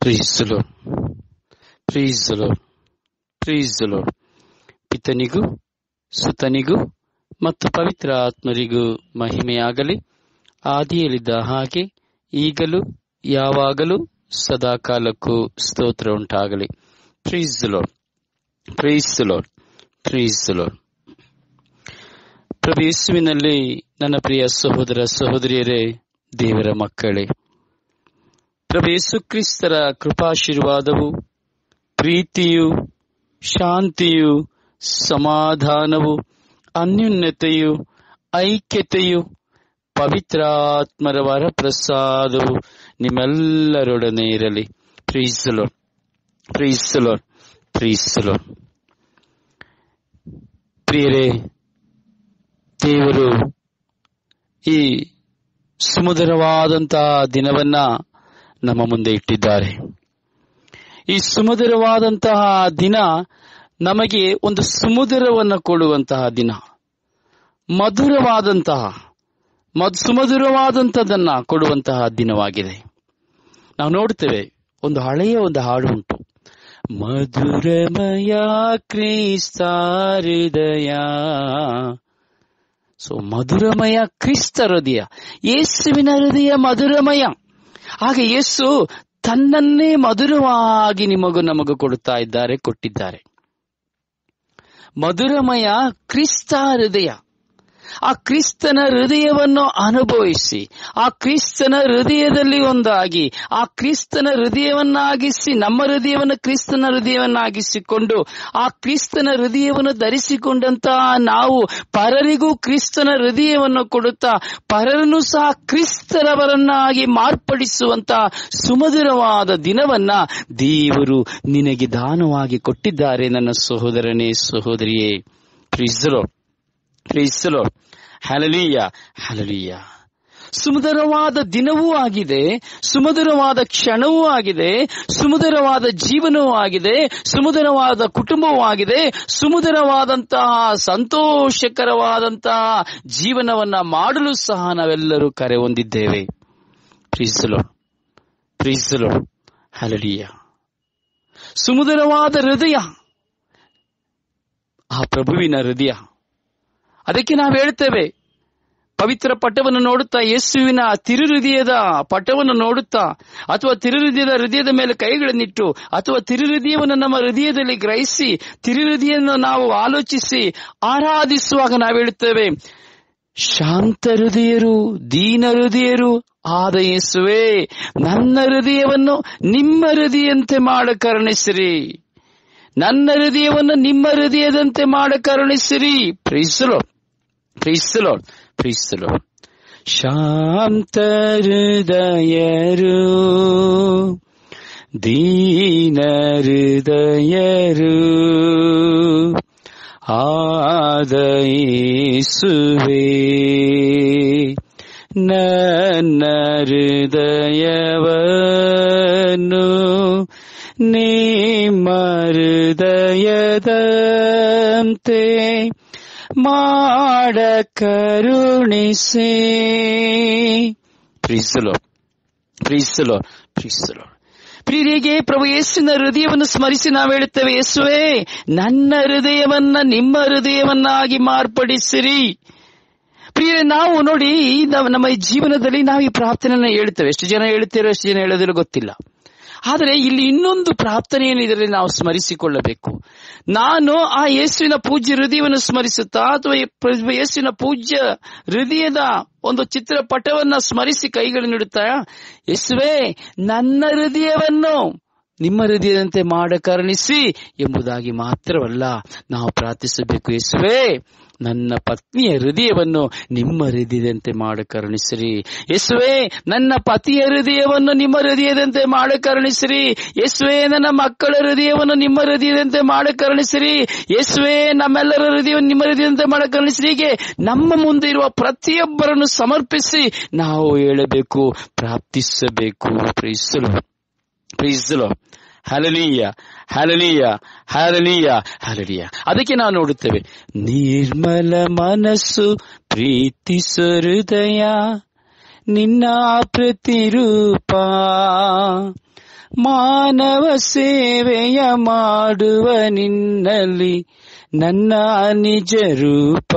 ಪ್ರೀಸ್ lord praise lord praise lord ಪಿತನಿಗೂ ಸುತನಿಗೂ ಮತ್ತು ಪವಿತ್ರ ಆತ್ಮರಿಗೂ ಮಹಿಮೆಯಾಗಲಿ ಆದಿಯಲ್ಲಿದ್ದ ಹಾಗೆ ಈಗಲೂ ಯಾವಾಗಲೂ ಸದಾ ಕಾಲಕ್ಕೂ ಸ್ತೋತ್ರ ಉಂಟಾಗಲಿ praise lord praise lord praise lord ಪ್ರಭು ಯೇಸುವಿನಲ್ಲಿ ನನ್ನ ಪ್ರಿಯ ಸಹೋದರ ಸಹೋದರಿಯರೇ ದೇವರ ಮಕ್ಕಳೇ ಪ್ರಭು ಯೇಸು ಕ್ರಿಸ್ತರ ಕೃಪಾಶೀರ್ವಾದವು ಪ್ರೀತಿಯು ಶಾಂತಿಯು ಸಮಾಧಾನವು ಅನ್ಯೋನ್ಯತೆಯು ಐಕ್ಯತೆಯು ಪವಿತ್ರಾತ್ಮರ ವರಪ್ರಸಾದವು ನಿಮ್ಮೆಲ್ಲರೊಡನೆ ಇರಲಿ ಪ್ರೀಸಲೋ ಪ್ರೀಸಲೋ ಪ್ರೀಸಲೋ ಪ್ರಿಯರೇ ದೇವರು ಈ ಸುಮಧುರವಾದಂತಹ ದಿನವನ್ನ ನಮ್ಮ ಮುಂದೆ ಇಟ್ಟಿದ್ದಾರೆ ಈ ಸುಮಧುರವಾದಂತಹ ದಿನ ನಮಗೆ ಒಂದು ಸುಮಧುರವನ್ನು ಕೊಡುವಂತಹ ದಿನ ಮಧುರವಾದಂತಹ ಮದ್ ಸುಮಧುರವಾದಂತದನ್ನ ಕೊಡುವಂತಹ ದಿನವಾಗಿದೆ ನಾವು ನೋಡ್ತೇವೆ ಒಂದು ಹಳೆಯ ಒಂದು ಹಾಡು ಉಂಟು ಮಧುರಮಯ ಕ್ರಿಸ್ತ ಹೃದಯ ಸೊ ಮಧುರಮಯ ಕ್ರಿಸ್ತ ಹೃದಯ ಯೇಸುವಿನ ಹೃದಯ ಮಧುರಮಯ ಹಾಗೆ ಯೇಸು ತನ್ನನ್ನೇ ಮಧುರವಾಗಿ ನಿಮಗೂ ನಮಗೂ ಕೊಡುತ್ತಾ ಇದ್ದಾರೆ ಕೊಟ್ಟಿದ್ದಾರೆ ಮಧುರಮಯ ಕ್ರಿಸ್ತ ಹೃದಯ ಆ ಕ್ರಿಸ್ತನ ಹೃದಯವನ್ನು ಅನುಭವಿಸಿ ಆ ಕ್ರಿಸ್ತನ ಹೃದಯದಲ್ಲಿ ಒಂದಾಗಿ ಆ ಕ್ರಿಸ್ತನ ಹೃದಯವನ್ನಾಗಿಸಿ ನಮ್ಮ ಹೃದಯವನ್ನು ಕ್ರಿಸ್ತನ ಹೃದಯವನ್ನಾಗಿಸಿಕೊಂಡು ಆ ಕ್ರಿಸ್ತನ ಹೃದಯವನ್ನು ಧರಿಸಿಕೊಂಡಂತಹ ನಾವು ಪರರಿಗೂ ಕ್ರಿಸ್ತನ ಹೃದಯವನ್ನು ಕೊಡುತ್ತಾ ಪರರನ್ನು ಸಹ ಕ್ರಿಸ್ತರವರನ್ನಾಗಿ ಮಾರ್ಪಡಿಸುವಂತಹ ಸುಮಧುರವಾದ ದಿನವನ್ನ ದೇವರು ನಿನಗೆ ದಾನವಾಗಿ ಕೊಟ್ಟಿದ್ದಾರೆ ನನ್ನ ಸಹೋದರನೇ ಸಹೋದರಿಯೇ ಪ್ರಿಸರೋ ಪ್ರೀಸಲೋ ಹಲಲೀಯ ಹಲಲೀಯ ಸುಮಧುರವಾದ ದಿನವೂ ಆಗಿದೆ ಸುಮಧುರವಾದ ಕ್ಷಣವೂ ಆಗಿದೆ ಸುಮಧುರವಾದ ಜೀವನವೂ ಆಗಿದೆ ಸುಮಧುರವಾದ ಕುಟುಂಬವೂ ಆಗಿದೆ ಸುಮಧುರವಾದಂತಹ ಸಂತೋಷಕರವಾದಂತಹ ಜೀವನವನ್ನ ಮಾಡಲು ಸಹ ನಾವೆಲ್ಲರೂ ಕರೆ ಹೊಂದಿದ್ದೇವೆ ಪ್ರೀಸಲೋ ಪ್ರೀಸಲೋ ಹಲಲೀಯ ಸುಮಧುರವಾದ ಹೃದಯ ಆ ಪ್ರಭುವಿನ ಹೃದಯ ಅದಕ್ಕೆ ನಾವು ಹೇಳ್ತೇವೆ ಪವಿತ್ರ ಪಟ್ಟವನ್ನು ನೋಡುತ್ತಾ ಯೇಸುವಿನ ತಿರುಹೃದಯದ ಪಟ್ಟವನ್ನು ನೋಡುತ್ತಾ ಅಥವಾ ತಿರುಹೃದಯದ ಹೃದಯದ ಮೇಲೆ ಕೈಗಳನ್ನಿಟ್ಟು ಅಥವಾ ತಿರುಹೃದಯವನ್ನು ನಮ್ಮ ಹೃದಯದಲ್ಲಿ ಗ್ರಹಿಸಿ ತಿರುಹೃದಯನ್ನು ನಾವು ಆಲೋಚಿಸಿ ಆರಾಧಿಸುವಾಗ ನಾವು ಹೇಳುತ್ತೇವೆ ಶಾಂತ ಹೃದಯರು ದೀನ ಹೃದಯರು ಆದ ಯೇಸುವೆ ನನ್ನ ಹೃದಯವನ್ನು ನಿಮ್ಮ ಹೃದಯಂತೆ ಮಾಡ ಕರುಣಿಸಿರಿ ನನ್ನ ಹೃದಯವನ್ನು ನಿಮ್ಮ ಹೃದಯದಂತೆ ಮಾಡ ಕರುಣಿಸಿರಿ ಪ್ರೀಸಲೋ ಪ್ರೀಸಲೋ ಪ್ರೀಸಲೋ ಶಾಂತ ಹೃದಯರು ದೀನ ಹೃದಯರು ಆದಯಿಸುವೆ ನನ್ನ ಹೃದಯವನ್ನು ನಿಮ್ಮ ಹೃದಯದಂತೆ ಮಾಡ ಕರುಣಿಸಿ ಪ್ರೀಸಲೋ ಪ್ರೀಸಲೋ ಪ್ರೀಸಲೋ ಪ್ರಿಯರಿಗೆ ಪ್ರಭು ಯೇಸುವಿನ ಹೃದಯವನ್ನು ಸ್ಮರಿಸಿ ನಾವು ಹೇಳುತ್ತೇವೆ ಯೇಸುವೆ ನನ್ನ ಹೃದಯವನ್ನ ನಿಮ್ಮ ಹೃದಯವನ್ನಾಗಿ ಮಾರ್ಪಡಿಸಿರಿ ಪ್ರಿಯರೇ ನಾವು ನೋಡಿ ನಾವು ನಮ್ಮ ಈ ಜೀವನದಲ್ಲಿ ನಾವು ಈ ಪ್ರಾರ್ಥನೆಯನ್ನ ಹೇಳ್ತೇವೆ ಎಷ್ಟು ಜನ ಹೇಳ್ತೀರೋ ಎಷ್ಟು ಜನ ಹೇಳೋದಿಲ್ಲ ಗೊತ್ತಿಲ್ಲ ಆದರೆ ಇಲ್ಲಿ ಇನ್ನೊಂದು ಪ್ರಾರ್ಥನೆಯನ್ನು ಇದರಲ್ಲಿ ನಾವು ಸ್ಮರಿಸಿಕೊಳ್ಳಬೇಕು ನಾನು ಆ ಯೇಸುವಿನ ಪೂಜ್ಯ ಹೃದಯವನ್ನು ಸ್ಮರಿಸುತ್ತಾ ಅಥವಾ ಯೇಸುವಿನ ಪೂಜ್ಯ ಹೃದಯದ ಒಂದು ಚಿತ್ರಪಟವನ್ನ ಸ್ಮರಿಸಿ ಕೈಗಳನ್ನಿಡುತ್ತಾ ಯೇಸುವೆ ನನ್ನ ಹೃದಯವನ್ನು ನಿಮ್ಮ ಹೃದಯದಂತೆ ಮಾಡ ಕರುಣಿಸಿ ಎಂಬುದಾಗಿ ಮಾತ್ರವಲ್ಲ ನಾವು ಪ್ರಾರ್ಥಿಸಬೇಕು ಯೇಸುವೆ ನನ್ನ ಪತ್ನಿಯ ಹೃದಯವನ್ನು ನಿಮ್ಮ ಹೃದಯದಂತೆ ಮಾಡ ಕರುಣಿಸಿರಿ ಯೇಸುವೆ ನನ್ನ ಪತಿಯ ಹೃದಯವನ್ನು ನಿಮ್ಮ ಹೃದಯದಂತೆ ಮಾಡ ಕರುಣಿಸಿರಿ ಯೇಸುವೆ ನನ್ನ ಮಕ್ಕಳ ಹೃದಯವನ್ನು ನಿಮ್ಮ ಹೃದಯದಂತೆ ಮಾಡ ಕರುಣಿಸಿರಿ ಯೇಸುವೆ ನಮ್ಮೆಲ್ಲರ ಹೃದಯವನ್ನು ನಿಮ್ಮ ಹೃದಯದಂತೆ ಮಾಡ ಕರುಣಿಸಿರಿ ಹೀಗೆ ನಮ್ಮ ಮುಂದೆ ಇರುವ ಪ್ರತಿಯೊಬ್ಬರನ್ನು ಸಮರ್ಪಿಸಿ ನಾವು ಹೇಳಬೇಕು ಪ್ರಾರ್ಥಿಸಬೇಕು ಪ್ರೀಸಲು ಪ್ರೀಸಲು ಹಲಲೀಯ ಹಲಲೀಯ ಹಲಲೀಯ ಹಲಲೀಯ ಅದಕ್ಕೆ ನಾವು ನೋಡುತ್ತೇವೆ ನಿರ್ಮಲ ಮನಸ್ಸು ಪ್ರೀತಿಸು ಹೃದಯ ನಿನ್ನ ಪ್ರತಿರೂಪ ಮಾನವ ಸೇವೆಯ ಮಾಡುವ ನಿನ್ನಲ್ಲಿ ನನ್ನ ನಿಜ ರೂಪ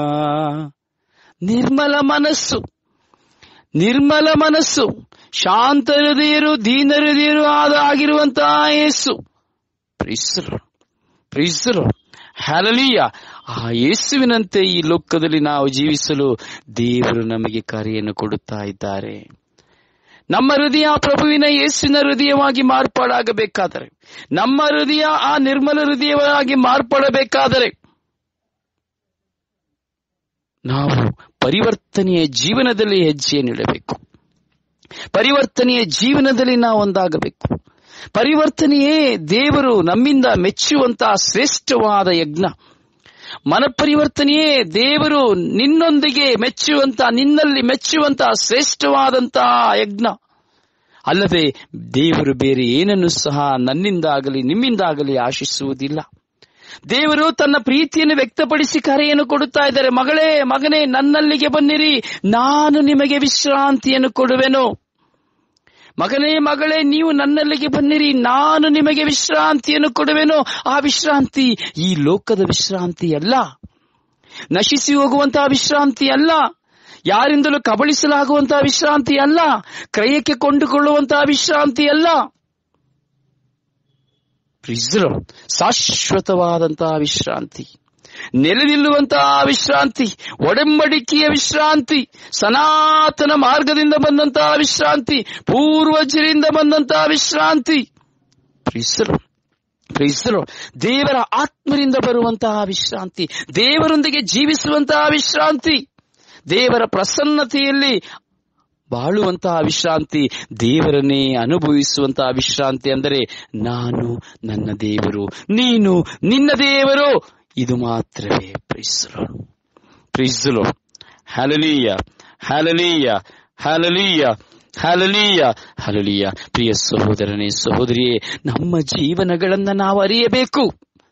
ನಿರ್ಮಲ ಮನಸ್ಸು ನಿರ್ಮಲ ಮನಸ್ಸು ಶಾಂತ ಹೃದಯರು ದೀನ ಹೃದಯರು ಆದ ಆಗಿರುವಂತಹ ಯೇಸು ಪ್ರೀಸರು ಪ್ರೀಸರು ಹ್ಯಾಲಲಿಯ ಆ ಯೇಸುವಿನಂತೆ ಈ ಲೋಕದಲ್ಲಿ ನಾವು ಜೀವಿಸಲು ದೇವರು ನಮಗೆ ಕರೆಯನ್ನು ಕೊಡುತ್ತಾ ಇದ್ದಾರೆ ನಮ್ಮ ಹೃದಯ ಪ್ರಭುವಿನ ಯೇಸುವಿನ ಹೃದಯವಾಗಿ ಮಾರ್ಪಾಡಾಗಬೇಕಾದರೆ ನಮ್ಮ ಹೃದಯ ಆ ನಿರ್ಮಲ ಹೃದಯವಾಗಿ ಮಾರ್ಪಡಬೇಕಾದರೆ ನಾವು ಪರಿವರ್ತನೆಯ ಜೀವನದಲ್ಲಿ ಹೆಜ್ಜೆಯನ್ನಿಡಬೇಕು ಪರಿವರ್ತನೆಯ ಜೀವನದಲ್ಲಿ ನಾವು ಒಂದಾಗಬೇಕು ಪರಿವರ್ತನೆಯೇ ದೇವರು ನಮ್ಮಿಂದ ಮೆಚ್ಚುವಂತಹ ಶ್ರೇಷ್ಠವಾದ ಯಜ್ಞ ಮನಪರಿವರ್ತನೆಯೇ ದೇವರು ನಿನ್ನೊಂದಿಗೆ ಮೆಚ್ಚುವಂತ ನಿನ್ನಲ್ಲಿ ಮೆಚ್ಚುವಂತಹ ಶ್ರೇಷ್ಠವಾದಂತಹ ಯಜ್ಞ ಅಲ್ಲದೆ ದೇವರು ಬೇರೆ ಏನನ್ನು ಸಹ ನನ್ನಿಂದಾಗಲಿ ನಿಮ್ಮಿಂದಾಗಲಿ ಆಶಿಸುವುದಿಲ್ಲ ದೇವರು ತನ್ನ ಪ್ರೀತಿಯನ್ನು ವ್ಯಕ್ತಪಡಿಸಿ ಕರೆಯನ್ನು ಕೊಡುತ್ತಾ ಇದ್ದಾರೆ ಮಗಳೇ ಮಗನೇ ನನ್ನಲ್ಲಿಗೆ ಬನ್ನಿರಿ ನಾನು ನಿಮಗೆ ವಿಶ್ರಾಂತಿಯನ್ನು ಕೊಡುವೆನು ಮಗನೇ ಮಗಳೇ ನೀವು ನನ್ನಲ್ಲಿಗೆ ಬನ್ನಿರಿ ನಾನು ನಿಮಗೆ ವಿಶ್ರಾಂತಿಯನ್ನು ಕೊಡುವೆನು ಆ ವಿಶ್ರಾಂತಿ ಈ ಲೋಕದ ವಿಶ್ರಾಂತಿ ಅಲ್ಲ ನಶಿಸಿ ಹೋಗುವಂತಹ ವಿಶ್ರಾಂತಿ ಅಲ್ಲ ಯಾರಿಂದಲೂ ಕಬಳಿಸಲಾಗುವಂತಹ ವಿಶ್ರಾಂತಿ ಅಲ್ಲ ಕ್ರಯಕ್ಕೆ ಕೊಂಡುಕೊಳ್ಳುವಂತಹ ವಿಶ್ರಾಂತಿ ಅಲ್ಲ ಪ್ರಿಸ್ರೋ ಶಾಶ್ವತವಾದಂತಹ ವಿಶ್ರಾಂತಿ ನೆಲೆ ನಿಲ್ಲುವಂತಹ ವಿಶ್ರಾಂತಿ ಒಡಂಬಡಿಕೆಯ ವಿಶ್ರಾಂತಿ ಸನಾತನ ಮಾರ್ಗದಿಂದ ಬಂದಂತಹ ವಿಶ್ರಾಂತಿ ಪೂರ್ವಜರಿಂದ ಬಂದಂತಹ ವಿಶ್ರಾಂತಿ ಪ್ರಿಸ್ರೋ ಪ್ರಿಸ್ರೋ ದೇವರ ಆತ್ಮರಿಂದ ಬರುವಂತಹ ವಿಶ್ರಾಂತಿ ದೇವರೊಂದಿಗೆ ಜೀವಿಸುವಂತಹ ವಿಶ್ರಾಂತಿ ದೇವರ ಪ್ರಸನ್ನತೆಯಲ್ಲಿ ಬಾಳುವಂತಹ ವಿಶ್ರಾಂತಿ ದೇವರನ್ನೇ ಅನುಭವಿಸುವಂತಹ ವಿಶ್ರಾಂತಿ ಅಂದರೆ ನಾನು ನನ್ನ ದೇವರು ನೀನು ನಿನ್ನ ದೇವರು ಇದು ಮಾತ್ರವೇ ಪ್ರಿಸ್ರೋ ಪ್ರಿಸ್ರೋ ಹಲಲೀಯ ಹಲಲೀಯ ಹಲಲೀಯ ಹಲಲೀಯ ಹಲಲೀಯ ಪ್ರಿಯ ಸಹೋದರನೇ ಸಹೋದರಿಯೇ ನಮ್ಮ ಜೀವನಗಳನ್ನ ನಾವು ಅರಿಯಬೇಕು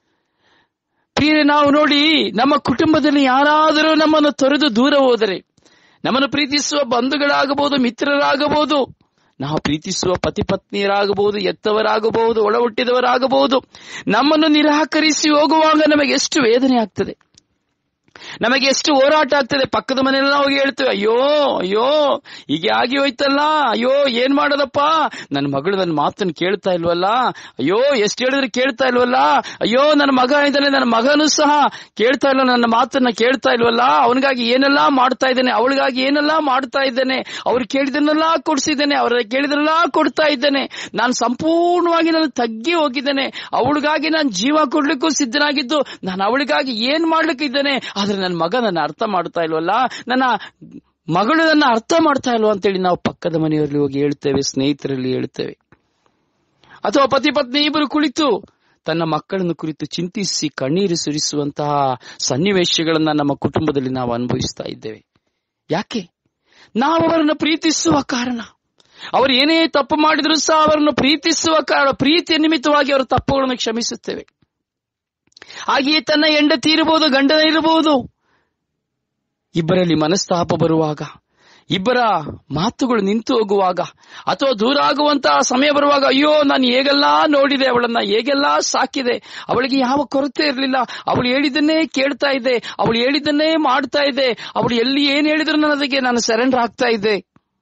ಪ್ರಿಯ ನಾವು ನೋಡಿ ನಮ್ಮ ಕುಟುಂಬದಲ್ಲಿ ಯಾರಾದರೂ ನಮ್ಮನ್ನು ತೊರೆದು ದೂರ ಹೋದರೆ ನಮ್ಮನ್ನು ಪ್ರೀತಿಸುವ ಬಂಧುಗಳಾಗಬಹುದು ಮಿತ್ರರಾಗಬಹುದು ನಾವು ಪ್ರೀತಿಸುವ ಪತಿ ಪತ್ನಿಯರಾಗಬಹುದು ಎತ್ತವರಾಗಬಹುದು ಒಳ ಹುಟ್ಟಿದವರಾಗಬಹುದು ನಮ್ಮನ್ನು ನಿರಾಕರಿಸಿ ಹೋಗುವಾಗ ನಮಗೆ ಎಷ್ಟು ವೇದನೆ ಆಗ್ತದೆ ನಮಗೆ ಎಷ್ಟು ಹೋರಾಟ ಆಗ್ತದೆ ಪಕ್ಕದ ಮನೆಯಲ್ಲ ಹೋಗಿ ಹೇಳ್ತೇವೆ ಅಯ್ಯೋ ಅಯ್ಯೋ ಹೀಗೆ ಆಗಿ ಹೋಯ್ತಲ್ಲ ಅಯ್ಯೋ ಏನ್ ಮಾಡೋದಪ್ಪ ನನ್ನ ಮಗಳು ನನ್ನ ಮಾತನ್ನು ಕೇಳ್ತಾ ಇಲ್ವಲ್ಲ ಅಯ್ಯೋ ಎಷ್ಟು ಹೇಳಿದ್ರೆ ಕೇಳ್ತಾ ಇಲ್ವಲ್ಲ ಅಯ್ಯೋ ನನ್ನ ಮಗ ಇದ್ದಾನೆ ನನ್ನ ಮಗನೂ ಸಹ ಕೇಳ್ತಾ ಇಲ್ಲ ನನ್ನ ಮಾತನ್ನ ಕೇಳ್ತಾ ಇಲ್ವಲ್ಲ ಅವನಿಗಾಗಿ ಏನೆಲ್ಲಾ ಮಾಡ್ತಾ ಇದ್ದೇನೆ ಅವಳಿಗಾಗಿ ಏನೆಲ್ಲಾ ಮಾಡ್ತಾ ಇದ್ದೇನೆ ಅವ್ರು ಕೇಳಿದನ್ನೆಲ್ಲ ಕೊಡ್ಸಿದ್ದೇನೆ ಅವರ ಕೇಳಿದ್ರೆಲ್ಲ ಕೊಡ್ತಾ ಇದ್ದೇನೆ ನಾನು ಸಂಪೂರ್ಣವಾಗಿ ನಾನು ತಗ್ಗಿ ಹೋಗಿದ್ದೇನೆ ಅವಳಿಗಾಗಿ ನಾನು ಜೀವ ಕೊಡ್ಲಿಕ್ಕೂ ಸಿದ್ಧನಾಗಿದ್ದು ನಾನು ಅವಳಿಗಾಗಿ ಏನ್ ಮಾಡ್ಲಿಕ್ಕೆ ಇದ್ದೇನೆ ಆದ್ರೆ ನನ್ನ ಮಗ ನನ್ನ ಅರ್ಥ ಮಾಡ್ತಾ ಇಲ್ವಲ್ಲ ನನ್ನ ಮಗಳು ನನ್ನ ಅರ್ಥ ಮಾಡ್ತಾ ಇಲ್ವಾ ಅಂತೇಳಿ ನಾವು ಪಕ್ಕದ ಮನೆಯವರಲ್ಲಿ ಹೋಗಿ ಹೇಳ್ತೇವೆ ಸ್ನೇಹಿತರಲ್ಲಿ ಹೇಳ್ತೇವೆ ಅಥವಾ ಪತಿ ಪತ್ನಿ ಇಬ್ಬರು ಕುಳಿತು ತನ್ನ ಮಕ್ಕಳನ್ನು ಕುರಿತು ಚಿಂತಿಸಿ ಕಣ್ಣೀರು ಸುರಿಸುವಂತಹ ಸನ್ನಿವೇಶಗಳನ್ನ ನಮ್ಮ ಕುಟುಂಬದಲ್ಲಿ ನಾವು ಅನುಭವಿಸ್ತಾ ಇದ್ದೇವೆ ಯಾಕೆ ನಾವು ಅವರನ್ನು ಪ್ರೀತಿಸುವ ಕಾರಣ ಅವರು ಏನೇ ತಪ್ಪು ಮಾಡಿದ್ರು ಸಹ ಅವರನ್ನು ಪ್ರೀತಿಸುವ ಕಾರಣ ಪ್ರೀತಿಯ ನಿಮಿತ್ತವಾಗಿ ಅವರ ತಪ್ಪುಗಳನ್ನು ಕ್ಷಮಿಸುತ್ತೇವೆ ಹಾಗೆಯೇ ತನ್ನ ಹೆಂಡತಿ ಇರಬಹುದು ಗಂಡನ ಇರಬಹುದು ಇಬ್ಬರಲ್ಲಿ ಮನಸ್ತಾಪ ಬರುವಾಗ ಇಬ್ಬರ ಮಾತುಗಳು ನಿಂತು ಹೋಗುವಾಗ ಅಥವಾ ದೂರ ಆಗುವಂತಹ ಸಮಯ ಬರುವಾಗ ಅಯ್ಯೋ ನಾನು ಹೇಗೆಲ್ಲಾ ನೋಡಿದೆ ಅವಳನ್ನ ಹೇಗೆಲ್ಲಾ ಸಾಕಿದೆ ಅವಳಿಗೆ ಯಾವ ಕೊರತೆ ಇರಲಿಲ್ಲ ಅವಳು ಹೇಳಿದ್ದನ್ನೇ ಕೇಳ್ತಾ ಇದ್ದೆ ಅವಳು ಹೇಳಿದ್ದನ್ನೇ ಮಾಡ್ತಾ ಇದ್ದೆ ಅವಳು ಎಲ್ಲಿ ಏನ್ ಹೇಳಿದ್ರು ನನಗೆ ನಾನು ಸರೆಂಡರ್ ಆಗ್ತಾ ಇದ್ದೆ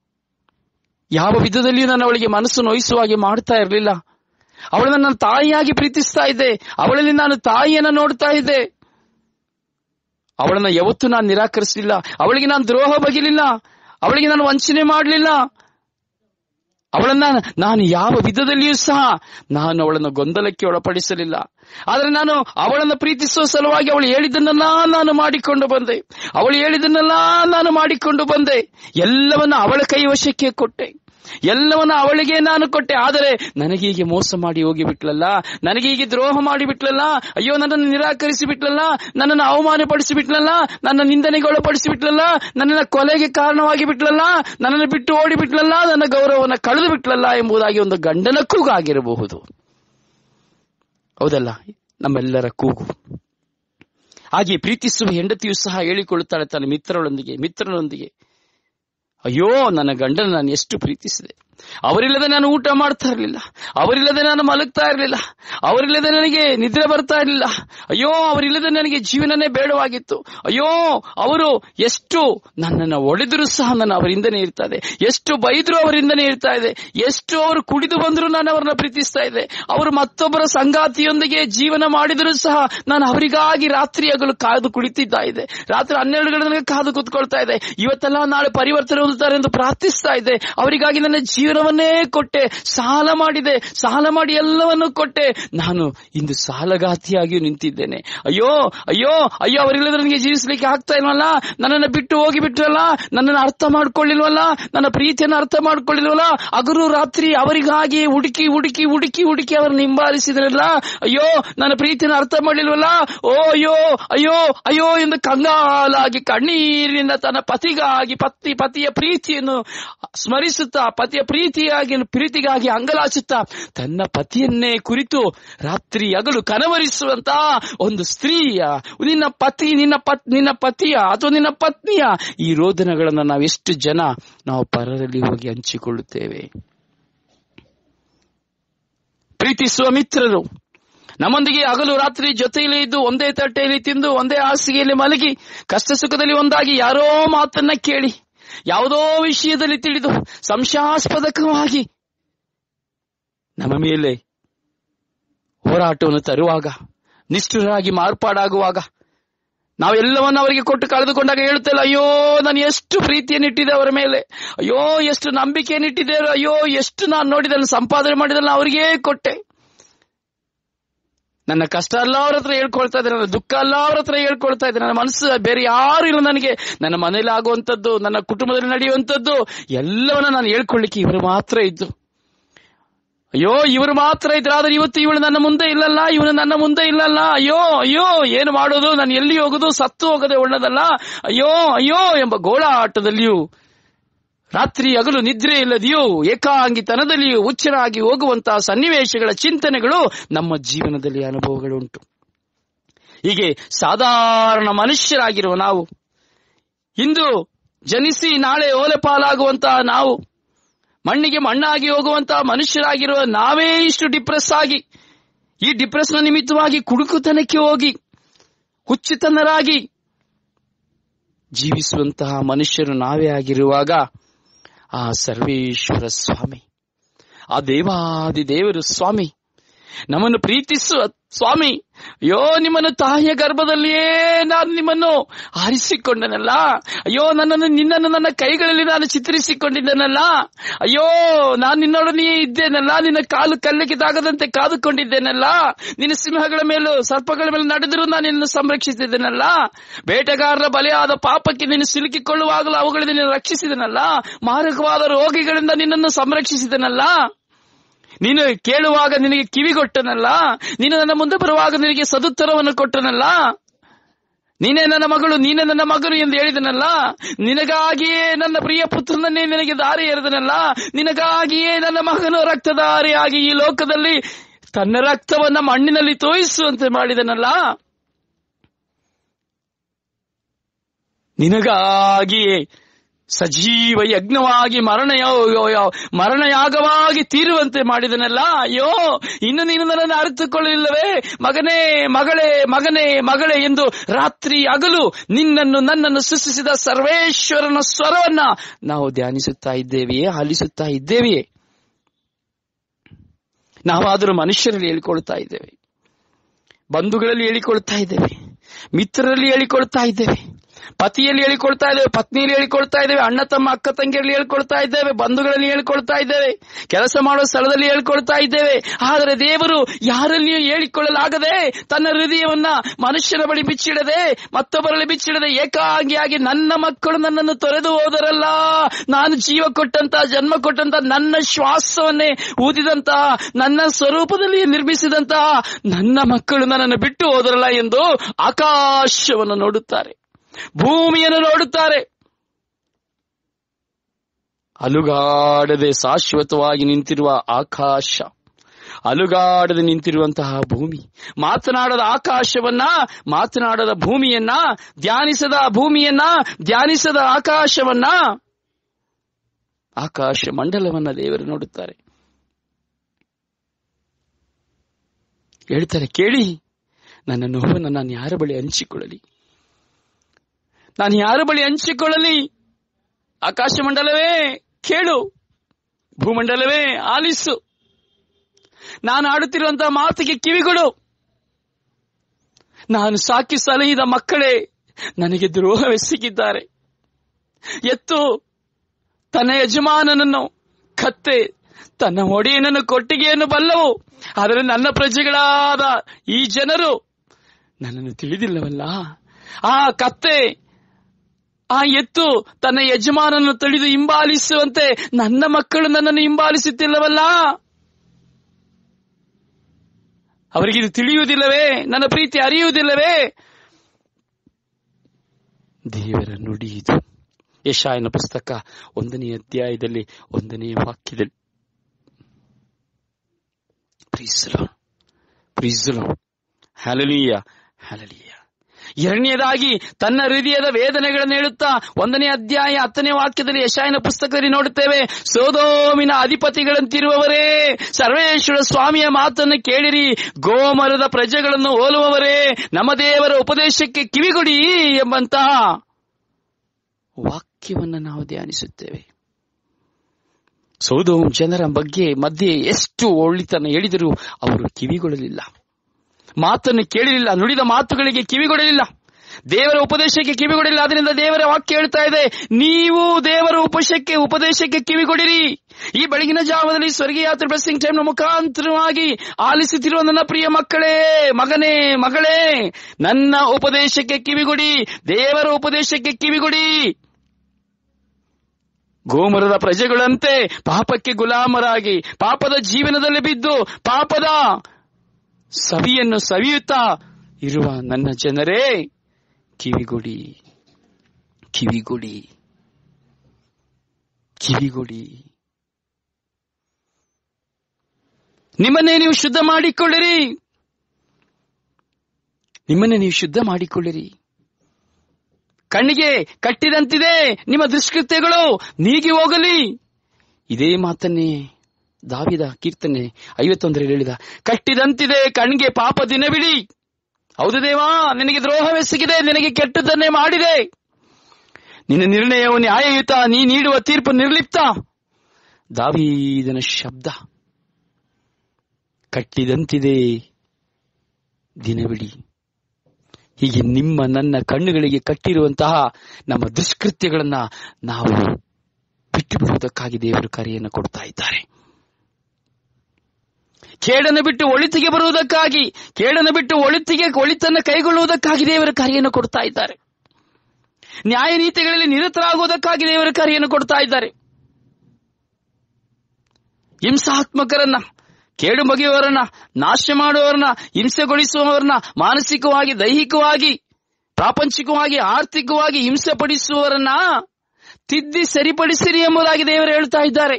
ಯಾವ ವಿಧದಲ್ಲಿಯೂ ನಾನು ಅವಳಿಗೆ ಮನಸ್ಸು ನೋಯಿಸುವ ಹಾಗೆ ಮಾಡ್ತಾ ಇರಲಿಲ್ಲ ಅವಳನ್ನ ನಾನು ತಾಯಿಯಾಗಿ ಪ್ರೀತಿಸ್ತಾ ಇದ್ದೆ ಅವಳಲ್ಲಿ ನಾನು ತಾಯಿಯನ್ನ ನೋಡ್ತಾ ಇದ್ದೆ ಅವಳನ್ನ ಯಾವತ್ತೂ ನಾನು ನಿರಾಕರಿಸಲಿಲ್ಲ ಅವಳಿಗೆ ನಾನು ದ್ರೋಹ ಬಗಿಲಿಲ್ಲ ಅವಳಿಗೆ ನಾನು ವಂಚನೆ ಮಾಡಲಿಲ್ಲ ಅವಳನ್ನ ನಾನು ಯಾವ ವಿಧದಲ್ಲಿಯೂ ಸಹ ನಾನು ಅವಳನ್ನು ಗೊಂದಲಕ್ಕೆ ಒಳಪಡಿಸಲಿಲ್ಲ ಆದ್ರೆ ನಾನು ಅವಳನ್ನು ಪ್ರೀತಿಸುವ ಸಲುವಾಗಿ ಅವಳು ಹೇಳಿದ್ದನ್ನೆಲ್ಲ ನಾನು ಮಾಡಿಕೊಂಡು ಬಂದೆ ಅವಳು ಹೇಳಿದ್ದನ್ನೆಲ್ಲ ನಾನು ಮಾಡಿಕೊಂಡು ಬಂದೆ ಎಲ್ಲವನ್ನ ಅವಳ ಕೈ ವಶಕ್ಕೆ ಕೊಟ್ಟೆ ಎಲ್ಲವನ್ನ ಅವಳಿಗೆ ನಾನು ಕೊಟ್ಟೆ ಆದರೆ ನನಗೀಗೆ ಮೋಸ ಮಾಡಿ ಹೋಗಿಬಿಟ್ಲಲ್ಲ ನನಗೀಗೆ ದ್ರೋಹ ಮಾಡಿ ಬಿಟ್ಲಲ್ಲ ಅಯ್ಯೋ ನನ್ನನ್ನು ನಿರಾಕರಿಸಿ ಬಿಟ್ಲಲ್ಲ ನನ್ನನ್ನು ಅವಮಾನಪಡಿಸಿ ಬಿಟ್ಲಲ್ಲ ನನ್ನ ನಿಂದನೆಗೆ ಒಳಪಡಿಸಿ ಬಿಟ್ಲಲ್ಲ ನನ್ನನ್ನ ಕೊಲೆಗೆ ಕಾರಣವಾಗಿ ಬಿಟ್ಲಲ್ಲ ನನ್ನನ್ನು ಬಿಟ್ಟು ಓಡಿ ಬಿಟ್ಲಲ್ಲ ನನ್ನ ಗೌರವವನ್ನು ಕಳೆದು ಬಿಟ್ಲಲ್ಲ ಎಂಬುದಾಗಿ ಒಂದು ಗಂಡನ ಕೂಗಾಗಿರಬಹುದು ಹೌದಲ್ಲ ನಮ್ಮೆಲ್ಲರ ಕೂಗು ಹಾಗೆ ಪ್ರೀತಿಸುವ ಹೆಂಡತಿಯು ಸಹ ಹೇಳಿಕೊಳ್ಳುತ್ತಾಳೆ ತನ್ನ ಮಿತ್ರರೊಂದಿಗೆ ಮಿತ್ರನೊಂದಿಗೆ ಅಯ್ಯೋ ನನ್ನ ಗಂಡನ ನಾನು ಎಷ್ಟು ಪ್ರೀತಿಸಿದೆ ಅವರಿಲ್ಲದೆ ನಾನು ಊಟ ಮಾಡ್ತಾ ಇರಲಿಲ್ಲ ಅವರಿಲ್ಲದೆ ನಾನು ಮಲಗ್ತಾ ಇರಲಿಲ್ಲ ಅವರಿಲ್ಲದೆ ನನಗೆ ನಿದ್ರೆ ಬರ್ತಾ ಇರಲಿಲ್ಲ ಅಯ್ಯೋ ಅವರಿಲ್ಲದೆ ನನಗೆ ಜೀವನನೇ ಬೇಡವಾಗಿತ್ತು ಅಯ್ಯೋ ಅವರು ಎಷ್ಟು ನನ್ನನ್ನು ಒಡೆದರೂ ಸಹ ನಾನು ಅವರಿಂದನೇ ಇರ್ತಾ ಇದೆ ಎಷ್ಟು ಬೈದ್ರು ಅವರಿಂದನೇ ಇರ್ತಾ ಇದೆ ಎಷ್ಟು ಅವರು ಕುಡಿದು ಬಂದರೂ ನಾನು ಅವರನ್ನ ಪ್ರೀತಿಸ್ತಾ ಇದ್ದೆ ಅವರು ಮತ್ತೊಬ್ಬರ ಸಂಗಾತಿಯೊಂದಿಗೆ ಜೀವನ ಮಾಡಿದರೂ ಸಹ ನಾನು ಅವರಿಗಾಗಿ ರಾತ್ರಿ ಹಗಲು ಕಾದು ಕುಳಿತಿದ್ದ ಇದೆ ರಾತ್ರಿ ಹನ್ನೆರಡು ಗಂಟೆ ಕಾದು ಕೂತ್ಕೊಳ್ತಾ ಇದೆ ಇವತ್ತೆಲ್ಲ ನಾಳೆ ಪರಿವರ್ತನೆ ಹೊಂದುತ್ತಾರೆ ಎಂದು ಪ್ರಾರ್ಥಿಸ್ತಾ ಇದ್ದೆ ಅವರಿಗಾಗಿ ನನ್ನ ಜೀವನವನ್ನೇ ಕೊಟ್ಟೆ ಸಾಲ ಮಾಡಿದೆ ಸಾಲ ಮಾಡಿ ಎಲ್ಲವನ್ನು ಕೊಟ್ಟೆ ನಾನು ಇಂದು ಸಾಲಗಾತಿಯಾಗಿಯೂ ನಿಂತಿದ್ದೇನೆ ಅಯ್ಯೋ ಅಯ್ಯೋ ಅಯ್ಯೋ ಅವರಿಲ್ಲದೆ ನನಗೆ ಜೀವಿಸಲಿಕ್ಕೆ ಆಗ್ತಾ ಇಲ್ವಲ್ಲ ನನ್ನನ್ನು ಬಿಟ್ಟು ಹೋಗಿ ಬಿಟ್ರಲ್ಲ ನನ್ನನ್ನು ಅರ್ಥ ಮಾಡ್ಕೊಳ್ಳಿಲ್ವಲ್ಲ ನನ್ನ ಪ್ರೀತಿಯನ್ನು ಅರ್ಥ ಮಾಡ್ಕೊಳ್ಳಿಲ್ವಲ್ಲ ಹಗಲು ರಾತ್ರಿ ಅವರಿಗಾಗಿ ಹುಡುಕಿ ಹುಡುಕಿ ಹುಡುಕಿ ಹುಡುಕಿ ಅವರನ್ನು ಹಿಂಬಾಲಿಸಿದ್ರಲ್ಲ ಅಯ್ಯೋ ನನ್ನ ಪ್ರೀತಿಯನ್ನು ಅರ್ಥ ಮಾಡಲಿಲ್ವಲ್ಲ ಓ ಅಯ್ಯೋ ಅಯ್ಯೋ ಅಯ್ಯೋ ಎಂದು ಕಂಗಾಲಾಗಿ ಕಣ್ಣೀರಿನಿಂದ ತನ್ನ ಪತಿಗಾಗಿ ಪತಿ ಪತಿಯ ಪ್ರೀತಿಯನ್ನು ಸ್ಮರಿಸುತ್ತಾ ಪತಿಯ ಪ್ರೀತಿಯಾಗಿ ಪ್ರೀತಿಗಾಗಿ ಅಂಗಲಾಚುತ್ತಾ ತನ್ನ ಪತಿಯನ್ನೇ ಕುರಿತು ರಾತ್ರಿ ಹಗಲು ಕನವರಿಸುವಂತ ಒಂದು ಸ್ತ್ರೀಯ ನಿನ್ನ ಪತಿ ನಿನ್ನ ಪತ್ ನಿನ್ನ ಪತಿಯ ಅಥವಾ ನಿನ್ನ ಪತ್ನಿಯ ಈ ರೋದನಗಳನ್ನು ನಾವು ಎಷ್ಟು ಜನ ನಾವು ಪರರಲ್ಲಿ ಹೋಗಿ ಹಂಚಿಕೊಳ್ಳುತ್ತೇವೆ ಪ್ರೀತಿಸುವ ಮಿತ್ರರು ನಮ್ಮೊಂದಿಗೆ ಹಗಲು ರಾತ್ರಿ ಜೊತೆಯಲ್ಲಿ ಇದ್ದು ಒಂದೇ ತಟ್ಟೆಯಲ್ಲಿ ತಿಂದು ಒಂದೇ ಹಾಸಿಗೆಯಲ್ಲಿ ಮಲಗಿ ಕಷ್ಟ ಸುಖದಲ್ಲಿ ಒಂದಾಗಿ ಯಾರೋ ಮಾತನ್ನ ಕೇಳಿ ಯಾವುದೋ ವಿಷಯದಲ್ಲಿ ತಿಳಿದು ಸಂಶಯಾಸ್ಪದಕವಾಗಿ ನಮ್ಮ ಮೇಲೆ ಹೋರಾಟವನ್ನು ತರುವಾಗ ನಿಷ್ಠುರಾಗಿ ಮಾರ್ಪಾಡಾಗುವಾಗ ನಾವೆಲ್ಲವನ್ನು ಅವರಿಗೆ ಕೊಟ್ಟು ಕಳೆದುಕೊಂಡಾಗ ಹೇಳುತ್ತಲ್ಲ ಅಯ್ಯೋ ನಾನು ಎಷ್ಟು ಪ್ರೀತಿಯನ್ನಿಟ್ಟಿದೆ ಅವರ ಮೇಲೆ ಅಯ್ಯೋ ಎಷ್ಟು ನಂಬಿಕೆಯನ್ನಿಟ್ಟಿದೆ ಅಯ್ಯೋ ಎಷ್ಟು ನಾನು ನೋಡಿದ ಸಂಪಾದನೆ ಮಾಡಿದಲ್ಲ ಅವರಿಗೇ ಕೊಟ್ಟೆ ನನ್ನ ಕಷ್ಟ ಎಲ್ಲ ಅವ್ರ ಹತ್ರ ಹೇಳ್ಕೊಳ್ತಾ ಇದ್ದೆ ನನ್ನ ದುಃಖ ಎಲ್ಲ ಅವ್ರ ಹತ್ರ ಹೇಳ್ಕೊಳ್ತಾ ಇದ್ದೆ ನನ್ನ ಮನಸ್ಸು ಬೇರೆ ಯಾರು ಇಲ್ಲ ನನಗೆ ನನ್ನ ಮನೇಲಿ ಆಗುವಂತದ್ದು ನನ್ನ ಕುಟುಂಬದಲ್ಲಿ ನಡೆಯುವಂತದ್ದು ಎಲ್ಲವನ್ನ ನಾನು ಹೇಳ್ಕೊಳ್ಳಿಕ್ಕೆ ಇವರು ಮಾತ್ರ ಇದ್ದು ಅಯ್ಯೋ ಇವರು ಮಾತ್ರ ಇದ್ರು ಆದ್ರೆ ಇವತ್ತು ಇವಳು ನನ್ನ ಮುಂದೆ ಇಲ್ಲಲ್ಲ ಇವನು ನನ್ನ ಮುಂದೆ ಇಲ್ಲಲ್ಲ ಅಯ್ಯೋ ಅಯ್ಯೋ ಏನು ಮಾಡೋದು ನಾನು ಎಲ್ಲಿ ಹೋಗೋದು ಸತ್ತು ಹೋಗದೆ ಒಳ್ಳದಲ್ಲ ಅಯ್ಯೋ ಅಯ್ಯೋ ಎಂಬ ಗೋಳಾಟದಲ್ಲಿಯೂ ರಾತ್ರಿ ಹಗಲು ನಿದ್ರೆ ಇಲ್ಲದೆಯೂ ಏಕಾಂಗಿತನದಲ್ಲಿಯೂ ಹುಚ್ಚರಾಗಿ ಹೋಗುವಂತಹ ಸನ್ನಿವೇಶಗಳ ಚಿಂತನೆಗಳು ನಮ್ಮ ಜೀವನದಲ್ಲಿ ಅನುಭವಗಳುಂಟು ಹೀಗೆ ಸಾಧಾರಣ ಮನುಷ್ಯರಾಗಿರುವ ನಾವು ಇಂದು ಜನಿಸಿ ನಾಳೆ ಓಲೆ ಪಾಲಾಗುವಂತಹ ನಾವು ಮಣ್ಣಿಗೆ ಮಣ್ಣಾಗಿ ಹೋಗುವಂತಹ ಮನುಷ್ಯರಾಗಿರುವ ನಾವೇ ಇಷ್ಟು ಡಿಪ್ರೆಸ್ ಆಗಿ ಈ ಡಿಪ್ರೆಸ್ನ ನಿಮಿತ್ತವಾಗಿ ಕುಡುಕುತನಕ್ಕೆ ಹೋಗಿ ಹುಚ್ಚುತನರಾಗಿ ಜೀವಿಸುವಂತಹ ಮನುಷ್ಯರು ನಾವೇ ಆಗಿರುವಾಗ ಆ ಸರ್ವೇಶ್ವರ ಸ್ವಾಮಿ ಆ ದೇವಾದಿ ದೇವರು ಸ್ವಾಮಿ ನಮ್ಮನ್ನು ಪ್ರೀತಿಸುವ ಸ್ವಾಮಿ ಅಯ್ಯೋ ನಿಮ್ಮನ್ನು ತಾಯಿಯ ಗರ್ಭದಲ್ಲಿಯೇ ನಾನು ನಿಮ್ಮನ್ನು ಆರಿಸಿಕೊಂಡನಲ್ಲ ಅಯ್ಯೋ ನನ್ನನ್ನು ನಿನ್ನನ್ನು ನನ್ನ ಕೈಗಳಲ್ಲಿ ನಾನು ಚಿತ್ರಿಸಿಕೊಂಡಿದ್ದೇನಲ್ಲ ಅಯ್ಯೋ ನಾನು ನಿನ್ನೊಡನೆಯೇ ಇದ್ದೇನಲ್ಲ ನಿನ್ನ ಕಾಲು ಕಲ್ಲಿಗೆ ತಾಗದಂತೆ ಕಾದುಕೊಂಡಿದ್ದೇನಲ್ಲ ನಿನ್ನ ಸಿಂಹಗಳ ಮೇಲೂ ಸರ್ಪಗಳ ಮೇಲೆ ನಡೆದರೂ ನಾನು ನಿನ್ನನ್ನು ಸಂರಕ್ಷಿಸಿದ್ದೇನಲ್ಲ ಬೇಟೆಗಾರರ ಬಲೆಯಾದ ಪಾಪಕ್ಕೆ ನೀನು ಸಿಲುಕಿಕೊಳ್ಳುವಾಗಲೂ ಅವುಗಳಿಂದ ನೀನು ರಕ್ಷಿಸಿದನಲ್ಲ ಮಾರಕವಾದ ರೋಗಿಗಳಿಂದ ನಿನ್ನನ್ನು ಸಂರಕ್ಷಿಸಿದನಲ್ಲ ನೀನು ಕೇಳುವಾಗ ನಿನಗೆ ಕಿವಿಗೊಟ್ಟನಲ್ಲ ನೀನು ನನ್ನ ಮುಂದೆ ಬರುವಾಗ ನಿನಗೆ ಸದುತ್ತರವನ್ನು ಕೊಟ್ಟನಲ್ಲ ನೀನೇ ನನ್ನ ಮಗಳು ನೀನೇ ನನ್ನ ಮಗನು ಎಂದು ಹೇಳಿದನಲ್ಲ ನಿನಗಾಗಿಯೇ ನನ್ನ ಪ್ರಿಯ ಪುತ್ರನನ್ನೇ ನಿನಗೆ ದಾರಿ ಎರೆದನಲ್ಲ ನಿನಗಾಗಿಯೇ ನನ್ನ ಮಗನು ರಕ್ತಧಾರಿಯಾಗಿ ಈ ಲೋಕದಲ್ಲಿ ತನ್ನ ರಕ್ತವನ್ನ ಮಣ್ಣಿನಲ್ಲಿ ತೋಯಿಸುವಂತೆ ಮಾಡಿದನಲ್ಲ ನಿನಗಾಗಿಯೇ ಸಜೀವ ಯಜ್ಞವಾಗಿ ಮರಣ ಮರಣಯಾಗವಾಗಿ ತೀರುವಂತೆ ಮಾಡಿದನಲ್ಲ ಅಯ್ಯೋ ಇನ್ನು ನೀನು ನನ್ನನ್ನು ಅರಿತುಕೊಳ್ಳಲಿಲ್ಲವೇ ಮಗನೇ ಮಗಳೇ ಮಗನೇ ಮಗಳೇ ಎಂದು ರಾತ್ರಿ ಹಗಲು ನಿನ್ನನ್ನು ನನ್ನನ್ನು ಸೃಷ್ಟಿಸಿದ ಸರ್ವೇಶ್ವರನ ಸ್ವರವನ್ನ ನಾವು ಧ್ಯಾನಿಸುತ್ತಾ ಇದ್ದೇವೆಯೇ ಆಲಿಸುತ್ತಾ ಇದ್ದೇವೆಯೇ ನಾವಾದರೂ ಮನುಷ್ಯರಲ್ಲಿ ಹೇಳಿಕೊಳ್ತಾ ಇದ್ದೇವೆ ಬಂಧುಗಳಲ್ಲಿ ಹೇಳಿಕೊಳ್ತಾ ಇದ್ದೇವೆ ಮಿತ್ರರಲ್ಲಿ ಹೇಳಿಕೊಳ್ತಾ ಇದ್ದೇವೆ ಪತಿಯಲ್ಲಿ ಹೇಳಿಕೊಳ್ತಾ ಇದ್ದೇವೆ ಪತ್ನಿಯಲ್ಲಿ ಹೇಳಿಕೊಳ್ತಾ ಇದ್ದೇವೆ ಅಣ್ಣ ತಮ್ಮ ಅಕ್ಕ ತಂಗಿಯಲ್ಲಿ ಹೇಳ್ಕೊಳ್ತಾ ಇದ್ದೇವೆ ಬಂಧುಗಳಲ್ಲಿ ಹೇಳ್ಕೊಳ್ತಾ ಇದ್ದೇವೆ ಕೆಲಸ ಮಾಡುವ ಸ್ಥಳದಲ್ಲಿ ಹೇಳ್ಕೊಳ್ತಾ ಇದ್ದೇವೆ ಆದರೆ ದೇವರು ಯಾರಲ್ಲಿಯೂ ಹೇಳಿಕೊಳ್ಳಲಾಗದೆ ತನ್ನ ಹೃದಯವನ್ನ ಮನುಷ್ಯನ ಬಳಿ ಬಿಚ್ಚಿಡದೆ ಮತ್ತೊಬ್ಬರಲ್ಲಿ ಬಿಚ್ಚಿಡದೆ ಏಕಾಂಗಿಯಾಗಿ ನನ್ನ ಮಕ್ಕಳು ನನ್ನನ್ನು ತೊರೆದು ಹೋದರಲ್ಲ ನಾನು ಜೀವ ಕೊಟ್ಟಂತ ಜನ್ಮ ಕೊಟ್ಟಂತ ನನ್ನ ಶ್ವಾಸವನ್ನೇ ಊದಿದಂತ ನನ್ನ ಸ್ವರೂಪದಲ್ಲಿ ನಿರ್ಮಿಸಿದಂತಹ ನನ್ನ ಮಕ್ಕಳು ನನ್ನನ್ನು ಬಿಟ್ಟು ಹೋದರಲ್ಲ ಎಂದು ಆಕಾಶವನ್ನು ನೋಡುತ್ತಾರೆ ಭೂಮಿಯನ್ನು ನೋಡುತ್ತಾರೆ ಅಲುಗಾಡದೆ ಶಾಶ್ವತವಾಗಿ ನಿಂತಿರುವ ಆಕಾಶ ಅಲುಗಾಡದೆ ನಿಂತಿರುವಂತಹ ಭೂಮಿ ಮಾತನಾಡದ ಆಕಾಶವನ್ನ ಮಾತನಾಡದ ಭೂಮಿಯನ್ನ ಧ್ಯಾನಿಸದ ಭೂಮಿಯನ್ನ ಧ್ಯಾನಿಸದ ಆಕಾಶವನ್ನ ಆಕಾಶ ಮಂಡಲವನ್ನ ದೇವರು ನೋಡುತ್ತಾರೆ ಹೇಳ್ತಾರೆ ಕೇಳಿ ನನ್ನ ನೋವನ್ನು ನಾನು ಯಾರ ಬಳಿ ಹಂಚಿಕೊಳ್ಳಲಿ ನಾನು ಯಾರ ಬಳಿ ಹಂಚಿಕೊಳ್ಳಲಿ ಆಕಾಶ ಮಂಡಲವೇ ಕೇಳು ಭೂಮಂಡಲವೇ ಆಲಿಸು ನಾನು ಆಡುತ್ತಿರುವಂತಹ ಮಾತಿಗೆ ಕಿವಿಗಳು ನಾನು ಸಾಕಿ ಸಲಹಿದ ಮಕ್ಕಳೇ ನನಗೆ ದ್ರೋಹವೆಸಗಿದ್ದಾರೆ ಎತ್ತು ತನ್ನ ಯಜಮಾನನನ್ನು ಕತ್ತೆ ತನ್ನ ಒಡೆಯನನ್ನು ಕೊಟ್ಟಿಗೆಯನ್ನು ಬಲ್ಲವು ಆದರೆ ನನ್ನ ಪ್ರಜೆಗಳಾದ ಈ ಜನರು ನನ್ನನ್ನು ತಿಳಿದಿಲ್ಲವಲ್ಲ ಆ ಕತ್ತೆ ಆ ಎತ್ತು ತನ್ನ ಯಜಮಾನನ್ನು ತಿಳಿದು ಹಿಂಬಾಲಿಸುವಂತೆ ನನ್ನ ಮಕ್ಕಳು ನನ್ನನ್ನು ಹಿಂಬಾಲಿಸುತ್ತಿಲ್ಲವಲ್ಲ ಅವರಿಗಿದು ತಿಳಿಯುವುದಿಲ್ಲವೇ ನನ್ನ ಪ್ರೀತಿ ಅರಿಯುವುದಿಲ್ಲವೇ ದೇವರ ನುಡಿ ಇದು ಯಶಾಯನ ಪುಸ್ತಕ ಒಂದನೇ ಅಧ್ಯಾಯದಲ್ಲಿ ಒಂದನೇ ವಾಕ್ಯದಲ್ಲಿ ಪ್ರೀಸಲು ಪ್ರೀಸಲು ಹಲಲೀಯ ಹಲಲೀಯ ಎರಡನೇದಾಗಿ ತನ್ನ ಹೃದಯದ ವೇದನೆಗಳನ್ನು ಹೇಳುತ್ತಾ ಒಂದನೇ ಅಧ್ಯಾಯ ಹತ್ತನೇ ವಾಕ್ಯದಲ್ಲಿ ಯಶಾಯನ ಪುಸ್ತಕದಲ್ಲಿ ನೋಡುತ್ತೇವೆ ಸೋದೋಮಿನ ಅಧಿಪತಿಗಳಂತಿರುವವರೇ ಸರ್ವೇಶ್ವರ ಸ್ವಾಮಿಯ ಮಾತನ್ನು ಕೇಳಿರಿ ಗೋಮರದ ಪ್ರಜೆಗಳನ್ನು ಹೋಲುವವರೇ ನಮ್ಮ ದೇವರ ಉಪದೇಶಕ್ಕೆ ಕಿವಿಗೊಡಿ ಎಂಬಂತಹ ವಾಕ್ಯವನ್ನು ನಾವು ಧ್ಯಾನಿಸುತ್ತೇವೆ ಸೌದೋಮ್ ಜನರ ಬಗ್ಗೆ ಮಧ್ಯೆ ಎಷ್ಟು ಒಳ್ಳಿತನ ಹೇಳಿದರೂ ಅವರು ಕಿವಿಗೊಳ್ಳಲಿಲ್ಲ ಮಾತನ್ನು ಕೇಳಲಿಲ್ಲ ನುಡಿದ ಮಾತುಗಳಿಗೆ ಕಿವಿಗೊಡಲಿಲ್ಲ ದೇವರ ಉಪದೇಶಕ್ಕೆ ಕಿವಿಗೊಡಲಿಲ್ಲ ಅದರಿಂದ ದೇವರ ವಾಕ್ಯ ಹೇಳ್ತಾ ಇದೆ ನೀವು ದೇವರ ಉಪದೇಶಕ್ಕೆ ಉಪದೇಶಕ್ಕೆ ಕಿವಿಗೊಡಿರಿ ಈ ಬೆಳಗಿನ ಜಾವದಲ್ಲಿ ಸ್ವರ್ಗೀಯಾತ್ರೆ ಬ್ಲೆಸ್ಸಿಂಗ್ ಟೈಮ್ ಮುಖಾಂತರವಾಗಿ ಆಲಿಸುತ್ತಿರುವ ನನ್ನ ಪ್ರಿಯ ಮಕ್ಕಳೇ ಮಗನೇ ಮಗಳೇ ನನ್ನ ಉಪದೇಶಕ್ಕೆ ಕಿವಿಗೊಡಿ ದೇವರ ಉಪದೇಶಕ್ಕೆ ಕಿವಿಗೊಡಿ ಗೋಮರದ ಪ್ರಜೆಗಳಂತೆ ಪಾಪಕ್ಕೆ ಗುಲಾಮರಾಗಿ ಪಾಪದ ಜೀವನದಲ್ಲಿ ಬಿದ್ದು ಪಾಪದ ಸವಿಯನ್ನು ಸವಿಯುತ್ತಾ ಇರುವ ನನ್ನ ಜನರೇ ಕಿವಿಗೊಡಿ ಕಿವಿಗೊಡಿ ಕಿವಿಗೊಡಿ ನಿಮ್ಮನ್ನೇ ನೀವು ಶುದ್ಧ ಮಾಡಿಕೊಳ್ಳಿರಿ ನಿಮ್ಮನ್ನೇ ನೀವು ಶುದ್ಧ ಮಾಡಿಕೊಳ್ಳಿರಿ ಕಣ್ಣಿಗೆ ಕಟ್ಟಿದಂತಿದೆ ನಿಮ್ಮ ದುಷ್ಕೃತ್ಯಗಳು ನೀಗಿ ಹೋಗಲಿ ಇದೇ ಮಾತನ್ನೇ ದಾವಿದ ಕೀರ್ತನೆ ಐವತ್ತೊಂದರಲ್ಲಿ ಹೇಳಿದ ಕಟ್ಟಿದಂತಿದೆ ಕಣ್ಣಿಗೆ ಪಾಪ ದಿನವಿಡಿ ಹೌದು ದೇವಾ ನಿನಗೆ ದ್ರೋಹವೆಸಗಿದೆ ನಿನಗೆ ಕೆಟ್ಟದ್ದನ್ನೇ ಮಾಡಿದೆ ನಿನ್ನ ನಿರ್ಣಯವು ನ್ಯಾಯಯುತ ನೀ ನೀಡುವ ತೀರ್ಪು ನಿರ್ಲಿಪ್ತ ದಾವೀದನ ಶಬ್ದ ಕಟ್ಟಿದಂತಿದೆ ದಿನವಿಡಿ ಹೀಗೆ ನಿಮ್ಮ ನನ್ನ ಕಣ್ಣುಗಳಿಗೆ ಕಟ್ಟಿರುವಂತಹ ನಮ್ಮ ದುಷ್ಕೃತ್ಯಗಳನ್ನ ನಾವು ಬಿಟ್ಟು ಬಿಡುವುದಕ್ಕಾಗಿ ದೇವರು ಕರೆಯನ್ನು ಕೊಡ್ತಾ ಇದ್ದಾರೆ ಕೇಡನ್ನು ಬಿಟ್ಟು ಒಳಿತಿಗೆ ಬರುವುದಕ್ಕಾಗಿ ಕೇಡನ್ನು ಬಿಟ್ಟು ಒಳಿತಿಗೆ ಒಳಿತನ್ನು ಕೈಗೊಳ್ಳುವುದಕ್ಕಾಗಿ ದೇವರ ಕಾರ್ಯವನ್ನು ಕೊಡ್ತಾ ಇದ್ದಾರೆ ನ್ಯಾಯ ನೀತಿಗಳಲ್ಲಿ ನಿರತರಾಗುವುದಕ್ಕಾಗಿ ದೇವರ ಕಾರ್ಯವನ್ನು ಕೊಡ್ತಾ ಇದ್ದಾರೆ ಹಿಂಸಾತ್ಮಕರನ್ನ ಕೇಡು ಬಗೆಯವರನ್ನ ನಾಶ ಮಾಡುವವರನ್ನ ಹಿಂಸೆಗೊಳಿಸುವವರನ್ನ ಮಾನಸಿಕವಾಗಿ ದೈಹಿಕವಾಗಿ ಪ್ರಾಪಂಚಿಕವಾಗಿ ಆರ್ಥಿಕವಾಗಿ ಹಿಂಸೆ ಪಡಿಸುವವರನ್ನ ತಿದ್ದಿ ಸರಿಪಡಿಸಿರಿ ಎಂಬುದಾಗಿ ದೇವರು ಹೇಳ್ತಾ ಇದ್ದಾರೆ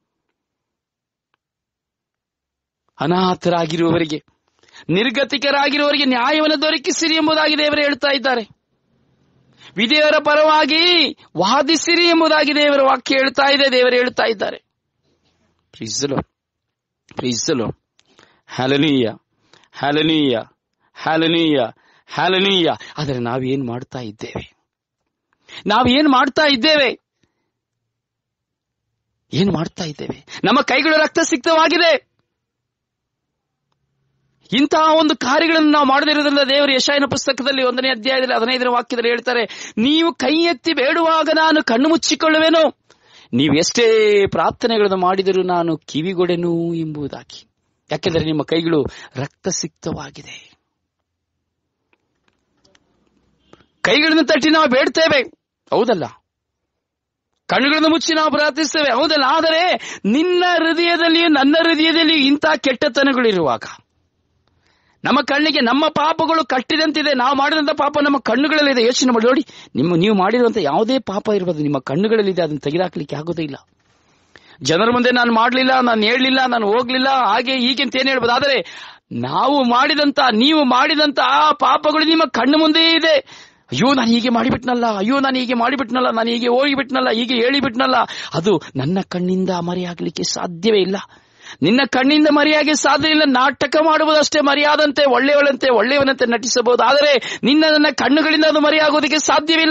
ಅನಾಥರಾಗಿರುವವರಿಗೆ ನಿರ್ಗತಿಕರಾಗಿರುವವರಿಗೆ ನ್ಯಾಯವನ್ನು ದೊರಕಿಸಿರಿ ಎಂಬುದಾಗಿ ದೇವರು ಹೇಳ್ತಾ ಇದ್ದಾರೆ ವಿಧೇಯರ ಪರವಾಗಿ ವಾದಿಸಿರಿ ಎಂಬುದಾಗಿ ದೇವರ ವಾಕ್ಯ ಹೇಳ್ತಾ ಇದೆ ದೇವರು ಹೇಳ್ತಾ ಇದ್ದಾರೆ ಪ್ರೀಸಲು ಪ್ರೀಸಲು ಹ್ಯಾಲನೀಯ ಹ್ಯಾಲನೀಯ ಹ್ಯಾಲನೀಯ ಹ್ಯಾಲನೀಯ ಆದರೆ ನಾವೇನ್ ಮಾಡ್ತಾ ಇದ್ದೇವೆ ನಾವೇನ್ ಮಾಡ್ತಾ ಇದ್ದೇವೆ ಏನ್ ಮಾಡ್ತಾ ಇದ್ದೇವೆ ನಮ್ಮ ಕೈಗಳು ರಕ್ತ ಸಿಕ್ತವಾಗಿದೆ ಇಂತಹ ಒಂದು ಕಾರ್ಯಗಳನ್ನು ನಾವು ಮಾಡದಿರೋದ್ರಿಂದ ದೇವರು ಯಶಾಯನ ಪುಸ್ತಕದಲ್ಲಿ ಒಂದನೇ ಅಧ್ಯಾಯದಲ್ಲಿ ಹದಿನೈದನೇ ವಾಕ್ಯದಲ್ಲಿ ಹೇಳ್ತಾರೆ ನೀವು ಕೈ ಎತ್ತಿ ಬೇಡುವಾಗ ನಾನು ಕಣ್ಣು ಮುಚ್ಚಿಕೊಳ್ಳುವೆನು ನೀವು ಎಷ್ಟೇ ಪ್ರಾರ್ಥನೆಗಳನ್ನು ಮಾಡಿದರೂ ನಾನು ಕಿವಿಗೊಡೆನು ಎಂಬುದಾಗಿ ಯಾಕೆಂದರೆ ನಿಮ್ಮ ಕೈಗಳು ರಕ್ತಸಿಕ್ತವಾಗಿದೆ ಕೈಗಳನ್ನು ತಟ್ಟಿ ನಾವು ಬೇಡ್ತೇವೆ ಹೌದಲ್ಲ ಕಣ್ಣುಗಳನ್ನು ಮುಚ್ಚಿ ನಾವು ಪ್ರಾರ್ಥಿಸ್ತೇವೆ ಹೌದಲ್ಲ ಆದರೆ ನಿನ್ನ ಹೃದಯದಲ್ಲಿಯೂ ನನ್ನ ಹೃದಯದಲ್ಲಿಯೂ ಇಂಥ ಕೆಟ್ಟತನಗಳಿರುವಾಗ ನಮ್ಮ ಕಣ್ಣಿಗೆ ನಮ್ಮ ಪಾಪಗಳು ಕಟ್ಟಿದಂತಿದೆ ನಾವು ಮಾಡಿದಂತ ಪಾಪ ನಮ್ಮ ಕಣ್ಣುಗಳಲ್ಲಿದೆ ಯೋಚನೆ ಮಾಡಿ ನೋಡಿ ನಿಮ್ಮ ನೀವು ಮಾಡಿರುವಂತ ಯಾವುದೇ ಪಾಪ ಇರ್ಬೋದು ನಿಮ್ಮ ಕಣ್ಣುಗಳಲ್ಲಿದೆ ಅದನ್ನು ತೆಗೆದಾಕ್ಲಿಕ್ಕೆ ಆಗೋದೇ ಇಲ್ಲ ಜನರ ಮುಂದೆ ನಾನು ಮಾಡಲಿಲ್ಲ ನಾನು ಹೇಳಲಿಲ್ಲ ನಾನು ಹೋಗ್ಲಿಲ್ಲ ಹಾಗೆ ಹೀಗೆ ಅಂತ ಏನ್ ಹೇಳ್ಬೋದು ಆದರೆ ನಾವು ಮಾಡಿದಂತ ನೀವು ಮಾಡಿದಂತ ಆ ಪಾಪಗಳು ನಿಮ್ಮ ಕಣ್ಣು ಮುಂದೆ ಇದೆ ಅಯ್ಯೋ ನಾನು ಹೀಗೆ ಮಾಡಿಬಿಟ್ನಲ್ಲ ಅಯ್ಯೋ ನಾನು ಹೀಗೆ ಮಾಡಿಬಿಟ್ನಲ್ಲ ನಾನು ಹೀಗೆ ಹೋಗಿಬಿಟ್ನಲ್ಲ ಹೀಗೆ ಹೇಳಿಬಿಟ್ನಲ್ಲ ಅದು ನನ್ನ ಕಣ್ಣಿಂದ ಮರೆಯಾಗಲಿಕ್ಕೆ ಸಾಧ್ಯವೇ ಇಲ್ಲ ನಿನ್ನ ಕಣ್ಣಿಂದ ಮರೆಯಾಗಿ ಸಾಧ್ಯ ಇಲ್ಲ ನಾಟಕ ಮಾಡುವುದಷ್ಟೇ ಮರೆಯಾದಂತೆ ಒಳ್ಳೆಯವಳಂತೆ ಒಳ್ಳೆಯವನಂತೆ ನಟಿಸಬಹುದು ಆದರೆ ನಿನ್ನ ನನ್ನ ಕಣ್ಣುಗಳಿಂದ ಅದು ಮರೆಯಾಗೋದಕ್ಕೆ ಸಾಧ್ಯವಿಲ್ಲ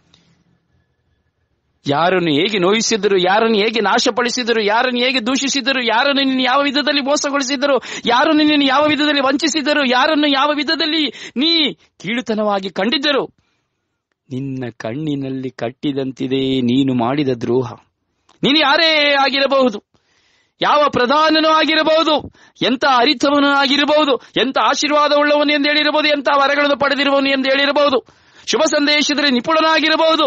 ಯಾರನ್ನು ಹೇಗೆ ನೋಯಿಸಿದರು ಯಾರನ್ನು ಹೇಗೆ ನಾಶಪಡಿಸಿದರು ಯಾರನ್ನು ಹೇಗೆ ದೂಷಿಸಿದರು ಯಾರನ್ನು ನಿನ್ನ ಯಾವ ವಿಧದಲ್ಲಿ ಮೋಸಗೊಳಿಸಿದರು ಯಾರು ನಿನ್ನನ್ನು ಯಾವ ವಿಧದಲ್ಲಿ ವಂಚಿಸಿದರು ಯಾರನ್ನು ಯಾವ ವಿಧದಲ್ಲಿ ನೀ ಕೀಳುತನವಾಗಿ ಕಂಡಿದ್ದರು ನಿನ್ನ ಕಣ್ಣಿನಲ್ಲಿ ಕಟ್ಟಿದಂತಿದೆ ನೀನು ಮಾಡಿದ ದ್ರೋಹ ನೀನು ಯಾರೇ ಆಗಿರಬಹುದು ಯಾವ ಪ್ರಧಾನನೂ ಆಗಿರಬಹುದು ಎಂತ ಅರಿತವನು ಆಗಿರಬಹುದು ಎಂತ ಆಶೀರ್ವಾದವುಳ್ಳವನು ಎಂದು ಹೇಳಿರಬಹುದು ಎಂತ ವರಗಳನ್ನು ಪಡೆದಿರುವವನು ಎಂದು ಹೇಳಿರಬಹುದು ಶುಭ ಸಂದೇಶದಲ್ಲಿ ನಿಪುಣನಾಗಿರಬಹುದು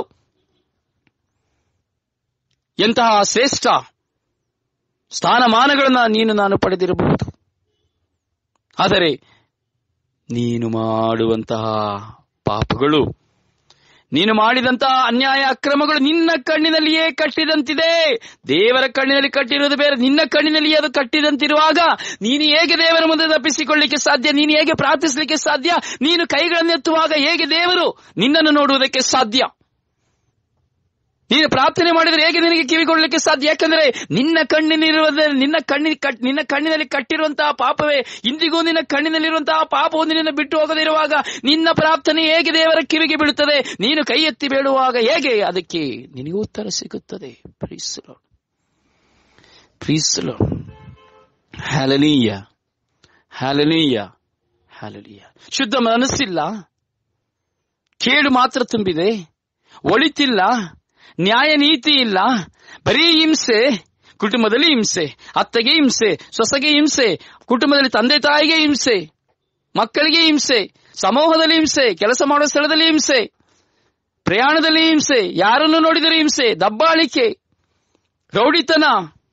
ಎಂತಹ ಶ್ರೇಷ್ಠ ಸ್ಥಾನಮಾನಗಳನ್ನ ನೀನು ನಾನು ಪಡೆದಿರಬಹುದು ಆದರೆ ನೀನು ಮಾಡುವಂತಹ ಪಾಪಗಳು ನೀನು ಮಾಡಿದಂತಹ ಅನ್ಯಾಯ ಅಕ್ರಮಗಳು ನಿನ್ನ ಕಣ್ಣಿನಲ್ಲಿಯೇ ಕಟ್ಟಿದಂತಿದೆ ದೇವರ ಕಣ್ಣಿನಲ್ಲಿ ಕಟ್ಟಿರುವುದು ಬೇರೆ ನಿನ್ನ ಕಣ್ಣಿನಲ್ಲಿಯೇ ಅದು ಕಟ್ಟಿದಂತಿರುವಾಗ ನೀನು ಹೇಗೆ ದೇವರ ಮುಂದೆ ತಪ್ಪಿಸಿಕೊಳ್ಳಿಕ್ಕೆ ಸಾಧ್ಯ ನೀನು ಹೇಗೆ ಪ್ರಾರ್ಥಿಸಲಿಕ್ಕೆ ಸಾಧ್ಯ ನೀನು ಕೈಗಳನ್ನೆತ್ತುವಾಗ ಹೇಗೆ ದೇವರು ನಿನ್ನನ್ನು ನೋಡುವುದಕ್ಕೆ ಸಾಧ್ಯ ನೀನು ಪ್ರಾರ್ಥನೆ ಮಾಡಿದರೆ ಹೇಗೆ ನಿನಗೆ ಕಿವಿಗೊಳ್ಳಲಿಕ್ಕೆ ಸಾಧ್ಯ ಯಾಕಂದ್ರೆ ನಿನ್ನ ಕಣ್ಣಿನಿರುವುದೇ ನಿನ್ನ ಕಣ್ಣಿ ಕಟ್- ನಿನ್ನ ಕಣ್ಣಿನಲ್ಲಿ ಕಟ್ಟಿರುವಂತಹ ಪಾಪವೇ ಇಂದಿಗೂ ನಿನ್ನ ಕಣ್ಣಿನಲ್ಲಿರುವಂತಹ ಪಾಪವು ನಿನ್ನ ಬಿಟ್ಟು ಹೋಗದಿರುವಾಗ ನಿನ್ನ ಪ್ರಾರ್ಥನೆ ಹೇಗೆ ದೇವರ ಕಿವಿಗೆ ಬೀಳುತ್ತದೆ ನೀನು ಕೈ ಎತ್ತಿ ಬೇಡುವಾಗ ಹೇಗೆ ಅದಕ್ಕೆ ನಿನಗೂ ಉತ್ತರ ಸಿಗುತ್ತದೆ ಪ್ರೀಸಲು ಪ್ರೀಸಲು ಹ್ಯಾಲನೀಯ ಹ್ಯಾಲನೀಯ ಹ್ಯಾಲನೀಯ ಶುದ್ಧ ಮನಸ್ಸಿಲ್ಲ ಕೇಡು ಮಾತ್ರ ತುಂಬಿದೆ ಒಳಿತಿಲ್ಲ ನ್ಯಾಯ ನೀತಿ ಇಲ್ಲ ಬರೀ ಹಿಂಸೆ ಕುಟುಂಬದಲ್ಲಿ ಹಿಂಸೆ ಅತ್ತಗೆ ಹಿಂಸೆ ಸೊಸೆಗೆ ಹಿಂಸೆ ಕುಟುಂಬದಲ್ಲಿ ತಂದೆ ತಾಯಿಗೆ ಹಿಂಸೆ ಮಕ್ಕಳಿಗೆ ಹಿಂಸೆ ಸಮೂಹದಲ್ಲಿ ಹಿಂಸೆ ಕೆಲಸ ಮಾಡುವ ಸ್ಥಳದಲ್ಲಿ ಹಿಂಸೆ ಪ್ರಯಾಣದಲ್ಲಿ ಹಿಂಸೆ ಯಾರನ್ನು ನೋಡಿದರೆ ಹಿಂಸೆ ದಬ್ಬಾಳಿಕೆ ರೌಡಿತನ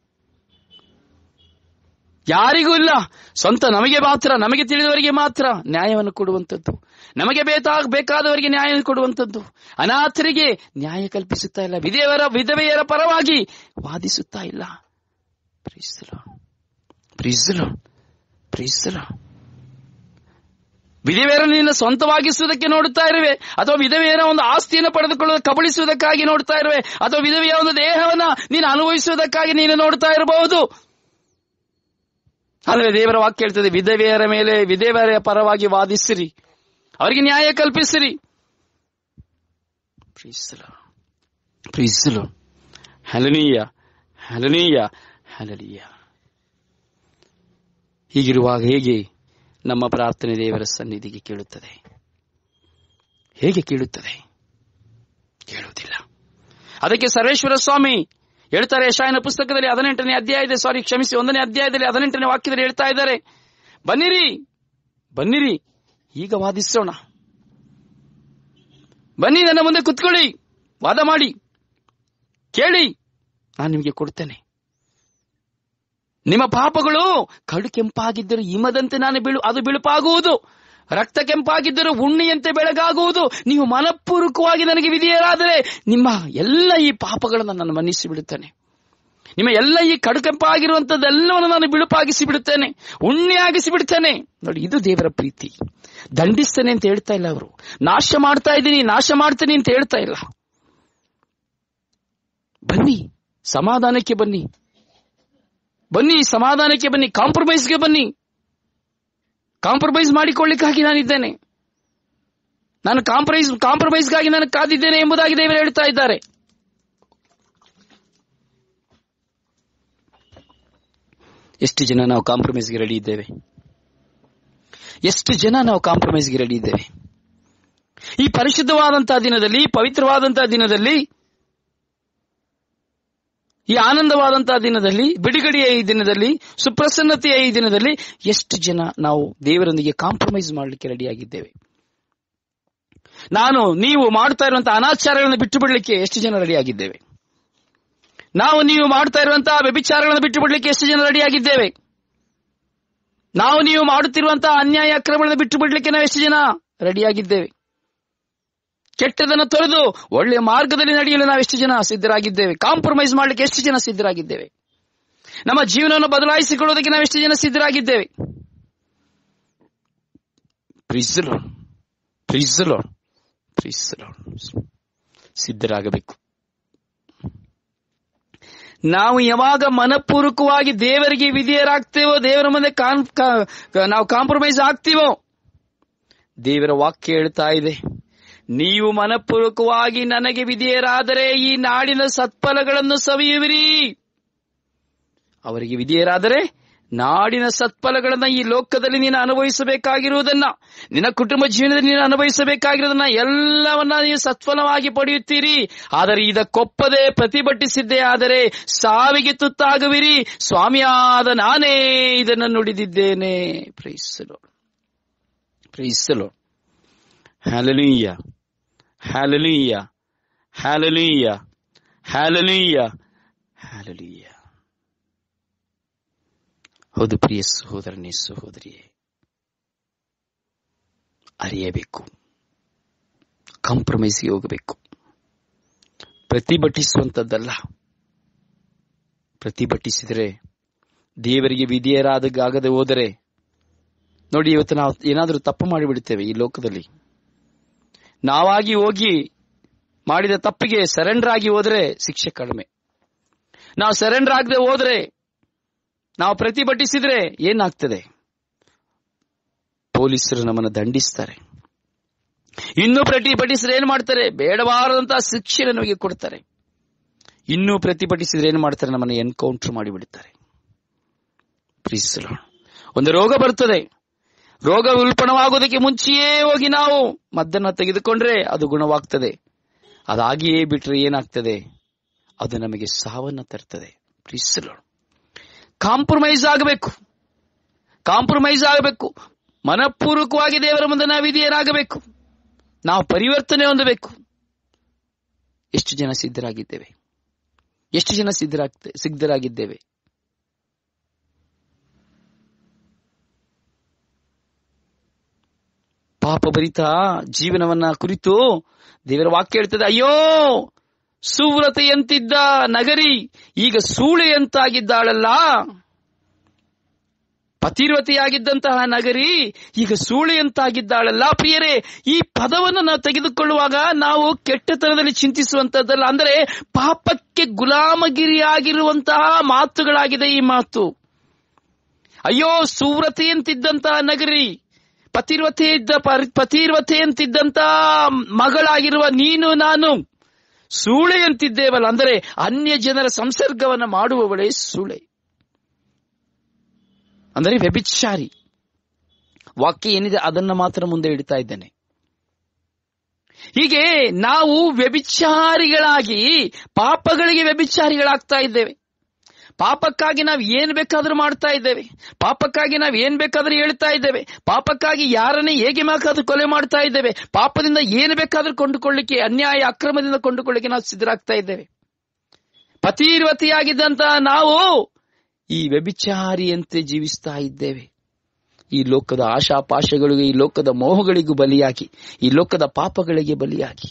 ಯಾರಿಗೂ ಇಲ್ಲ ಸ್ವಂತ ನಮಗೆ ಮಾತ್ರ ನಮಗೆ ತಿಳಿದವರಿಗೆ ಮಾತ್ರ ನ್ಯಾಯವನ್ನು ಕೊಡುವಂಥದ್ದು ನಮಗೆ ಬೇಕಾ ಬೇಕಾದವರಿಗೆ ನ್ಯಾಯ ಕೊಡುವಂಥದ್ದು ಅನಾಥರಿಗೆ ನ್ಯಾಯ ಕಲ್ಪಿಸುತ್ತಾ ಇಲ್ಲ ವಿಧವೆಯರ ವಿಧವೆಯರ ಪರವಾಗಿ ವಾದಿಸುತ್ತಾ ಇಲ್ಲ ಪ್ರೀಸಲು ಪ್ರೀಸಲು ಪ್ರೀಸಲು ವಿಧವೆಯರನ್ನು ನಿನ್ನ ಸ್ವಂತವಾಗಿಸುವುದಕ್ಕೆ ನೋಡುತ್ತಾ ಇರುವೆ ಅಥವಾ ವಿಧವೆಯರ ಒಂದು ಆಸ್ತಿಯನ್ನು ಪಡೆದುಕೊಳ್ಳುವ ಕಬಳಿಸುವುದಕ್ಕಾಗಿ ನೋಡ್ತಾ ಇರುವೆ ಅಥವಾ ವಿಧವೆಯ ಒಂದು ದೇಹವನ್ನ ನೀನು ಅನುಭವಿಸುವುದಕ್ಕಾಗಿ ನೀನು ನೋಡ್ತಾ ಇರಬಹುದು ಆದರೆ ದೇವರ ವಾಕ್ಯ ಹೇಳ್ತದೆ ವಿಧವೆಯರ ಮೇಲೆ ವಿಧವೆಯರ ಪರವಾಗಿ ವಾದಿಸಿರಿ ಅವರಿಗೆ ನ್ಯಾಯ ಕಲ್ಪಿಸಿರಿ ಪ್ರೀಸಲು ಪ್ರೀಸಲು ಹಲನೀಯ ಹಲನೀಯ ಹಲನೀಯ ಹೀಗಿರುವಾಗ ಹೇಗೆ ನಮ್ಮ ಪ್ರಾರ್ಥನೆ ದೇವರ ಸನ್ನಿಧಿಗೆ ಕೇಳುತ್ತದೆ ಹೇಗೆ ಕೇಳುತ್ತದೆ ಕೇಳುವುದಿಲ್ಲ ಅದಕ್ಕೆ ಸರ್ವೇಶ್ವರ ಸ್ವಾಮಿ ಹೇಳ್ತಾರೆ ಯಶಾಯನ ಪುಸ್ತಕದಲ್ಲಿ ಹದಿನೆಂಟನೇ ಅಧ್ಯಾಯ ಇದೆ ಸಾರಿ ಕ್ಷಮಿಸಿ ಒಂದನೇ ಅಧ್ಯಾಯದಲ್ಲಿ ಹದಿನೆಂಟನೇ ವಾಕ್ಯದಲ್ಲಿ ಹೇಳ್ತಾ ಇದ್ದಾರೆ ಬನ್ನಿರಿ ಬನ್ನಿರಿ ಈಗ ವಾದಿಸೋಣ ಬನ್ನಿ ನನ್ನ ಮುಂದೆ ಕುತ್ಕೊಳ್ಳಿ ವಾದ ಮಾಡಿ ಕೇಳಿ ನಾನು ನಿಮಗೆ ಕೊಡ್ತೇನೆ ನಿಮ್ಮ ಪಾಪಗಳು ಕಡು ಕೆಂಪಾಗಿದ್ದರೂ ಹಿಮದಂತೆ ನಾನು ಬೀಳು ಅದು ಬಿಳುಪಾಗುವುದು ರಕ್ತ ಕೆಂಪಾಗಿದ್ದರೂ ಉಣ್ಣಿಯಂತೆ ಬೆಳಗಾಗುವುದು ನೀವು ಮನಪೂರ್ವಕವಾಗಿ ನನಗೆ ವಿಧೇಯರಾದರೆ ನಿಮ್ಮ ಎಲ್ಲ ಈ ಪಾಪಗಳನ್ನು ನಾನು ಮನ್ನಿಸಿ ಬಿಡುತ್ತೇನೆ ನಿಮ್ಮ ಎಲ್ಲ ಈ ಕಡು ಕೆಂಪಾಗಿರುವಂತದ್ದೆಲ್ಲವನ್ನು ನಾನು ಬಿಳುಪಾಗಿಸಿ ಬಿಡುತ್ತೇನೆ ಉಣ್ಣಿಯಾಗಿಸಿ ಬಿಡುತ್ತೇನೆ ನೋಡಿ ಇದು ದೇವರ ಪ್ರೀತಿ ದಂಡಿಸ್ತೇನೆ ಅಂತ ಹೇಳ್ತಾ ಇಲ್ಲ ಅವರು ನಾಶ ಮಾಡ್ತಾ ಇದ್ದೀನಿ ನಾಶ ಮಾಡ್ತೇನೆ ಅಂತ ಹೇಳ್ತಾ ಇಲ್ಲ ಬನ್ನಿ ಸಮಾಧಾನಕ್ಕೆ ಬನ್ನಿ ಬನ್ನಿ ಸಮಾಧಾನಕ್ಕೆ ಬನ್ನಿ ಕಾಂಪ್ರಮೈಸ್ಗೆ ಬನ್ನಿ ಕಾಂಪ್ರಮೈಸ್ ಮಾಡಿಕೊಳ್ಳಿಕ್ಕಾಗಿ ನಾನಿದ್ದೇನೆ ನಾನು ಕಾಂಪ್ರಮೈಸ್ ಕಾಂಪ್ರಮೈಸ್ಗಾಗಿ ನಾನು ಕಾದಿದ್ದೇನೆ ಎಂಬುದಾಗಿ ದೇವರು ಹೇಳ್ತಾ ಇದ್ದಾರೆ ಎಷ್ಟು ಜನ ನಾವು ಕಾಂಪ್ರಮೈಸ್ಗೆ ರೆಡಿ ಇದ್ದೇವೆ ಎಷ್ಟು ಜನ ನಾವು ಕಾಂಪ್ರಮೈಸ್ಗೆ ರೆಡಿ ಇದ್ದೇವೆ ಈ ಪರಿಶುದ್ಧವಾದಂತಹ ದಿನದಲ್ಲಿ ಪವಿತ್ರವಾದಂತಹ ದಿನದಲ್ಲಿ ಈ ಆನಂದವಾದಂತಹ ದಿನದಲ್ಲಿ ಬಿಡುಗಡೆಯ ಈ ದಿನದಲ್ಲಿ ಸುಪ್ರಸನ್ನತೆಯ ಈ ದಿನದಲ್ಲಿ ಎಷ್ಟು ಜನ ನಾವು ದೇವರೊಂದಿಗೆ ಕಾಂಪ್ರಮೈಸ್ ಮಾಡಲಿಕ್ಕೆ ರೆಡಿಯಾಗಿದ್ದೇವೆ ನಾನು ನೀವು ಮಾಡ್ತಾ ಇರುವಂತಹ ಅನಾಚಾರಗಳನ್ನು ಬಿಟ್ಟು ಬಿಡಲಿಕ್ಕೆ ಎಷ್ಟು ಜನ ರೆಡಿಯಾಗಿದ್ದೇವೆ ನಾವು ನೀವು ಮಾಡ್ತಾ ಇರುವಂತಹ ವ್ಯಭಿಚಾರಗಳನ್ನು ಬಿಟ್ಟು ಬಿಡಲಿಕ್ಕೆ ಎಷ್ಟು ಜನ ರೆಡಿಯಾಗಿದ್ದೇವೆ ನಾವು ನೀವು ಮಾಡುತ್ತಿರುವಂತಹ ಅನ್ಯಾಯ ಅಕ್ರಮಗಳನ್ನು ಬಿಟ್ಟು ಬಿಡಲಿಕ್ಕೆ ನಾವು ಎಷ್ಟು ಜನ ರೆಡಿಯಾಗಿದ್ದೇವೆ ಕೆಟ್ಟದನ್ನು ತೊರೆದು ಒಳ್ಳೆಯ ಮಾರ್ಗದಲ್ಲಿ ನಡೆಯಲು ನಾವು ಎಷ್ಟು ಜನ ಸಿದ್ಧರಾಗಿದ್ದೇವೆ ಕಾಂಪ್ರಮೈಸ್ ಮಾಡಲಿಕ್ಕೆ ಎಷ್ಟು ಜನ ಸಿದ್ಧರಾಗಿದ್ದೇವೆ ನಮ್ಮ ಜೀವನವನ್ನು ಬದಲಾಯಿಸಿಕೊಳ್ಳುವುದಕ್ಕೆ ನಾವು ಎಷ್ಟು ಜನ ಸಿದ್ಧರಾಗಿದ್ದೇವೆ ಪ್ರಿಸಲೋ ಪ್ರಿಸಲೋ Praise the Lord. ಸಿದ್ಧರಾಗಬೇಕು ನಾವು ಯಾವಾಗ ಮನಪೂರ್ವಕವಾಗಿ ದೇವರಿಗೆ ವಿಧೇಯರಾಗ್ತೇವೋ ದೇವರ ಮುಂದೆ ಕಾನ್ ಕಾ- ಕಾ- ನಾವು ಕಾಂಪ್ರಮೈಸ್ ಆಗ್ತೀವೋ ದೇವರ ವಾಕ್ಯ ಹೇಳ್ತಾ ಇದೆ ನೀವು ಮನಪೂರ್ವಕವಾಗಿ ನನಗೆ ವಿಧೇಯರಾದರೆ ಈ ನಾಡಿನ ಸತ್ಫಲಗಳನ್ನು ಸವಿಯುವಿರಿ ಅವರಿಗೆ ವಿಧೇಯರಾದರೆ ನಾಡಿನ ಸತ್ಫಲಗಳನ್ನ ಈ ಲೋಕದಲ್ಲಿ ನೀನು ಅನುಭವಿಸಬೇಕಾಗಿರುವುದನ್ನ ನಿನ್ನ ಕುಟುಂಬ ಜೀವನದಲ್ಲಿ ನೀನು ಅನುಭವಿಸಬೇಕಾಗಿರುವುದನ್ನ ಎಲ್ಲವನ್ನ ನೀವು ಸತ್ಫಲವಾಗಿ ಪಡೆಯುತ್ತೀರಿ ಆದರೆ ಇದಕ್ಕೊಪ್ಪದೆ ಪ್ರತಿಭಟಿಸಿದ್ದೇ ಆದರೆ ಸಾವಿಗೆ ತುತ್ತಾಗುವಿರಿ ಸ್ವಾಮಿಯಾದ ನಾನೇ ಇದನ್ನು ನುಡಿದಿದ್ದೇನೆ ಪ್ರೈಸಲು ಪ್ರೈಸಲು ಹ್ಯಾಲಲೀಯ ಹ್ಯಾಲಲೀಯ ಹ್ಯಾಲಲೀಯ ಹ್ಯಾಲಲೀಯ ಹ್ಯಾಲಲೀಯ ಹೌದು ಪ್ರಿಯ ಸಹೋದರನೇ ಸಹೋದರಿಯೇ ಅರಿಯಬೇಕು ಕಾಂಪ್ರಮೈಸ್ಗೆ ಹೋಗಬೇಕು ಪ್ರತಿಭಟಿಸುವಂತದ್ದಲ್ಲ ಪ್ರತಿಭಟಿಸಿದರೆ ದೇವರಿಗೆ ವಿಧೇಯರಾದಾಗದೆ ಹೋದರೆ ನೋಡಿ ಇವತ್ತು ನಾವು ಏನಾದರೂ ತಪ್ಪು ಮಾಡಿಬಿಡುತ್ತೇವೆ ಈ ಲೋಕದಲ್ಲಿ ನಾವಾಗಿ ಹೋಗಿ ಮಾಡಿದ ತಪ್ಪಿಗೆ ಸರೆಂಡರ್ ಆಗಿ ಹೋದ್ರೆ ಶಿಕ್ಷೆ ಕಡಿಮೆ ನಾವು ಸರೆಂಡರ್ ಆಗದೆ ಹೋದ್ರೆ ನಾವು ಪ್ರತಿಭಟಿಸಿದ್ರೆ ಏನಾಗ್ತದೆ ಪೊಲೀಸರು ನಮ್ಮನ್ನು ದಂಡಿಸ್ತಾರೆ ಇನ್ನೂ ಪ್ರತಿಭಟಿಸಿದ್ರೆ ಏನ್ ಮಾಡ್ತಾರೆ ಬೇಡವಾರದಂತಹ ಶಿಕ್ಷೆ ನಮಗೆ ಕೊಡ್ತಾರೆ ಇನ್ನೂ ಪ್ರತಿಭಟಿಸಿದ್ರೆ ಏನ್ ಮಾಡ್ತಾರೆ ನಮ್ಮನ್ನು ಎನ್ಕೌಂಟರ್ ಮಾಡಿಬಿಡ್ತಾರೆ ಪ್ರೀಸಲು ಒಂದು ರೋಗ ಬರ್ತದೆ ರೋಗ ಉಲ್ಪಣವಾಗುವುದಕ್ಕೆ ಮುಂಚೆಯೇ ಹೋಗಿ ನಾವು ಮದ್ದನ್ನ ತೆಗೆದುಕೊಂಡ್ರೆ ಅದು ಗುಣವಾಗ್ತದೆ ಅದಾಗಿಯೇ ಬಿಟ್ರೆ ಏನಾಗ್ತದೆ ಅದು ನಮಗೆ ಸಾವನ್ನ ತರ್ತದೆ ಪ್ರೀಸಲು ಕಾಂಪ್ರಮೈಸ್ ಆಗಬೇಕು ಕಾಂಪ್ರಮೈಸ್ ಆಗಬೇಕು ಮನಪೂರ್ವಕವಾಗಿ ದೇವರ ಮುಂದೆ ನಾವು ವಿಧಿಯರಾಗಬೇಕು ನಾವು ಪರಿವರ್ತನೆ ಹೊಂದಬೇಕು ಎಷ್ಟು ಜನ ಸಿದ್ಧರಾಗಿದ್ದೇವೆ ಎಷ್ಟು ಜನ ಸಿದ್ಧರಾಗ್ತೆ ಸಿದ್ಧರಾಗಿದ್ದೇವೆ ಪಾಪ ಭರಿತ ಜೀವನವನ್ನ ಕುರಿತು ದೇವರ ವಾಕ್ಯ ಹೇಳ್ತದೆ ಅಯ್ಯೋ ಸುವ್ರತೆಯಂತಿದ್ದ ನಗರಿ ಈಗ ಸೂಳೆಯಂತಾಗಿದ್ದಾಳಲ್ಲ ಪತಿರ್ವತೆಯಾಗಿದ್ದಂತಹ ನಗರಿ ಈಗ ಸೂಳೆಯಂತಾಗಿದ್ದಾಳಲ್ಲ ಪ್ರಿಯರೇ ಈ ಪದವನ್ನು ನಾವು ತೆಗೆದುಕೊಳ್ಳುವಾಗ ನಾವು ಕೆಟ್ಟತನದಲ್ಲಿ ಚಿಂತಿಸುವಂತದ್ದಲ್ಲ ಅಂದರೆ ಪಾಪಕ್ಕೆ ಗುಲಾಮಗಿರಿಯಾಗಿರುವಂತಹ ಮಾತುಗಳಾಗಿದೆ ಈ ಮಾತು ಅಯ್ಯೋ ಸುವ್ರತೆಯಂತಿದ್ದಂತಹ ನಗರಿ ಪತಿರ್ವತೆ ಇದ್ದ ಪತಿರ್ವತೆಯಂತಿದ್ದಂತ ಮಗಳಾಗಿರುವ ನೀನು ನಾನು ಸೂಳೆಯಂತಿದ್ದೇವಲ್ಲ ಅಂದರೆ ಅನ್ಯ ಜನರ ಸಂಸರ್ಗವನ್ನ ಮಾಡುವವಳೇ ಸೂಳೆ ಅಂದರೆ ವ್ಯಭಿಚಾರಿ ವಾಕ್ಯ ಏನಿದೆ ಅದನ್ನ ಮಾತ್ರ ಮುಂದೆ ಇಡ್ತಾ ಇದ್ದೇನೆ ಹೀಗೆ ನಾವು ವ್ಯಭಿಚಾರಿಗಳಾಗಿ ಪಾಪಗಳಿಗೆ ವ್ಯಭಿಚಾರಿಗಳಾಗ್ತಾ ಇದ್ದೇವೆ ಪಾಪಕ್ಕಾಗಿ ನಾವು ಏನ್ ಬೇಕಾದ್ರೂ ಮಾಡ್ತಾ ಇದ್ದೇವೆ ಪಾಪಕ್ಕಾಗಿ ನಾವು ಏನ್ ಬೇಕಾದ್ರೂ ಹೇಳ್ತಾ ಇದ್ದೇವೆ ಪಾಪಕ್ಕಾಗಿ ಯಾರನ್ನೇ ಹೇಗೆ ಬೇಕಾದ್ರೂ ಕೊಲೆ ಮಾಡ್ತಾ ಇದ್ದೇವೆ ಪಾಪದಿಂದ ಏನು ಬೇಕಾದ್ರೂ ಕೊಂಡುಕೊಳ್ಳಿಕ್ಕೆ ಅನ್ಯಾಯ ಅಕ್ರಮದಿಂದ ಕೊಂಡುಕೊಳ್ಳಿಕ್ಕೆ ನಾವು ಸಿದ್ಧರಾಗ್ತಾ ಇದ್ದೇವೆ ಪತಿರ್ವತಿಯಾಗಿದ್ದಂತಹ ನಾವು ಈ ವ್ಯಭಿಚಾರಿಯಂತೆ ಜೀವಿಸ್ತಾ ಇದ್ದೇವೆ ಈ ಲೋಕದ ಆಶಾಪಾಶಗಳಿಗೂ ಈ ಲೋಕದ ಮೋಹಗಳಿಗೂ ಬಲಿಯಾಗಿ ಈ ಲೋಕದ ಪಾಪಗಳಿಗೆ ಬಲಿಯಾಗಿ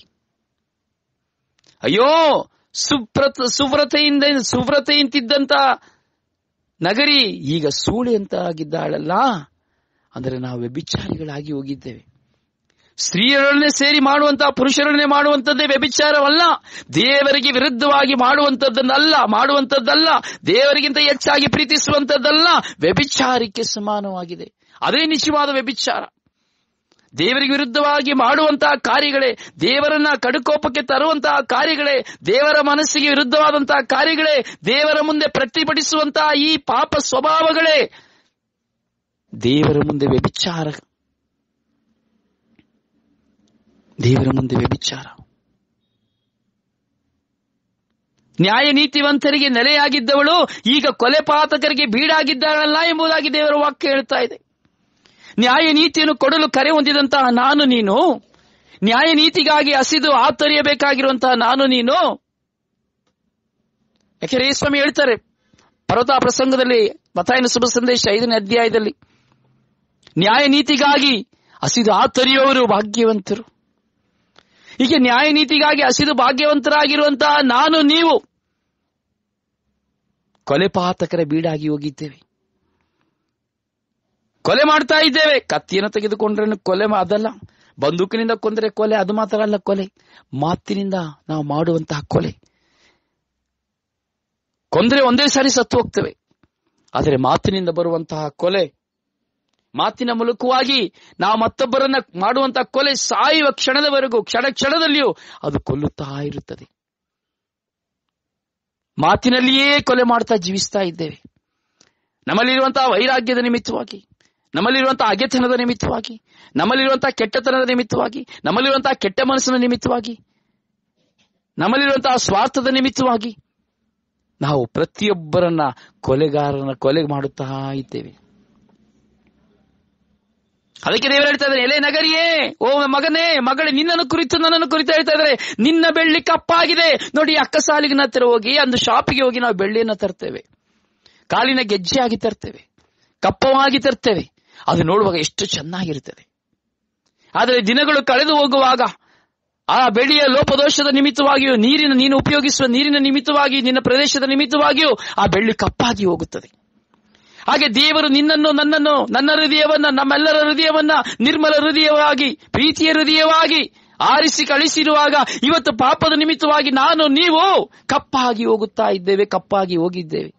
ಅಯ್ಯೋ ಸುಪ್ರತ ಸುವ್ರತೆಯಿಂದ ಸುವ್ರತೆಯಂತಿದ್ದಂತ ನಗರಿ ಈಗ ಸೂಳೆ ಅಂತ ಆಗಿದ್ದಾಳಲ್ಲ ಅಂದರೆ ನಾವು ವ್ಯಭಿಚಾರಿಗಳಾಗಿ ಹೋಗಿದ್ದೇವೆ ಸ್ತ್ರೀಯರನ್ನೇ ಸೇರಿ ಮಾಡುವಂತಹ ಪುರುಷರನ್ನೇ ಮಾಡುವಂತದ್ದೇ ವ್ಯಭಿಚಾರವಲ್ಲ ದೇವರಿಗೆ ವಿರುದ್ಧವಾಗಿ ಮಾಡುವಂತದ್ದನ್ನಲ್ಲ ಮಾಡುವಂತದ್ದಲ್ಲ ದೇವರಿಗಿಂತ ಹೆಚ್ಚಾಗಿ ಪ್ರೀತಿಸುವಂತದ್ದಲ್ಲ ವ್ಯಭಿಚಾರಕ್ಕೆ ಸಮಾನವಾಗಿದೆ ಅದೇ ನಿಜವಾದ ವ್ಯಭಿಚಾರ ದೇವರಿಗೆ ವಿರುದ್ಧವಾಗಿ ಮಾಡುವಂತಹ ಕಾರ್ಯಗಳೇ ದೇವರನ್ನ ಕಡುಕೋಪಕ್ಕೆ ತರುವಂತಹ ಕಾರ್ಯಗಳೇ ದೇವರ ಮನಸ್ಸಿಗೆ ವಿರುದ್ಧವಾದಂತಹ ಕಾರ್ಯಗಳೇ ದೇವರ ಮುಂದೆ ಪ್ರತಿಭಟಿಸುವಂತಹ ಈ ಪಾಪ ಸ್ವಭಾವಗಳೇ ದೇವರ ಮುಂದೆ ವ್ಯಭಿಚಾರ ದೇವರ ಮುಂದೆ ವ್ಯಭಿಚಾರ ನ್ಯಾಯ ನೀತಿವಂತರಿಗೆ ನೆಲೆಯಾಗಿದ್ದವಳು ಈಗ ಕೊಲೆ ಪಾತಕರಿಗೆ ಬೀಡಾಗಿದ್ದಾಳಲ್ಲ ಎಂಬುದಾಗಿ ದೇವರ ವಾಕ್ಯ ಹೇಳ್ತಾ ಇದೆ ನ್ಯಾಯ ನೀತಿಯನ್ನು ಕೊಡಲು ಕರೆ ಹೊಂದಿದಂತಹ ನಾನು ನೀನು ನ್ಯಾಯ ನೀತಿಗಾಗಿ ಹಸಿದು ಆತರಿಯಬೇಕಾಗಿರುವಂತಹ ನಾನು ನೀನು ಯಾಕೆಂದ್ರೆ ಸ್ವಾಮಿ ಹೇಳ್ತಾರೆ ಪರ್ವತ ಪ್ರಸಂಗದಲ್ಲಿ ಮತಾಯನ ಶುಭ ಸಂದೇಶ ಐದನೇ ಅಧ್ಯಾಯದಲ್ಲಿ ನ್ಯಾಯ ನೀತಿಗಾಗಿ ಹಸಿದು ಆತರಿಯುವವರು ಭಾಗ್ಯವಂತರು ಹೀಗೆ ನ್ಯಾಯ ನೀತಿಗಾಗಿ ಹಸಿದು ಭಾಗ್ಯವಂತರಾಗಿರುವಂತಹ ನಾನು ನೀವು ಕೊಲೆ ಪಾತಕರ ಬೀಡಾಗಿ ಹೋಗಿದ್ದೇವೆ ಕೊಲೆ ಮಾಡ್ತಾ ಇದ್ದೇವೆ ಕತ್ತಿಯನ್ನು ತೆಗೆದುಕೊಂಡ್ರೆ ಕೊಲೆ ಅದಲ್ಲ ಬಂದೂಕಿನಿಂದ ಕೊಂದರೆ ಕೊಲೆ ಅದು ಮಾತ್ರ ಅಲ್ಲ ಕೊಲೆ ಮಾತಿನಿಂದ ನಾವು ಮಾಡುವಂತಹ ಕೊಲೆ ಕೊಂದ್ರೆ ಒಂದೇ ಸಾರಿ ಸತ್ತು ಹೋಗ್ತೇವೆ ಆದರೆ ಮಾತಿನಿಂದ ಬರುವಂತಹ ಕೊಲೆ ಮಾತಿನ ಮೂಲಕವಾಗಿ ನಾವು ಮತ್ತೊಬ್ಬರನ್ನ ಮಾಡುವಂತಹ ಕೊಲೆ ಸಾಯುವ ಕ್ಷಣದವರೆಗೂ ಕ್ಷಣ ಕ್ಷಣದಲ್ಲಿಯೂ ಅದು ಕೊಲ್ಲುತ್ತಾ ಇರುತ್ತದೆ ಮಾತಿನಲ್ಲಿಯೇ ಕೊಲೆ ಮಾಡ್ತಾ ಜೀವಿಸ್ತಾ ಇದ್ದೇವೆ ನಮ್ಮಲ್ಲಿರುವಂತಹ ವೈರಾಗ್ಯದ ನಿಮಿತ್ತವಾಗಿ ನಮ್ಮಲ್ಲಿರುವಂತಹ ಅಗೆತನದ ನಿಮಿತ್ತವಾಗಿ ನಮ್ಮಲ್ಲಿರುವಂತಹ ಕೆಟ್ಟತನದ ನಿಮಿತ್ತವಾಗಿ ನಮ್ಮಲ್ಲಿರುವಂತಹ ಕೆಟ್ಟ ಮನಸ್ಸಿನ ನಿಮಿತ್ತವಾಗಿ ನಮ್ಮಲ್ಲಿರುವಂತಹ ಸ್ವಾರ್ಥದ ನಿಮಿತ್ತವಾಗಿ ನಾವು ಪ್ರತಿಯೊಬ್ಬರನ್ನ ಕೊಲೆಗಾರನ ಕೊಲೆ ಮಾಡುತ್ತಾ ಇದ್ದೇವೆ ಅದಕ್ಕೆ ದೇವರು ಹೇಳ್ತಾ ಇದ್ದಾರೆ ಎಲೆ ನಗರಿಯೇ ಓ ಮಗನೇ ಮಗಳೇ ನಿನ್ನನ್ನು ಕುರಿತು ನನ್ನನ್ನು ಕುರಿತು ಹೇಳ್ತಾ ಇದ್ದಾರೆ ನಿನ್ನ ಬೆಳ್ಳಿ ಕಪ್ಪಾಗಿದೆ ನೋಡಿ ಅಕ್ಕ ಸಾಲಿಗಿನ ಹತ್ತಿರ ಹೋಗಿ ಒಂದು ಶಾಪಿಗೆ ಹೋಗಿ ನಾವು ಬೆಳ್ಳಿಯನ್ನ ತರ್ತೇವೆ ಕಾಲಿನ ಗೆಜ್ಜೆ ಆಗಿ ತರ್ತೇವೆ ಕಪ್ಪವಾಗಿ ತರ್ತೇವೆ ಅದು ನೋಡುವಾಗ ಎಷ್ಟು ಚೆನ್ನಾಗಿರುತ್ತದೆ ಆದರೆ ದಿನಗಳು ಕಳೆದು ಹೋಗುವಾಗ ಆ ಬೆಳ್ಳಿಯ ಲೋಪದೋಷದ ನಿಮಿತ್ತವಾಗಿಯೂ ನೀರಿನ ನೀನು ಉಪಯೋಗಿಸುವ ನೀರಿನ ನಿಮಿತ್ತವಾಗಿ ನಿನ್ನ ಪ್ರದೇಶದ ನಿಮಿತ್ತವಾಗಿಯೂ ಆ ಬೆಳ್ಳಿ ಕಪ್ಪಾಗಿ ಹೋಗುತ್ತದೆ ಹಾಗೆ ದೇವರು ನಿನ್ನನ್ನು ನನ್ನನ್ನು ನನ್ನ ಹೃದಯವನ್ನ ನಮ್ಮೆಲ್ಲರ ಹೃದಯವನ್ನ ನಿರ್ಮಲ ಹೃದಯವಾಗಿ ಪ್ರೀತಿಯ ಹೃದಯವಾಗಿ ಆರಿಸಿ ಕಳಿಸಿರುವಾಗ ಇವತ್ತು ಪಾಪದ ನಿಮಿತ್ತವಾಗಿ ನಾನು ನೀವು ಕಪ್ಪಾಗಿ ಹೋಗುತ್ತಾ ಇದ್ದೇವೆ ಕಪ್ಪಾಗಿ ಹೋಗಿದ್ದೇವೆ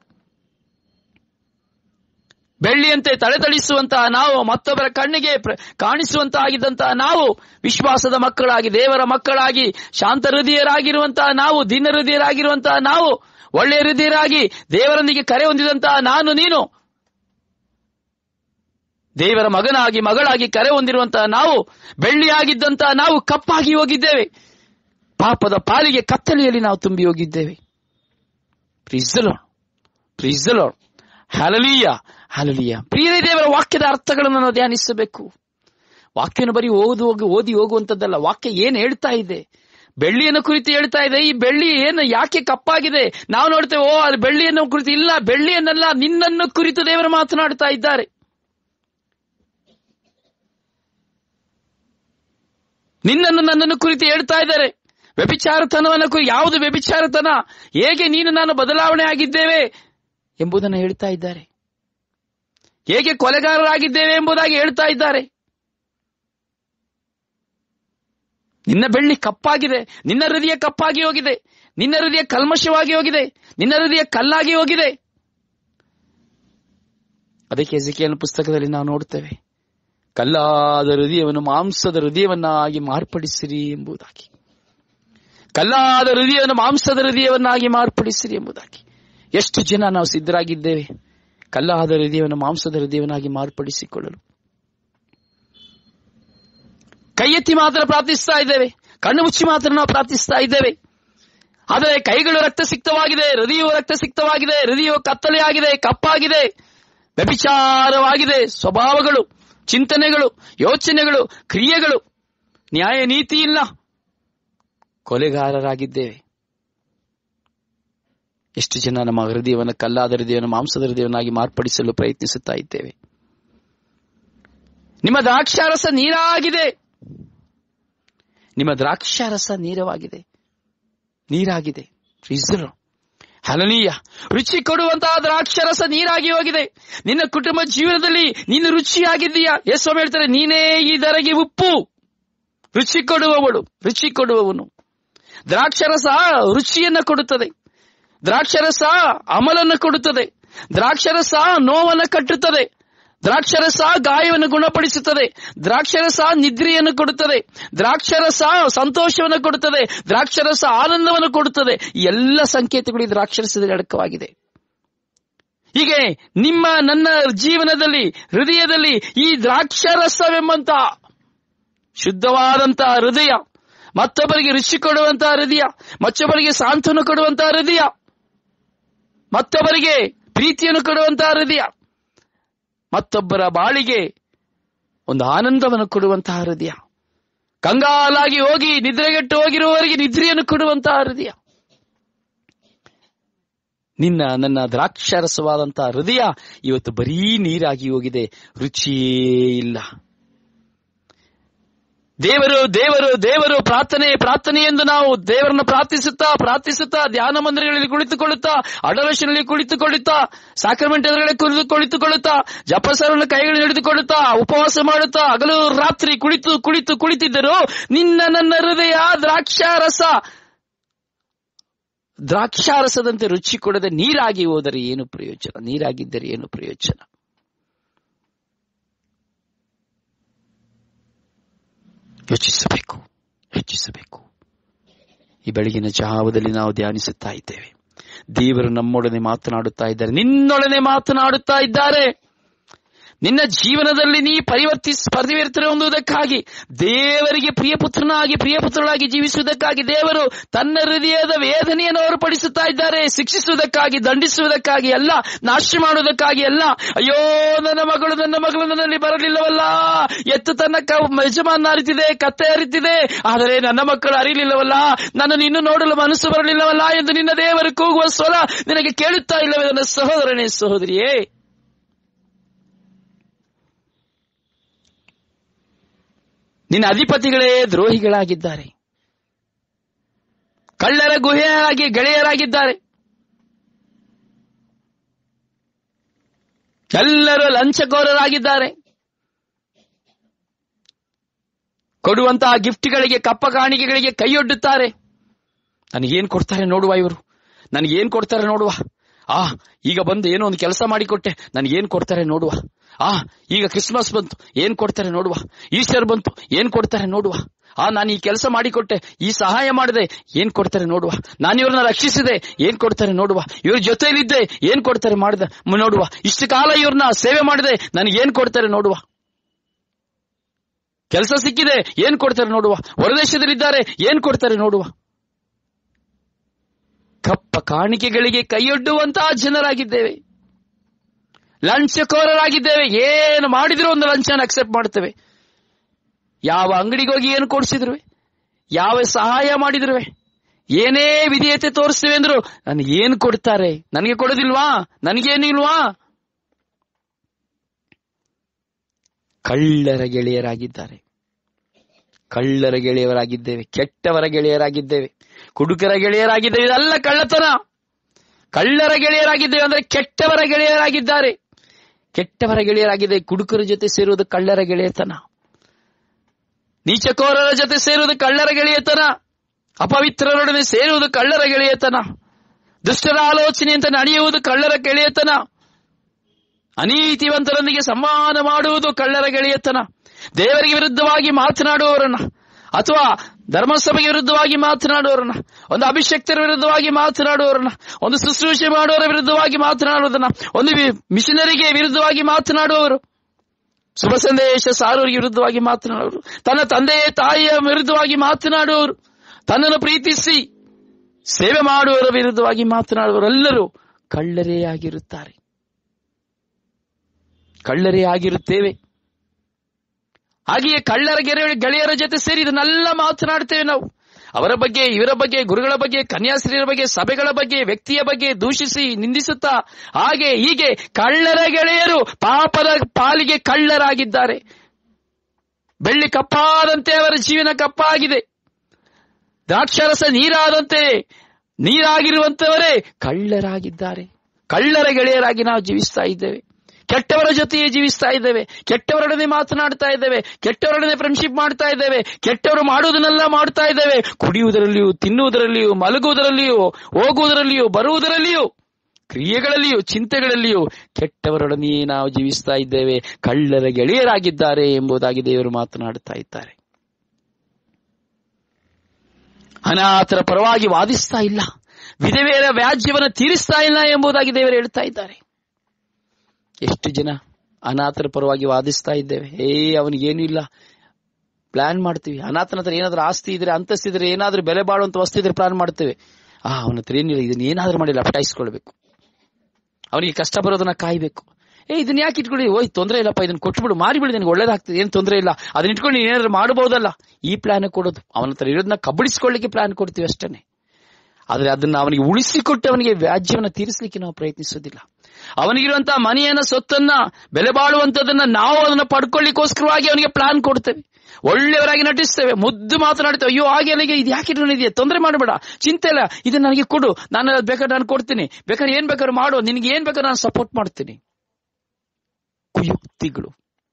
ಬೆಳ್ಳಿಯಂತೆ ತಳೆತಳಿಸುವಂತಹ ನಾವು ಮತ್ತೊಬ್ಬರ ಕಣ್ಣಿಗೆ ಪ್ರ- ಕಾಣಿಸುವಂತಾಗಿದ್ದಂತಹ ನಾವು ವಿಶ್ವಾಸದ ಮಕ್ಕಳಾಗಿ ದೇವರ ಮಕ್ಕಳಾಗಿ ಶಾಂತ ಹೃದಯರಾಗಿರುವಂತಹ ನಾವು ದಿನ ಹೃದಯರಾಗಿರುವಂತಹ ನಾವು ಒಳ್ಳೆಯ ಹೃದಯರಾಗಿ ದೇವರೊಂದಿಗೆ ಕರೆ ಹೊಂದಿದಂತಹ ನಾನು ನೀನು ದೇವರ ಮಗನಾಗಿ ಮಗಳಾಗಿ ಕರೆ ಹೊಂದಿರುವಂತಹ ನಾವು ಬೆಳ್ಳಿಯಾಗಿದ್ದಂತಹ ನಾವು ಕಪ್ಪಾಗಿ ಹೋಗಿದ್ದೇವೆ ಪಾಪದ ಪಾಲಿಗೆ ಕತ್ತಲೆಯಲ್ಲಿ ನಾವು ತುಂಬಿ ಹೋಗಿದ್ದೇವೆ ಪ್ರಿಸಲೋ ಪ್ರಿಸಲೋ ಹಲಲೀಯ ಹಲಲೀಯ ಪ್ರಿಯರೇ ದೇವರ ವಾಕ್ಯದ ಅರ್ಥಗಳನ್ನು ನಾವು ಧ್ಯಾನಿಸಬೇಕು ವಾಕ್ಯನ ಬರೀ ಓದು ಹೋಗಿ ಓದಿ ಹೋಗುವಂತದ್ದಲ್ಲ ವಾಕ್ಯ ಏನ್ ಹೇಳ್ತಾ ಇದೆ ಬೆಳ್ಳಿಯನ್ನು ಕುರಿತು ಹೇಳ್ತಾ ಇದೆ ಈ ಬೆಳ್ಳಿ ಏನು ಯಾಕೆ ಕಪ್ಪಾಗಿದೆ ನಾವು ನೋಡ್ತೇವೆ ಓ ಅದು ಬೆಳ್ಳಿಯನ್ನು ಕುರಿತು ಇಲ್ಲ ಬೆಳ್ಳಿಯನ್ನಲ್ಲ ನಿನ್ನನ್ನು ಕುರಿತು ದೇವರು ಮಾತನಾಡ್ತಾ ಇದ್ದಾರೆ ನಿನ್ನನ್ನು ನನ್ನನ್ನು ಕುರಿತು ಹೇಳ್ತಾ ಇದ್ದಾರೆ ವ್ಯಭಿಚಾರತನವನ್ನು ಕುರಿ ಯಾವುದು ವ್ಯಭಿಚಾರತನ ಹೇಗೆ ನೀನು ನಾನು ಬದಲಾವಣೆ ಆಗಿದ್ದೇವೆ ಎಂಬುದನ್ನು ಹೇಳ್ತಾ ಇದ್ದಾರೆ ಹೇಗೆ ಕೊಲೆಗಾರರಾಗಿದ್ದೇವೆ ಎಂಬುದಾಗಿ ಹೇಳ್ತಾ ಇದ್ದಾರೆ ನಿನ್ನ ಬೆಳ್ಳಿ ಕಪ್ಪಾಗಿದೆ ನಿನ್ನ ಹೃದಯ ಕಪ್ಪಾಗಿ ಹೋಗಿದೆ ನಿನ್ನ ಹೃದಯ ಕಲ್ಮಶವಾಗಿ ಹೋಗಿದೆ ನಿನ್ನ ಹೃದಯ ಕಲ್ಲಾಗಿ ಹೋಗಿದೆ ಅದಕ್ಕೆ ಎಜಿಕೆಯಲ್ ಪುಸ್ತಕದಲ್ಲಿ ನಾವು ನೋಡ್ತೇವೆ ಕಲ್ಲಾದ ಹೃದಯವನ್ನು ಮಾಂಸದ ಹೃದಯವನ್ನಾಗಿ ಮಾರ್ಪಡಿಸಿರಿ ಎಂಬುದಾಗಿ ಕಲ್ಲಾದ ಹೃದಯವನ್ನು ಮಾಂಸದ ಹೃದಯವನ್ನಾಗಿ ಮಾರ್ಪಡಿಸಿರಿ ಎಂಬುದಾಗಿ ಎಷ್ಟು ಜನ ನಾವು ಸಿದ್ಧರಾಗಿದ್ದೇವೆ ಕಲ್ಲಾದ ಹೃದಯವನ್ನು ಮಾಂಸದ ಹೃದಯವನ್ನಾಗಿ ಮಾರ್ಪಡಿಸಿಕೊಳ್ಳಲು ಕೈ ಎತ್ತಿ ಮಾತ್ರ ಪ್ರಾರ್ಥಿಸ್ತಾ ಇದ್ದೇವೆ ಕಣ್ಣು ಮುಚ್ಚಿ ಮಾತ್ರ ನಾವು ಪ್ರಾರ್ಥಿಸ್ತಾ ಇದ್ದೇವೆ ಆದರೆ ಕೈಗಳು ರಕ್ತಸಿಕ್ತವಾಗಿದೆ ಹೃದಯವು ರಕ್ತಸಿಕ್ತವಾಗಿದೆ ಹೃದಯವು ಕತ್ತಲೆಯಾಗಿದೆ ಕಪ್ಪಾಗಿದೆ ವ್ಯಭಿಚಾರವಾಗಿದೆ ಸ್ವಭಾವಗಳು ಚಿಂತನೆಗಳು ಯೋಚನೆಗಳು ಕ್ರಿಯೆಗಳು ನ್ಯಾಯ ನೀತಿ ಇಲ್ಲ ಕೊಲೆಗಾರರಾಗಿದ್ದೇವೆ ಎಷ್ಟು ಜನ ನಮ್ಮ ಹೃದಯವನ್ನು ಕಲ್ಲಾದ ಹೃದಯವನ್ನು ಮಾಂಸದ ಹೃದಯವನ್ನಾಗಿ ಮಾರ್ಪಡಿಸಲು ಪ್ರಯತ್ನಿಸುತ್ತಾ ಇದ್ದೇವೆ ನಿಮ್ಮ ದ್ರಾಕ್ಷಾರಸ ನೀರಾಗಿದೆ ನಿಮ್ಮ ದ್ರಾಕ್ಷಾರಸ ನೀರವಾಗಿದೆ ನೀರಾಗಿದೆ ಫ್ರೀಜರ್ ಹಲನೀಯ ರುಚಿ ಕೊಡುವಂತಹ ದ್ರಾಕ್ಷರಸ ನೀರಾಗಿ ಹೋಗಿದೆ ನಿನ್ನ ಕುಟುಂಬ ಜೀವನದಲ್ಲಿ ನೀನು ರುಚಿಯಾಗಿದ್ದೀಯಾ ಯೇಸು ಹೇಳ್ತಾರೆ ನೀನೇ ಈ ದರಗೆ ಉಪ್ಪು ರುಚಿ ಕೊಡುವವಳು ರುಚಿ ಕೊಡುವವನು ದ್ರಾಕ್ಷರಸ ರುಚಿಯನ್ನ ಕೊಡುತ್ತದೆ ದ್ರಾಕ್ಷರಸ ಅಮಲನ್ನು ಕೊಡುತ್ತದೆ ದ್ರಾಕ್ಷರಸ ನೋವನ್ನು ಕಟ್ಟುತ್ತದೆ ದ್ರಾಕ್ಷರಸ ಗಾಯವನ್ನು ಗುಣಪಡಿಸುತ್ತದೆ ದ್ರಾಕ್ಷರಸ ನಿದ್ರೆಯನ್ನು ಕೊಡುತ್ತದೆ ದ್ರಾಕ್ಷರಸ ಸಂತೋಷವನ್ನು ಕೊಡುತ್ತದೆ ದ್ರಾಕ್ಷರಸ ಆನಂದವನ್ನು ಕೊಡುತ್ತದೆ ಈ ಎಲ್ಲ ಸಂಕೇತಗಳು ಈ ದ್ರಾಕ್ಷರಸದಲ್ಲಿ ಅಡಕವಾಗಿದೆ ಹೀಗೆ ನಿಮ್ಮ ನನ್ನ ಜೀವನದಲ್ಲಿ ಹೃದಯದಲ್ಲಿ ಈ ದ್ರಾಕ್ಷರಸವೆಂಬಂತಹ ಶುದ್ಧವಾದಂತಹ ಹೃದಯ ಮತ್ತೊಬ್ಬರಿಗೆ ರುಚಿ ಕೊಡುವಂತಹ ಹೃದಯ ಮತ್ತೊಬ್ಬರಿಗೆ ಸಾಂತ್ವನ ಕೊಡುವಂತಹ ಹೃದಯ ಮತ್ತೊಬ್ಬರಿಗೆ ಪ್ರೀತಿಯನ್ನು ಕೊಡುವಂತಹ ಹೃದಯ ಮತ್ತೊಬ್ಬರ ಬಾಳಿಗೆ ಒಂದು ಆನಂದವನ್ನು ಕೊಡುವಂತಹ ಹೃದಯ ಕಂಗಾಲಾಗಿ ಹೋಗಿ ನಿದ್ರೆಗೆಟ್ಟು ಹೋಗಿರುವವರಿಗೆ ನಿದ್ರೆಯನ್ನು ಕೊಡುವಂತಹ ಹೃದಯ ನಿನ್ನ ನನ್ನ ದ್ರಾಕ್ಷರಸವಾದಂತಹ ಹೃದಯ ಇವತ್ತು ಬರೀ ನೀರಾಗಿ ಹೋಗಿದೆ ರುಚಿಯೇ ಇಲ್ಲ ದೇವರು ದೇವರು ದೇವರು ಪ್ರಾರ್ಥನೆ ಪ್ರಾರ್ಥನೆ ಎಂದು ನಾವು ದೇವರನ್ನ ಪ್ರಾರ್ಥಿಸುತ್ತಾ ಪ್ರಾರ್ಥಿಸುತ್ತಾ ಧ್ಯಾನ ಮಂದಿರಗಳಲ್ಲಿ ಕುಳಿತುಕೊಳ್ಳುತ್ತಾ ಅಡಲಶನಲ್ಲಿ ಕುಳಿತುಕೊಳ್ಳುತ್ತಾ ಸಾಕ್ರಮೆಂಟ್ ಎದುರುಗಡೆ ಕುಳಿತು ಕುಳಿತುಕೊಳ್ಳುತ್ತಾ ಜಪಸರನ್ನು ಕೈಗಳು ಹಿಡಿದುಕೊಳ್ಳುತ್ತಾ ಉಪವಾಸ ಮಾಡುತ್ತಾ ಹಗಲು ರಾತ್ರಿ ಕುಳಿತು ಕುಳಿತು ಕುಳಿತಿದ್ದರು ನಿನ್ನ ನನ್ನ ಹೃದಯ ದ್ರಾಕ್ಷಾರಸ ದ್ರಾಕ್ಷಾರಸದಂತೆ ರುಚಿ ಕೊಡದೆ ನೀರಾಗಿ ಹೋದರೆ ಏನು ಪ್ರಯೋಜನ ನೀರಾಗಿದ್ದರೆ ಏನು ಪ್ರಯೋಜನ ಯೋಚಿಸಬೇಕು ಯೋಚಿಸಬೇಕು ಈ ಬೆಳಗಿನ ಜಾವದಲ್ಲಿ ನಾವು ಧ್ಯಾನಿಸುತ್ತಾ ಇದ್ದೇವೆ ದೇವರು ನಮ್ಮೊಡನೆ ಮಾತನಾಡುತ್ತಾ ಇದ್ದಾರೆ ನಿನ್ನೊಡನೆ ಮಾತನಾಡುತ್ತಾ ಇದ್ದಾರೆ ನಿನ್ನ ಜೀವನದಲ್ಲಿ ನೀ ಪರಿವರ್ತಿಸ್ ಪರಿವರ್ತನೆ ಹೊಂದುವುದಕ್ಕಾಗಿ ದೇವರಿಗೆ ಪ್ರಿಯಪುತ್ರನಾಗಿ ಪ್ರಿಯಪುತ್ರನಾಗಿ ಜೀವಿಸುವುದಕ್ಕಾಗಿ ದೇವರು ತನ್ನ ಹೃದಯದ ವೇದನೆಯನ್ನು ಹೊರಪಡಿಸುತ್ತಾ ಇದ್ದಾರೆ ಶಿಕ್ಷಿಸುವುದಕ್ಕಾಗಿ ದಂಡಿಸುವುದಕ್ಕಾಗಿ ಅಲ್ಲ ನಾಶ ಮಾಡುವುದಕ್ಕಾಗಿ ಅಲ್ಲ ಅಯ್ಯೋ ನನ್ನ ಮಗಳು ನನ್ನ ಮಗಳು ನನ್ನಲ್ಲಿ ಬರಲಿಲ್ಲವಲ್ಲ ಎತ್ತು ತನ್ನ ಕ- ಯಜಮಾನ ಅರಿತಿದೆ ಕತ್ತೆ ಅರಿತಿದೆ ಆದರೆ ನನ್ನ ಮಕ್ಕಳು ಅರಿಲಿಲ್ಲವಲ್ಲ ನನ್ನನ್ನು ಇನ್ನು ನೋಡಲು ಮನಸ್ಸು ಬರಲಿಲ್ಲವಲ್ಲ ಎಂದು ನಿನ್ನ ದೇವರು ಕೂಗುವ ಸ್ವರ ನಿನಗೆ ಕೇಳುತ್ತಾ ಇಲ್ಲವೇ ನನ್ನ ಸಹೋದರನೇ ಸಹೋದರಿಯೇ ನಿನ್ನ ಅಧಿಪತಿಗಳೇ ದ್ರೋಹಿಗಳಾಗಿದ್ದಾರೆ ಕಳ್ಳರ ಗುಹೆಯಾಗಿ ಗೆಳೆಯರಾಗಿದ್ದಾರೆ ಎಲ್ಲರೂ ಲಂಚಕೋರರಾಗಿದ್ದಾರೆ ಕೊಡುವಂತಹ ಗಿಫ್ಟ್ಗಳಿಗೆ ಕಪ್ಪ ಕಾಣಿಕೆಗಳಿಗೆ ಕೈಯೊಡ್ಡುತ್ತಾರೆ ನನಗೇನ್ ಕೊಡ್ತಾರೆ ನೋಡುವ ಇವರು ನನಗೇನ್ ಕೊಡ್ತಾರೆ ನೋಡುವ ಆ ಈಗ ಬಂದು ಏನೋ ಒಂದು ಕೆಲಸ ಮಾಡಿಕೊಟ್ಟೆ ನನಗೇನ್ ಕೊಡ್ತಾರೆ ನೋಡುವ ಆ ಈಗ ಕ್ರಿಸ್ಮಸ್ ಬಂತು ಏನ್ ಕೊಡ್ತಾರೆ ನೋಡುವ ಈಸ್ಟರ್ ಬಂತು ಏನ್ ಕೊಡ್ತಾರೆ ನೋಡುವ ಆ ನಾನು ಈ ಕೆಲಸ ಮಾಡಿಕೊಟ್ಟೆ ಈ ಸಹಾಯ ಮಾಡಿದೆ ಏನ್ ಕೊಡ್ತಾರೆ ನೋಡುವ ನಾನು ಇವ್ರನ್ನ ರಕ್ಷಿಸಿದೆ ಏನ್ ಕೊಡ್ತಾರೆ ನೋಡುವ ಇವ್ರ ಜೊತೆಯಲ್ಲಿದ್ದೆ ಏನ್ ಕೊಡ್ತಾರೆ ಮಾಡಿದೆ ಮ್ ನೋಡುವ ಇಷ್ಟು ಕಾಲ ಇವ್ರನ್ನ ಸೇವೆ ಮಾಡಿದೆ ನನಗೆ ಏನ್ ಕೊಡ್ತಾರೆ ನೋಡುವ ಕೆಲಸ ಸಿಕ್ಕಿದೆ ಏನ್ ಕೊಡ್ತಾರೆ ನೋಡುವ ಹೊರದೇಶದಲ್ಲಿದ್ದಾರೆ ಏನ್ ಕೊಡ್ತಾರೆ ನೋಡುವ ಕಪ್ಪ ಕಾಣಿಕೆಗಳಿಗೆ ಕೈಯೊಡ್ಡುವಂತಹ ಜನರಾಗಿದ್ದೇವೆ ಲಂಚಕೋರರಾಗಿದ್ದೇವೆ ಏನು ಮಾಡಿದ್ರು ಒಂದು ಲಂಚನ ಅಕ್ಸೆಪ್ಟ್ ಮಾಡ್ತೇವೆ ಯಾವ ಅಂಗಡಿಗೆ ಹೋಗಿ ಏನು ಕೊಡಿಸಿದ್ರು ಯಾವ ಸಹಾಯ ಮಾಡಿದ್ರು ಏನೇ ವಿಧೇಯತೆ ತೋರಿಸ್ತೇವೆ ಅಂದ್ರು ನನಗೆ ಏನು ಕೊಡ್ತಾರೆ ನನಗೆ ಕೊಡೋದಿಲ್ವಾ ನನಗೇನಿಲ್ವಾ ಕಳ್ಳರ ಗೆಳೆಯರಾಗಿದ್ದಾರೆ ಕಳ್ಳರ ಗೆಳೆಯರಾಗಿದ್ದೇವೆ ಕೆಟ್ಟವರ ಗೆಳೆಯರಾಗಿದ್ದೇವೆ ಕುಡುಕರ ಗೆಳೆಯರಾಗಿದ್ದೇವೆ ಇದೆಲ್ಲ ಕಳ್ಳತನ ಕಳ್ಳರ ಗೆಳೆಯರಾಗಿದ್ದೇವೆ ಅಂದ್ರೆ ಕೆಟ್ಟವರ ಗೆಳೆಯರಾಗಿದ್ದಾರೆ ಕೆಟ್ಟವರ ಗೆಳೆಯರಾಗಿದೆ ಕುಡುಕರ ಜೊತೆ ಸೇರುವುದು ಕಳ್ಳರ ಗೆಳೆಯತನ ನೀಚಕೋರರ ಜೊತೆ ಸೇರುವುದು ಕಳ್ಳರ ಗೆಳೆಯತನ ಅಪವಿತ್ರರೊಡನೆ ಸೇರುವುದು ಕಳ್ಳರ ಗೆಳೆಯತನ ದುಷ್ಟರ ಆಲೋಚನೆಯಂತೆ ನಡೆಯುವುದು ಕಳ್ಳರ ಗೆಳೆಯತನ ಅನೀತಿವಂತರೊಂದಿಗೆ ಸಂವಹನ ಮಾಡುವುದು ಕಳ್ಳರ ಗೆಳೆಯತನ ದೇವರಿಗೆ ವಿರುದ್ಧವಾಗಿ ಮಾತನಾಡುವವರನ್ನ ಅಥವಾ ಧರ್ಮಸಭೆಗೆ ವಿರುದ್ಧವಾಗಿ ಮಾತನಾಡುವವರನ್ನ ಒಂದು ಅಭಿಷಕ್ತರ ವಿರುದ್ಧವಾಗಿ ಮಾತನಾಡುವವರನ್ನ ಒಂದು ಶುಶ್ರೂಷೆ ಮಾಡುವವರ ವಿರುದ್ಧವಾಗಿ ಮಾತನಾಡುವುದನ್ನ ಒಂದು ವಿ- ಮಿಷನರಿಗೆ ವಿರುದ್ಧವಾಗಿ ಮಾತನಾಡುವವರು ಶುಭ ಸಂದೇಶ ಸಾರೋರಿಗೆ ವಿರುದ್ಧವಾಗಿ ಮಾತನಾಡುವರು ತನ್ನ ತಂದೆಯ ತಾಯಿಯ ವಿರುದ್ಧವಾಗಿ ಮಾತನಾಡುವವರು ತನ್ನನ್ನು ಪ್ರೀತಿಸಿ ಸೇವೆ ಮಾಡುವವರ ವಿರುದ್ಧವಾಗಿ ಮಾತನಾಡುವವರೆಲ್ಲರೂ ಕಳ್ಳರೇ ಆಗಿರುತ್ತಾರೆ ಕಳ್ಳರೇ ಆಗಿರುತ್ತೇವೆ ಹಾಗೆಯೇ ಕಳ್ಳರ ಗೆರೆ ಗೆಳೆಯರ ಜೊತೆ ಸೇರಿ ಇದನ್ನೆಲ್ಲ ಮಾತನಾಡ್ತೇವೆ ನಾವು ಅವರ ಬಗ್ಗೆ ಇವರ ಬಗ್ಗೆ ಗುರುಗಳ ಬಗ್ಗೆ ಕನ್ಯಾಸ್ತ್ರೀಯರ ಬಗ್ಗೆ ಸಭೆಗಳ ಬಗ್ಗೆ ವ್ಯಕ್ತಿಯ ಬಗ್ಗೆ ದೂಷಿಸಿ ನಿಂದಿಸುತ್ತಾ ಹಾಗೆ ಹೀಗೆ ಕಳ್ಳರ ಗೆಳೆಯರು ಪಾಪದ ಪಾಲಿಗೆ ಕಳ್ಳರಾಗಿದ್ದಾರೆ ಬೆಳ್ಳಿ ಕಪ್ಪಾದಂತೆ ಅವರ ಜೀವನ ಕಪ್ಪಾಗಿದೆ ದ್ರಾಕ್ಷರಸ ನೀರಾದಂತೆ ನೀರಾಗಿರುವಂತವರೇ ಕಳ್ಳರಾಗಿದ್ದಾರೆ ಕಳ್ಳರ ಗೆಳೆಯರಾಗಿ ನಾವು ಜೀವಿಸ್ತಾ ಇದ್ದೇವೆ ಕೆಟ್ಟವರ ಜೊತೆಯೇ ಜೀವಿಸ್ತಾ ಇದ್ದೇವೆ ಕೆಟ್ಟವರೊಡನೆ ಮಾತನಾಡ್ತಾ ಇದ್ದೇವೆ ಕೆಟ್ಟವರೊಡನೆ ಫ್ರೆಂಡ್ಶಿಪ್ ಮಾಡ್ತಾ ಇದ್ದೇವೆ ಕೆಟ್ಟವರು ಮಾಡುವುದನ್ನೆಲ್ಲ ಮಾಡ್ತಾ ಇದ್ದೇವೆ ಕುಡಿಯುವುದರಲ್ಲಿಯೂ ತಿನ್ನುವುದರಲ್ಲಿಯೂ ಮಲಗುವುದರಲ್ಲಿಯೂ ಹೋಗುವುದರಲ್ಲಿಯೂ ಬರುವುದರಲ್ಲಿಯೂ ಕ್ರಿಯೆಗಳಲ್ಲಿಯೂ ಚಿಂತೆಗಳಲ್ಲಿಯೂ ಕೆಟ್ಟವರೊಡನೆಯೇ ನಾವು ಜೀವಿಸ್ತಾ ಇದ್ದೇವೆ ಕಳ್ಳರ ಗೆಳೆಯರಾಗಿದ್ದಾರೆ ಎಂಬುದಾಗಿ ದೇವರು ಮಾತನಾಡುತ್ತಾ ಇದ್ದಾರೆ ಅನಾಥರ ಪರವಾಗಿ ವಾದಿಸ್ತಾ ಇಲ್ಲ ವಿಧವೆಯರ ವ್ಯಾಜ್ಯವನ್ನು ತೀರಿಸ್ತಾ ಇಲ್ಲ ಎಂಬುದಾಗಿ ದೇವರು ಹೇಳ್ತಾ ಇದ್ದಾರೆ ಎಷ್ಟು ಜನ ಅನಾಥರ ಪರವಾಗಿ ವಾದಿಸ್ತಾ ಇದ್ದೇವೆ ಏ ಅವನಿಗೇನು ಇಲ್ಲ ಪ್ಲಾನ್ ಮಾಡ್ತೀವಿ ಅನಾಥನ ಹತ್ರ ಏನಾದ್ರೂ ಆಸ್ತಿ ಇದ್ರೆ ಅಂತಸ್ತಿದ್ರೆ ಏನಾದ್ರೂ ಬೆಲೆ ಬಾಳುವಂತ ವಸ್ತು ಇದ್ರೆ ಪ್ಲಾನ್ ಮಾಡ್ತೇವೆ ಆ ಅವನ ಹತ್ರ ಏನಿಲ್ಲ ಇದನ್ನ ಏನಾದ್ರೂ ಮಾಡಿ ಲಪಟಾಯಿಸ್ಕೊಳ್ಬೇಕು ಅವನಿಗೆ ಕಷ್ಟ ಬರೋದನ್ನ ಕಾಯ್ಬೇಕು ಏ ಇದನ್ನ ಯಾಕೆ ಇಟ್ಕೊಳ್ಳಿ ಓಯ್ ತೊಂದರೆ ಇಲ್ಲಪ್ಪ ಇದನ್ನ ಕೊಟ್ಬಿಡು ಮಾರಿಬಿಡು ನಿನಗೆ ಒಳ್ಳೇದಾಗ್ತದೆ ಏನ್ ತೊಂದರೆ ಇಲ್ಲ ಅದನ್ನ ಇಟ್ಕೊಂಡು ನೀನ್ ಏನಾದ್ರು ಮಾಡಬಹುದಲ್ಲ ಈ ಪ್ಲಾನ್ ಕೊಡೋದು ಅವನ ಹತ್ರ ಇರೋದನ್ನ ಕಬಳಿಸ್ಕೊಳ್ಳಿಕ್ಕೆ ಪ್ಲಾನ್ ಕೊಡ್ತೀವಿ ಅಷ್ಟೇ ಆದ್ರೆ ಅದನ್ನ ಅವನಿಗೆ ಉಳಿಸಿಕೊಟ್ಟು ಅವನಿಗೆ ವ್ಯಾಜ್ಯವನ್ನ ತೀರಿಸಲಿಕ್ಕೆ ನಾವು ಪ್ರಯತ್ನಿಸೋದಿಲ್ಲ ಅವನಿಗಿರುವಂತಹ ಮನೆಯನ್ನ ಸೊತ್ತನ್ನ ಬೆಲೆ ಬಾಳುವಂತದನ್ನ ನಾವು ಅದನ್ನ ಪಡ್ಕೊಳ್ಳಿಕ್ಕೋಸ್ಕರವಾಗಿ ಅವನಿಗೆ ಪ್ಲಾನ್ ಕೊಡ್ತೇವೆ ಒಳ್ಳೆಯವರಾಗಿ ನಟಿಸ್ತೇವೆ ಮುದ್ದು ಮಾತನಾಡ್ತೇವೆ ಅಯ್ಯೋ ಹಾಗೆ ನನಗೆ ಇದು ಯಾಕೆ ಇದೆಯಾ ತೊಂದರೆ ಮಾಡಬೇಡ ಚಿಂತೆ ಇಲ್ಲ ಇದು ನನಗೆ ಕೊಡು ನಾನು ಅದು ಬೇಕಾದ್ರೆ ನಾನು ಕೊಡ್ತೀನಿ ಬೇಕಾದ್ರೆ ಏನ್ ಬೇಕಾದ್ರೂ ಮಾಡು ನಿನಗೆ ಏನ್ ಬೇಕಾದ್ರೂ ನಾನು ಸಪೋರ್ಟ್ ಮಾಡ್ತೀನಿ ಕುಯುಕ್ತಿಗಳು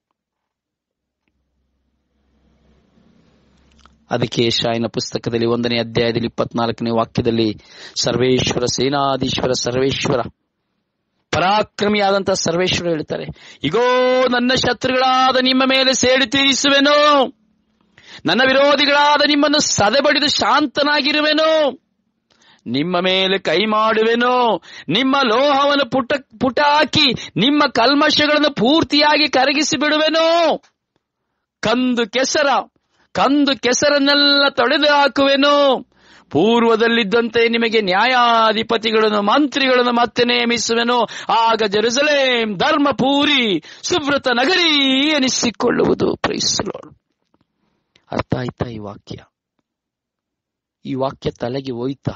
ಅದಕ್ಕೆ ಶಾಯನ ಪುಸ್ತಕದಲ್ಲಿ ಒಂದನೇ ಅಧ್ಯಾಯದಲ್ಲಿ ಇಪ್ಪತ್ನಾಲ್ಕನೇ ವಾಕ್ಯದಲ್ಲಿ ಸರ್ವೇಶ್ವರ ಸೇನಾಧೀಶ್ವರ ಸರ್ವೇಶ್ವರ ಪರಾಕ್ರಮಿಯಾದಂತಹ ಸರ್ವೇಶ್ವರ ಹೇಳ್ತಾರೆ ಇಗೋ ನನ್ನ ಶತ್ರುಗಳಾದ ನಿಮ್ಮ ಮೇಲೆ ಸೇಡು ತೀರಿಸುವೆನು ನನ್ನ ವಿರೋಧಿಗಳಾದ ನಿಮ್ಮನ್ನು ಸದೆಬಡಿದು ಶಾಂತನಾಗಿರುವೆನು ನಿಮ್ಮ ಮೇಲೆ ಕೈ ಮಾಡುವೆನು ನಿಮ್ಮ ಲೋಹವನ್ನು ಪುಟ ಪುಟ ಹಾಕಿ ನಿಮ್ಮ ಕಲ್ಮಶಗಳನ್ನು ಪೂರ್ತಿಯಾಗಿ ಕರಗಿಸಿ ಬಿಡುವೆನು ಕಂದು ಕೆಸರ ಕಂದು ಕೆಸರನ್ನೆಲ್ಲ ತೊಳೆದು ಹಾಕುವೆನು ಪೂರ್ವದಲ್ಲಿದ್ದಂತೆ ನಿಮಗೆ ನ್ಯಾಯಾಧಿಪತಿಗಳನ್ನು ಮಂತ್ರಿಗಳನ್ನು ಮತ್ತೆ ನೇಮಿಸುವೆನು ಆಗ ಜೆರುಸಲೇಂ ಧರ್ಮಪೂರಿ ಸುಬ್ರತ ನಗರಿ ಎನಿಸಿಕೊಳ್ಳುವುದು ಪ್ರೈಸಲೋಳು ಅರ್ಥ ಆಯ್ತಾ ಈ ವಾಕ್ಯ ಈ ವಾಕ್ಯ ತಲೆಗೆ ಹೋಯ್ತಾ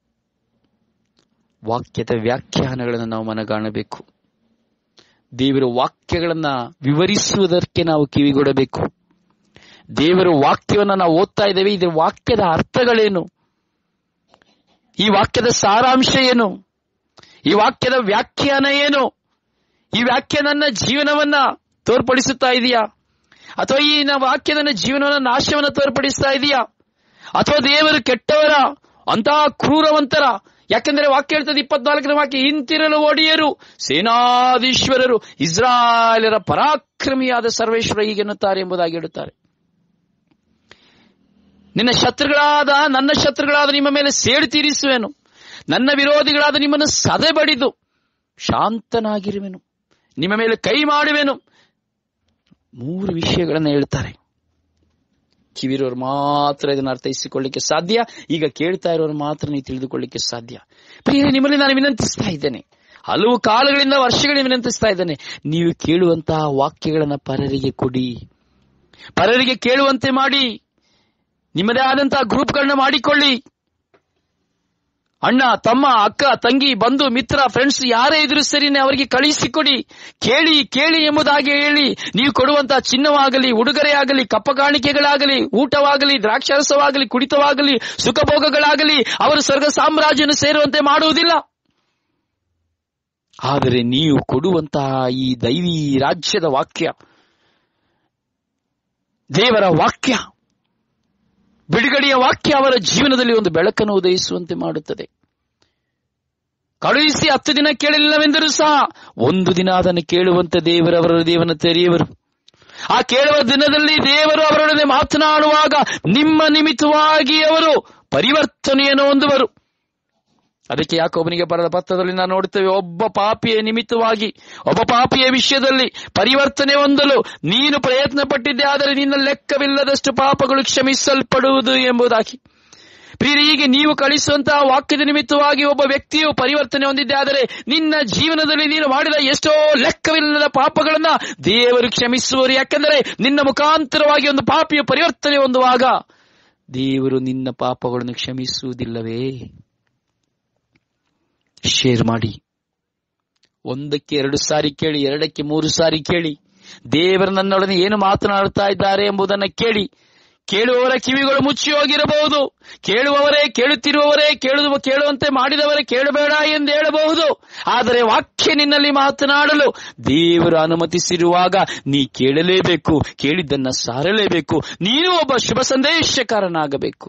ವಾಕ್ಯದ ವ್ಯಾಖ್ಯಾನಗಳನ್ನು ನಾವು ಮನಗಾಣಬೇಕು ದೇವರ ವಾಕ್ಯಗಳನ್ನ ವಿವರಿಸುವುದಕ್ಕೆ ನಾವು ಕಿವಿಗೊಡಬೇಕು ದೇವರ ವಾಕ್ಯವನ್ನ ನಾವು ಓದ್ತಾ ಇದ್ದೇವೆ ಇದರ ವಾಕ್ಯದ ಅರ್ಥಗಳೇನು ಈ ವಾಕ್ಯದ ಸಾರಾಂಶ ಏನು ಈ ವಾಕ್ಯದ ವ್ಯಾಖ್ಯಾನ ಏನು ಈ ವ್ಯಾಖ್ಯ ನನ್ನ ಜೀವನವನ್ನ ತೋರ್ಪಡಿಸುತ್ತಾ ಇದೆಯಾ ಅಥವಾ ಈ ನ- ವಾಕ್ಯ ನನ್ನ ಜೀವನವನ್ನ ನಾಶವನ್ನ ತೋರ್ಪಡಿಸ್ತಾ ಇದೆಯಾ ಅಥವಾ ದೇವರು ಕೆಟ್ಟವರ ಅಂತಹ ಕ್ರೂರವಂತರ ಯಾಕೆಂದ್ರೆ ವಾಕ್ಯ ಹೇಳ್ತದೆ ಇಪ್ಪತ್ನಾಲ್ಕನೇ ವಾಕ್ಯ ಹಿಂತಿರಲು ಒಡೆಯರು ಸೇನಾಧೀಶ್ವರರು ಇಸ್ರಾಯೇಲರ ಪರಾಕ್ರಮಿಯಾದ ಸರ್ವೇಶ್ವರ ಹೀಗೆನ್ನುತ್ತಾರೆ ಎಂಬುದಾಗಿ ಹೇಳುತ್ತಾರೆ ನಿನ್ನ ಶತ್ರುಗಳಾದ ನನ್ನ ಶತ್ರುಗಳಾದ ನಿಮ್ಮ ಮೇಲೆ ಸೇಡು ತೀರಿಸುವೆನು ನನ್ನ ವಿರೋಧಿಗಳಾದ ನಿಮ್ಮನ್ನು ಸದೆ ಬಡಿದು ಶಾಂತನಾಗಿರುವೆನು ನಿಮ್ಮ ಮೇಲೆ ಕೈ ಮಾಡುವೆನು ಮೂರು ವಿಷಯಗಳನ್ನು ಹೇಳ್ತಾರೆ ಕಿವಿರೋರು ಮಾತ್ರ ಇದನ್ನು ಅರ್ಥೈಸಿಕೊಳ್ಳಿಕ್ಕೆ ಸಾಧ್ಯ ಈಗ ಕೇಳ್ತಾ ಇರೋರು ಮಾತ್ರ ನೀವು ತಿಳಿದುಕೊಳ್ಳಿಕ್ಕೆ ಸಾಧ್ಯ ಪ್ರಿಯ ನಿಮ್ಮಲ್ಲಿ ನಾನು ವಿನಂತಿಸ್ತಾ ಇದ್ದೇನೆ ಹಲವು ಕಾಲಗಳಿಂದ ವರ್ಷಗಳಿಂದ ವಿನಂತಿಸ್ತಾ ಇದ್ದೇನೆ ನೀವು ಕೇಳುವಂತಹ ವಾಕ್ಯಗಳನ್ನ ಪರರಿಗೆ ಕೊಡಿ ಪರರಿಗೆ ಕೇಳುವಂತೆ ಮಾಡಿ ನಿಮ್ಮದೇ ಆದಂತಹ ಗ್ರೂಪ್ಗಳನ್ನ ಮಾಡಿಕೊಳ್ಳಿ ಅಣ್ಣ ತಮ್ಮ ಅಕ್ಕ ತಂಗಿ ಬಂಧು ಮಿತ್ರ ಫ್ರೆಂಡ್ಸ್ ಯಾರೇ ಇದ್ರು ಸರಿನೇ ಅವರಿಗೆ ಕಳುಹಿಸಿಕೊಡಿ ಕೇಳಿ ಕೇಳಿ ಎಂಬುದಾಗಿ ಹೇಳಿ ನೀವು ಕೊಡುವಂತಹ ಚಿನ್ನವಾಗಲಿ ಉಡುಗೊರೆಯಾಗಲಿ ಕಪ್ಪ ಕಾಣಿಕೆಗಳಾಗಲಿ ಊಟವಾಗಲಿ ದ್ರಾಕ್ಷಾರಸವಾಗಲಿ ಕುಡಿತವಾಗಲಿ ಸುಖಭೋಗಗಳಾಗಲಿ ಅವರು ಸ್ವರ್ಗ ಸಾಮ್ರಾಜ್ಯವನ್ನು ಸೇರುವಂತೆ ಮಾಡುವುದಿಲ್ಲ ಆದರೆ ನೀವು ಕೊಡುವಂತಹ ಈ ದೈವಿ ರಾಜ್ಯದ ವಾಕ್ಯ ದೇವರ ವಾಕ್ಯ ಬಿಡುಗಡೆಯ ವಾಕ್ಯ ಅವರ ಜೀವನದಲ್ಲಿ ಒಂದು ಬೆಳಕನ್ನು ಉದಯಿಸುವಂತೆ ಮಾಡುತ್ತದೆ ಕಳುಹಿಸಿ ಹತ್ತು ದಿನ ಕೇಳಲಿಲ್ಲವೆಂದರೂ ಸಹ ಒಂದು ದಿನ ಅದನ್ನು ಕೇಳುವಂತೆ ದೇವರವರ ಹೃದಯವನ್ನು ತೆರೆಯುವರು ಆ ಕೇಳುವ ದಿನದಲ್ಲಿ ದೇವರು ಅವರೊಡನೆ ಮಾತನಾಡುವಾಗ ನಿಮ್ಮ ನಿಮಿತ್ತವಾಗಿ ಅವರು ಪರಿವರ್ತನೆಯನ್ನು ಹೊಂದುವರು ಅದಕ್ಕೆ ಯಾಕೊಬ್ಬನಿಗೆ ಬರೆದ ಪತ್ರದಲ್ಲಿ ನಾವು ನೋಡುತ್ತೇವೆ ಒಬ್ಬ ಪಾಪಿಯ ನಿಮಿತ್ತವಾಗಿ ಒಬ್ಬ ಪಾಪಿಯ ವಿಷಯದಲ್ಲಿ ಪರಿವರ್ತನೆ ಹೊಂದಲು ನೀನು ಪ್ರಯತ್ನ ಪಟ್ಟಿದ್ದೆ ಆದರೆ ನಿನ್ನ ಲೆಕ್ಕವಿಲ್ಲದಷ್ಟು ಪಾಪಗಳು ಕ್ಷಮಿಸಲ್ಪಡುವುದು ಎಂಬುದಾಗಿ ಪ್ರಿಯರೇ, ಹೀಗೆ ನೀವು ಕಳಿಸುವಂತಹ ವಾಕ್ಯದ ನಿಮಿತ್ತವಾಗಿ ಒಬ್ಬ ವ್ಯಕ್ತಿಯು ಪರಿವರ್ತನೆ ಹೊಂದಿದ್ದೆ ಆದರೆ ನಿನ್ನ ಜೀವನದಲ್ಲಿ ನೀನು ಮಾಡಿದ ಎಷ್ಟೋ ಲೆಕ್ಕವಿಲ್ಲದ ಪಾಪಗಳನ್ನ ದೇವರು ಕ್ಷಮಿಸುವರು ಯಾಕೆಂದರೆ ನಿನ್ನ ಮುಖಾಂತರವಾಗಿ ಒಂದು ಪಾಪಿಯ ಪರಿವರ್ತನೆ ಹೊಂದುವಾಗ ದೇವರು ನಿನ್ನ ಪಾಪಗಳನ್ನು ಕ್ಷಮಿಸುವುದಿಲ್ಲವೇ ಶೇರ್ ಮಾಡಿ ಒಂದಕ್ಕೆ ಎರಡು ಸಾರಿ ಕೇಳಿ ಎರಡಕ್ಕೆ ಮೂರು ಸಾರಿ ಕೇಳಿ ದೇವರು ನನ್ನೊಡನೆ ಏನು ಮಾತನಾಡುತ್ತಾ ಇದ್ದಾರೆ ಎಂಬುದನ್ನು ಕೇಳಿ ಕೇಳುವವರ ಕಿವಿಗಳು ಮುಚ್ಚಿ ಹೋಗಿರಬಹುದು ಕೇಳುವವರೇ ಕೇಳುತ್ತಿರುವವರೇ ಕೇಳುವ ಕೇಳುವಂತೆ ಮಾಡಿದವರೇ ಕೇಳಬೇಡ ಎಂದು ಹೇಳಬಹುದು ಆದರೆ ವಾಕ್ಯ ನಿನ್ನಲ್ಲಿ ಮಾತನಾಡಲು ದೇವರು ಅನುಮತಿಸಿರುವಾಗ ನೀ ಕೇಳಲೇಬೇಕು ಕೇಳಿದ್ದನ್ನ ಸಾರಲೇಬೇಕು ನೀನು ಒಬ್ಬ ಶುಭ ಸಂದೇಶಕಾರನಾಗಬೇಕು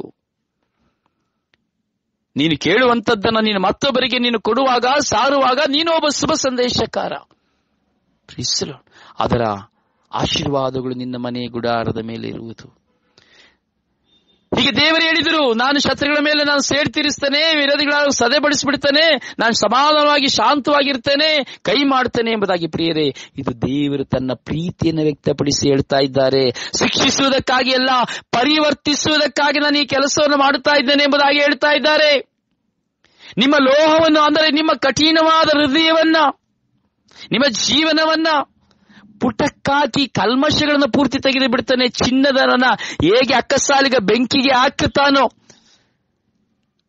ನೀನು ಕೇಳುವಂತದ್ದನ್ನ ನೀನು ಮತ್ತೊಬ್ಬರಿಗೆ ನೀನು ಕೊಡುವಾಗ ಸಾರುವಾಗ ನೀನು ಒಬ್ಬ ಶುಭ ಸಂದೇಶಕಾರ Praise the Lord. ಅದರ ಆಶೀರ್ವಾದಗಳು ನಿನ್ನ ಮನೆ ಗುಡಾರದ ಮೇಲೆ ಇರುವುದು ಹೀಗೆ ದೇವರು ಹೇಳಿದರು ನಾನು ಶತ್ರುಗಳ ಮೇಲೆ ನಾನು ಸೇಡ್ ತೀರಿಸ್ತೇನೆ ವಿರೋಧಿಗಳ ಸದೆಬಡಿಸಿಬಿಡ್ತೇನೆ ನಾನು ಸಮಾಧಾನವಾಗಿ ಶಾಂತವಾಗಿರ್ತೇನೆ ಕೈ ಮಾಡ್ತೇನೆ ಎಂಬುದಾಗಿ ಪ್ರಿಯರೇ ಇದು ದೇವರು ತನ್ನ ಪ್ರೀತಿಯನ್ನು ವ್ಯಕ್ತಪಡಿಸಿ ಹೇಳ್ತಾ ಇದ್ದಾರೆ ಶಿಕ್ಷಿಸುವುದಕ್ಕಾಗಿ ಅಲ್ಲ ಪರಿವರ್ತಿಸುವುದಕ್ಕಾಗಿ ನಾನು ಈ ಕೆಲಸವನ್ನು ಮಾಡುತ್ತಾ ಇದ್ದೇನೆ ಎಂಬುದಾಗಿ ಹೇಳ್ತಾ ಇದ್ದಾರೆ ನಿಮ್ಮ ಲೋಹವನ್ನು ಅಂದರೆ ನಿಮ್ಮ ಕಠಿಣವಾದ ಹೃದಯವನ್ನ ನಿಮ್ಮ ಜೀವನವನ್ನ ಪುಟಕ್ಕಾಕಿ ಕಲ್ಮಶಗಳನ್ನು ಪೂರ್ತಿ ತೆಗೆದು ಬಿಡ್ತಾನೆ ಚಿನ್ನದನ ಹೇಗೆ ಅಕ್ಕಸಾಲಿಗ ಬೆಂಕಿಗೆ ಹಾಕುತ್ತಾನೋ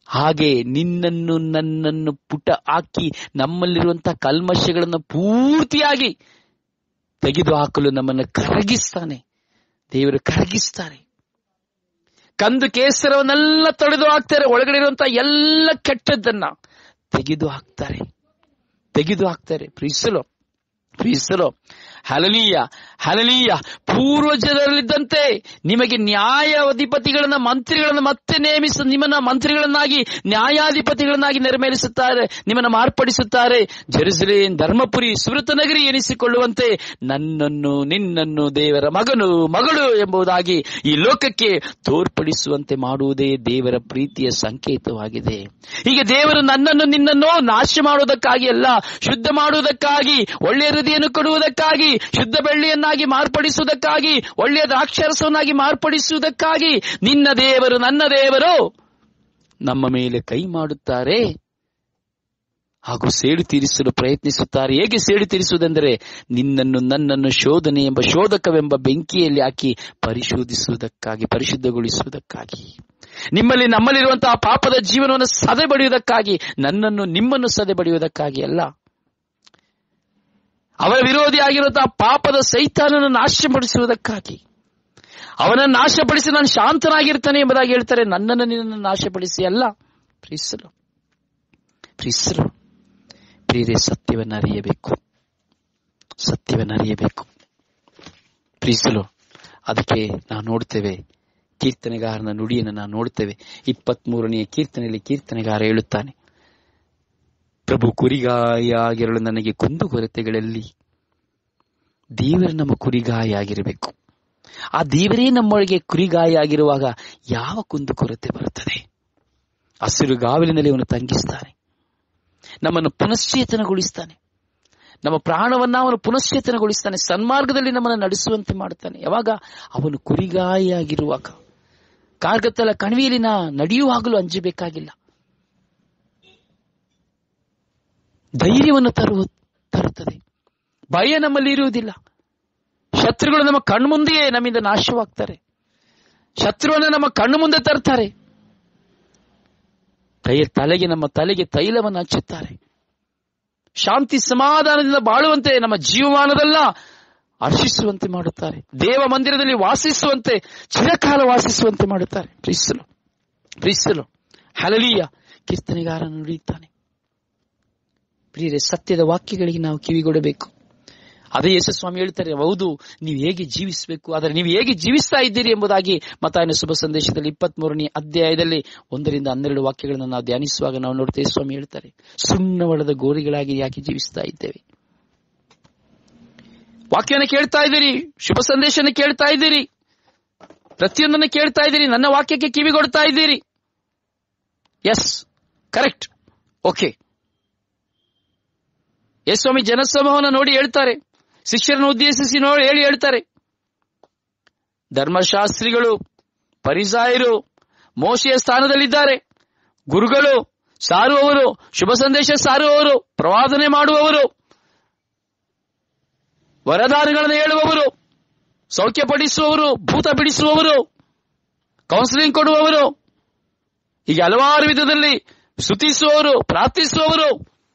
ಹಾಗೆ ನಿನ್ನನ್ನು ನನ್ನನ್ನು ಪುಟ ಹಾಕಿ ನಮ್ಮಲ್ಲಿರುವಂತಹ ಕಲ್ಮಶಗಳನ್ನು ಪೂರ್ತಿಯಾಗಿ ತೆಗೆದು ಹಾಕಲು ನಮ್ಮನ್ನು ಕರಗಿಸ್ತಾನೆ ದೇವರು ಕರಗಿಸ್ತಾರೆ ಕಂದು ಕೇಸರವನ್ನೆಲ್ಲ ತೊಳೆದು ಹಾಕ್ತಾರೆ ಒಳಗಡೆ ಇರುವಂತಹ ಎಲ್ಲ ಕೆಟ್ಟದ್ದನ್ನ ತೆಗೆದು ಹಾಕ್ತಾರೆ ತೆಗೆದು ಹಾಕ್ತಾರೆ ಪ್ರೀಸಲು ಪ್ರೀಸಲು ಹಲಲೀಯ ಹಲಲೀಯ ಪೂರ್ವಜರಲ್ಲಿದ್ದಂತೆ ನಿಮಗೆ ನ್ಯಾಯಾಧಿಪತಿಗಳನ್ನ ಮಂತ್ರಿಗಳನ್ನ ಮತ್ತೆ ನೇಮಿಸ ನಿಮ್ಮನ್ನ ಮಂತ್ರಿಗಳನ್ನಾಗಿ ನ್ಯಾಯಾಧಿಪತಿಗಳನ್ನಾಗಿ ನೆರವೇರಿಸುತ್ತಾರೆ ನಿಮ್ಮನ್ನ ಮಾರ್ಪಡಿಸುತ್ತಾರೆ ಜೆರುಸಲೇನ್ ಧರ್ಮಪುರಿ ಸುರತ ನಗರಿ ಎನಿಸಿಕೊಳ್ಳುವಂತೆ ನನ್ನನ್ನು ನಿನ್ನನ್ನು ದೇವರ ಮಗನು ಮಗಳು ಎಂಬುದಾಗಿ ಈ ಲೋಕಕ್ಕೆ ತೋರ್ಪಡಿಸುವಂತೆ ಮಾಡುವುದೇ ದೇವರ ಪ್ರೀತಿಯ ಸಂಕೇತವಾಗಿದೆ ಈಗ ದೇವರು ನನ್ನನ್ನು ನಿನ್ನನ್ನು ನಾಶ ಮಾಡುವುದಕ್ಕಾಗಿ ಅಲ್ಲ ಶುದ್ಧ ಮಾಡುವುದಕ್ಕಾಗಿ ಒಳ್ಳೆಯ ಹೃದಯನ್ನು ಕೊಡುವುದಕ್ಕಾಗಿ ಶುದ್ಧ ಬೆಳ್ಳಿಯನ್ನಾಗಿ ಮಾರ್ಪಡಿಸುವುದಕ್ಕಾಗಿ ಒಳ್ಳೆಯ ದ್ರಾಕ್ಷರಸವನ್ನಾಗಿ ಮಾರ್ಪಡಿಸುವುದಕ್ಕಾಗಿ ನಿನ್ನ ದೇವರು ನನ್ನ ದೇವರು ನಮ್ಮ ಮೇಲೆ ಕೈ ಮಾಡುತ್ತಾರೆ ಹಾಗೂ ಸೇಡು ತೀರಿಸಲು ಪ್ರಯತ್ನಿಸುತ್ತಾರೆ ಹೇಗೆ ಸೇಡು ತೀರಿಸುವುದೆಂದರೆ ನಿನ್ನನ್ನು ನನ್ನನ್ನು ಶೋಧನೆ ಎಂಬ ಶೋಧಕವೆಂಬ ಬೆಂಕಿಯಲ್ಲಿ ಹಾಕಿ ಪರಿಶೋಧಿಸುವುದಕ್ಕಾಗಿ ಪರಿಶುದ್ಧಗೊಳಿಸುವುದಕ್ಕಾಗಿ ನಿಮ್ಮಲ್ಲಿ ನಮ್ಮಲ್ಲಿರುವಂತಹ ಪಾಪದ ಜೀವನವನ್ನು ಸದೆ ಬಡಿಯುವುದಕ್ಕಾಗಿ ನನ್ನನ್ನು ನಿಮ್ಮನ್ನು ಸದೆ ಬಡಿಯುವುದಕ್ಕಾಗಿ ಅಲ್ಲ ಅವರ ವಿರೋಧಿಯಾಗಿರುವಂತಹ ಪಾಪದ ಸೈತಾನನ್ನು ನಾಶಪಡಿಸುವುದಕ್ಕಾಗಿ ಅವನನ್ನು ನಾಶಪಡಿಸಿ ನಾನು ಶಾಂತನಾಗಿರ್ತಾನೆ ಎಂಬುದಾಗಿ ಹೇಳ್ತಾರೆ ನನ್ನನ್ನು ನಿನ್ನನ್ನು ನಾಶಪಡಿಸಿ ಅಲ್ಲ ಪ್ರೀಸಲು ಪ್ರೀಸಲು ಪ್ರೀರೆ ಸತ್ಯವನ್ನು ಅರಿಯಬೇಕು ಸತ್ಯವನ್ನು ಅರಿಯಬೇಕು ಪ್ರೀಸಲು ಅದಕ್ಕೆ ನಾವು ನೋಡ್ತೇವೆ ಕೀರ್ತನೆಗಾರನ ನುಡಿಯನ್ನು ನಾವು ನೋಡ್ತೇವೆ ಇಪ್ಪತ್ತ್ ಮೂರನೆಯ ಕೀರ್ತನೆಯಲ್ಲಿ ಕೀರ್ತನೆಗಾರ ಹೇಳುತ್ತಾನೆ ಪ್ರಭು ಕುರಿಗಾಯಾಗಿರಲು ನನಗೆ ಕುಂದುಕೊರತೆಗಳಲ್ಲಿ ದೇವರು ನಮ್ಮ ಕುರಿಗಾಯ ಆಗಿರಬೇಕು ಆ ದೇವರೇ ನಮ್ಮೊಳಗೆ ಕುರಿಗಾಯ ಆಗಿರುವಾಗ ಯಾವ ಕುಂದುಕೊರತೆ ಬರುತ್ತದೆ ಹಸಿರು ಗಾವಲಿನಲ್ಲಿ ಅವನು ತಂಗಿಸ್ತಾನೆ ನಮ್ಮನ್ನು ಪುನಶ್ಚೇತನಗೊಳಿಸ್ತಾನೆ ನಮ್ಮ ಪ್ರಾಣವನ್ನ ಅವನು ಪುನಶ್ಚೇತನಗೊಳಿಸ್ತಾನೆ ಸನ್ಮಾರ್ಗದಲ್ಲಿ ನಮ್ಮನ್ನು ನಡೆಸುವಂತೆ ಮಾಡುತ್ತಾನೆ ಯಾವಾಗ ಅವನು ಕುರಿಗಾಯಾಗಿರುವಾಗ ಕಾರ್ಗತ್ತಲ ಕಣಿವೆಯಲ್ಲಿ ನಾ ನಡೆಯುವಾಗಲೂ ಅಂಜಬೇಕಾಗಿಲ್ಲ ಧೈರ್ಯವನ್ನು ತರುವ ತರುತ್ತದೆ ಭಯ ನಮ್ಮಲ್ಲಿ ಇರುವುದಿಲ್ಲ ಶತ್ರುಗಳು ನಮ್ಮ ಕಣ್ಮುಂದೆಯೇ ನಮ್ಮಿಂದ ನಾಶವಾಗ್ತಾರೆ ಶತ್ರುವನ್ನು ನಮ್ಮ ಕಣ್ಣು ಮುಂದೆ ತರ್ತಾರೆ ತೈ ತಲೆಗೆ ನಮ್ಮ ತಲೆಗೆ ತೈಲವನ್ನು ಹಚ್ಚುತ್ತಾರೆ ಶಾಂತಿ ಸಮಾಧಾನದಿಂದ ಬಾಳುವಂತೆ ನಮ್ಮ ಜೀವಮಾನದಲ್ಲ ಹರ್ಷಿಸುವಂತೆ ಮಾಡುತ್ತಾರೆ ದೇವ ಮಂದಿರದಲ್ಲಿ ವಾಸಿಸುವಂತೆ ಚಿರಕಾಲ ವಾಸಿಸುವಂತೆ ಮಾಡುತ್ತಾರೆ ಪ್ರೀಸಲು ಪ್ರೀಸಲು ಹಲಲೀಯ ಕೀರ್ತನೆಗಾರ ನುಡಿಯುತ್ತಾನೆ ಪ್ರಿಯರೇ ಸತ್ಯದ ವಾಕ್ಯಗಳಿಗೆ ನಾವು ಕಿವಿಗೊಡಬೇಕು ಅದೇ ಯೇಸು ಸ್ವಾಮಿ ಹೇಳ್ತಾರೆ ಹೌದು ನೀವು ಹೇಗೆ ಜೀವಿಸಬೇಕು ಆದರೆ ನೀವು ಹೇಗೆ ಜೀವಿಸ್ತಾ ಇದ್ದೀರಿ ಎಂಬುದಾಗಿ ಮತಾಯನ ಶುಭ ಸಂದೇಶದಲ್ಲಿ ಇಪ್ಪತ್ತ್ ಮೂರನೇ ಅಧ್ಯಾಯದಲ್ಲಿ ಒಂದರಿಂದ ಹನ್ನೆರಡು ವಾಕ್ಯಗಳನ್ನು ನಾವು ಧ್ಯಾನಿಸುವಾಗ ನಾವು ನೋಡ್ತೇವೆ ಸ್ವಾಮಿ ಹೇಳ್ತಾರೆ ಸುಣ್ಣವಳದ ಗೋರಿಗಳಾಗಿ ಯಾಕೆ ಜೀವಿಸ್ತಾ ಇದ್ದೇವೆ ವಾಕ್ಯವನ್ನು ಕೇಳ್ತಾ ಇದ್ದೀರಿ ಶುಭ ಸಂದೇಶನ ಕೇಳ್ತಾ ಇದ್ದೀರಿ ಪ್ರತಿಯೊಂದನ್ನು ಕೇಳ್ತಾ ಇದ್ದೀರಿ ನನ್ನ ವಾಕ್ಯಕ್ಕೆ ಕಿವಿಗೊಡ್ತಾ ಇದ್ದೀರಿ ಎಸ್ ಕರೆಕ್ಟ್ ಓಕೆ ಎಸ್ ಸ್ವಾಮಿ ಜನಸಮೂಹವನ್ನು ನೋಡಿ ಹೇಳ್ತಾರೆ ಶಿಷ್ಯರನ್ನು ಉದ್ದೇಶಿಸಿ ನೋಡಿ ಹೇಳಿ ಹೇಳ್ತಾರೆ ಧರ್ಮಶಾಸ್ತ್ರಿಗಳು ಪರಿಸಾಯರು ಮೋಶೆಯ ಸ್ಥಾನದಲ್ಲಿದ್ದಾರೆ ಗುರುಗಳು ಸಾರುವವರು ಶುಭ ಸಂದೇಶ ಸಾರುವವರು ಪ್ರವಾದನೆ ಮಾಡುವವರು ವರದಾನಗಳನ್ನು ಹೇಳುವವರು ಸೌಖ್ಯಪಡಿಸುವವರು ಭೂತ ಬಿಡಿಸುವವರು ಕೌನ್ಸಿಲಿಂಗ್ ಕೊಡುವವರು ಹೀಗೆ ಹಲವಾರು ವಿಧದಲ್ಲಿ ಸ್ತುತಿಸುವವರು ಪ್ರಾರ್ಥಿಸುವವರು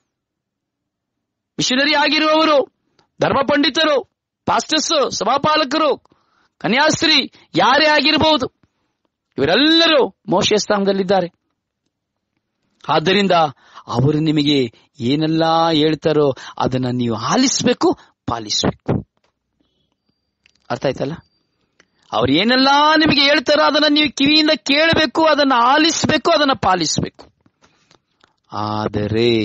ಮಿಷನರಿ ಆಗಿರುವವರು ಧರ್ಮ ಪಂಡಿತರು ಪಾಸ್ಟರ್ಸ್ ಸಭಾಪಾಲಕರು ಕನ್ಯಾಸ್ತ್ರೀ ಯಾರೇ ಆಗಿರಬಹುದು ಇವರೆಲ್ಲರೂ ಮೋಶೆ ಸ್ಥಾನದಲ್ಲಿದ್ದಾರೆ ಆದ್ದರಿಂದ ಅವರು ನಿಮಗೆ ಏನೆಲ್ಲ ಹೇಳ್ತಾರೋ ಅದನ್ನ ನೀವು ಆಲಿಸಬೇಕು ಪಾಲಿಸಬೇಕು ಅರ್ಥ ಆಯ್ತಲ್ಲ ಅವ್ರು ಏನೆಲ್ಲ ನಿಮಗೆ ಹೇಳ್ತಾರೋ ಅದನ್ನ ನೀವು ಕಿವಿಯಿಂದ ಕೇಳಬೇಕು ಅದನ್ನ ಆಲಿಸಬೇಕು ಅದನ್ನ ಪಾಲಿಸಬೇಕು ಆದರೆ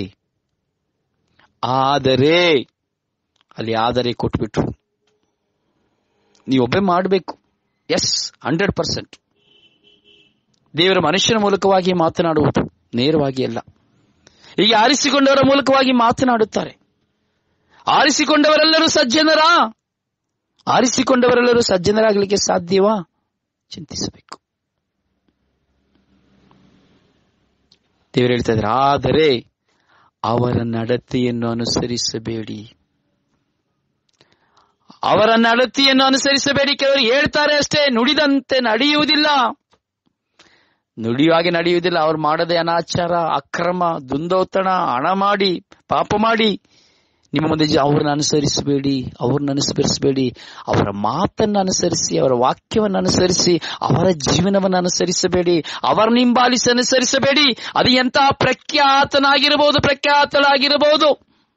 ಆದರೆ ಅಲ್ಲಿ ಆದರೆ ಕೊಟ್ಬಿಟ್ರು ನೀವೊಬ್ಬೇ ಮಾಡಬೇಕು ಎಸ್ ಹಂಡ್ರೆಡ್ ಪರ್ಸೆಂಟ್ ದೇವರ ಮನುಷ್ಯನ ಮೂಲಕವಾಗಿ ಮಾತನಾಡುವುದು ನೇರವಾಗಿ ಅಲ್ಲ ಹೀಗೆ ಆರಿಸಿಕೊಂಡವರ ಮೂಲಕವಾಗಿ ಮಾತನಾಡುತ್ತಾರೆ ಆರಿಸಿಕೊಂಡವರೆಲ್ಲರೂ ಸಜ್ಜನರಾ ಆರಿಸಿಕೊಂಡವರೆಲ್ಲರೂ ಸಜ್ಜನರಾಗಲಿಕ್ಕೆ ಸಾಧ್ಯವಾ ಚಿಂತಿಸಬೇಕು ದೇವರು ಹೇಳ್ತಾ ಇದ್ದಾರೆ ಆದರೆ ಅವರ ನಡತೆಯನ್ನು ಅನುಸರಿಸಬೇಡಿ ಅವರ ನಡತೆಯನ್ನು ಅನುಸರಿಸಬೇಡಿ ಕೆಲವರು ಹೇಳ್ತಾರೆ ಅಷ್ಟೇ ನುಡಿದಂತೆ ನಡೆಯುವುದಿಲ್ಲ ನುಡಿಯುವಾಗೆ ನಡೆಯುವುದಿಲ್ಲ ಅವ್ರು ಮಾಡದೆ ಅನಾಚಾರ ಅಕ್ರಮ ದುಂದೋತಣ ಹಣ ಮಾಡಿ ಪಾಪ ಮಾಡಿ ನಿಮ್ಮ ಮುಂದೆ ಜ- ಅವ್ರನ್ನ ಅನುಸರಿಸಬೇಡಿ ಅವ್ರನ್ನ ಅನುಸರಿಸಬೇಡಿ ಅವರ ಮಾತನ್ನ ಅನುಸರಿಸಿ ಅವರ ವಾಕ್ಯವನ್ನು ಅನುಸರಿಸಿ ಅವರ ಜೀವನವನ್ನು ಅನುಸರಿಸಬೇಡಿ ಅವರ ನಿಂಬಾಲಿಸಿ ಅನುಸರಿಸಬೇಡಿ ಅದು ಎಂತ ಪ್ರಖ್ಯಾತನಾಗಿರಬಹುದು ಪ್ರಖ್ಯಾತಳಾಗಿರಬಹುದು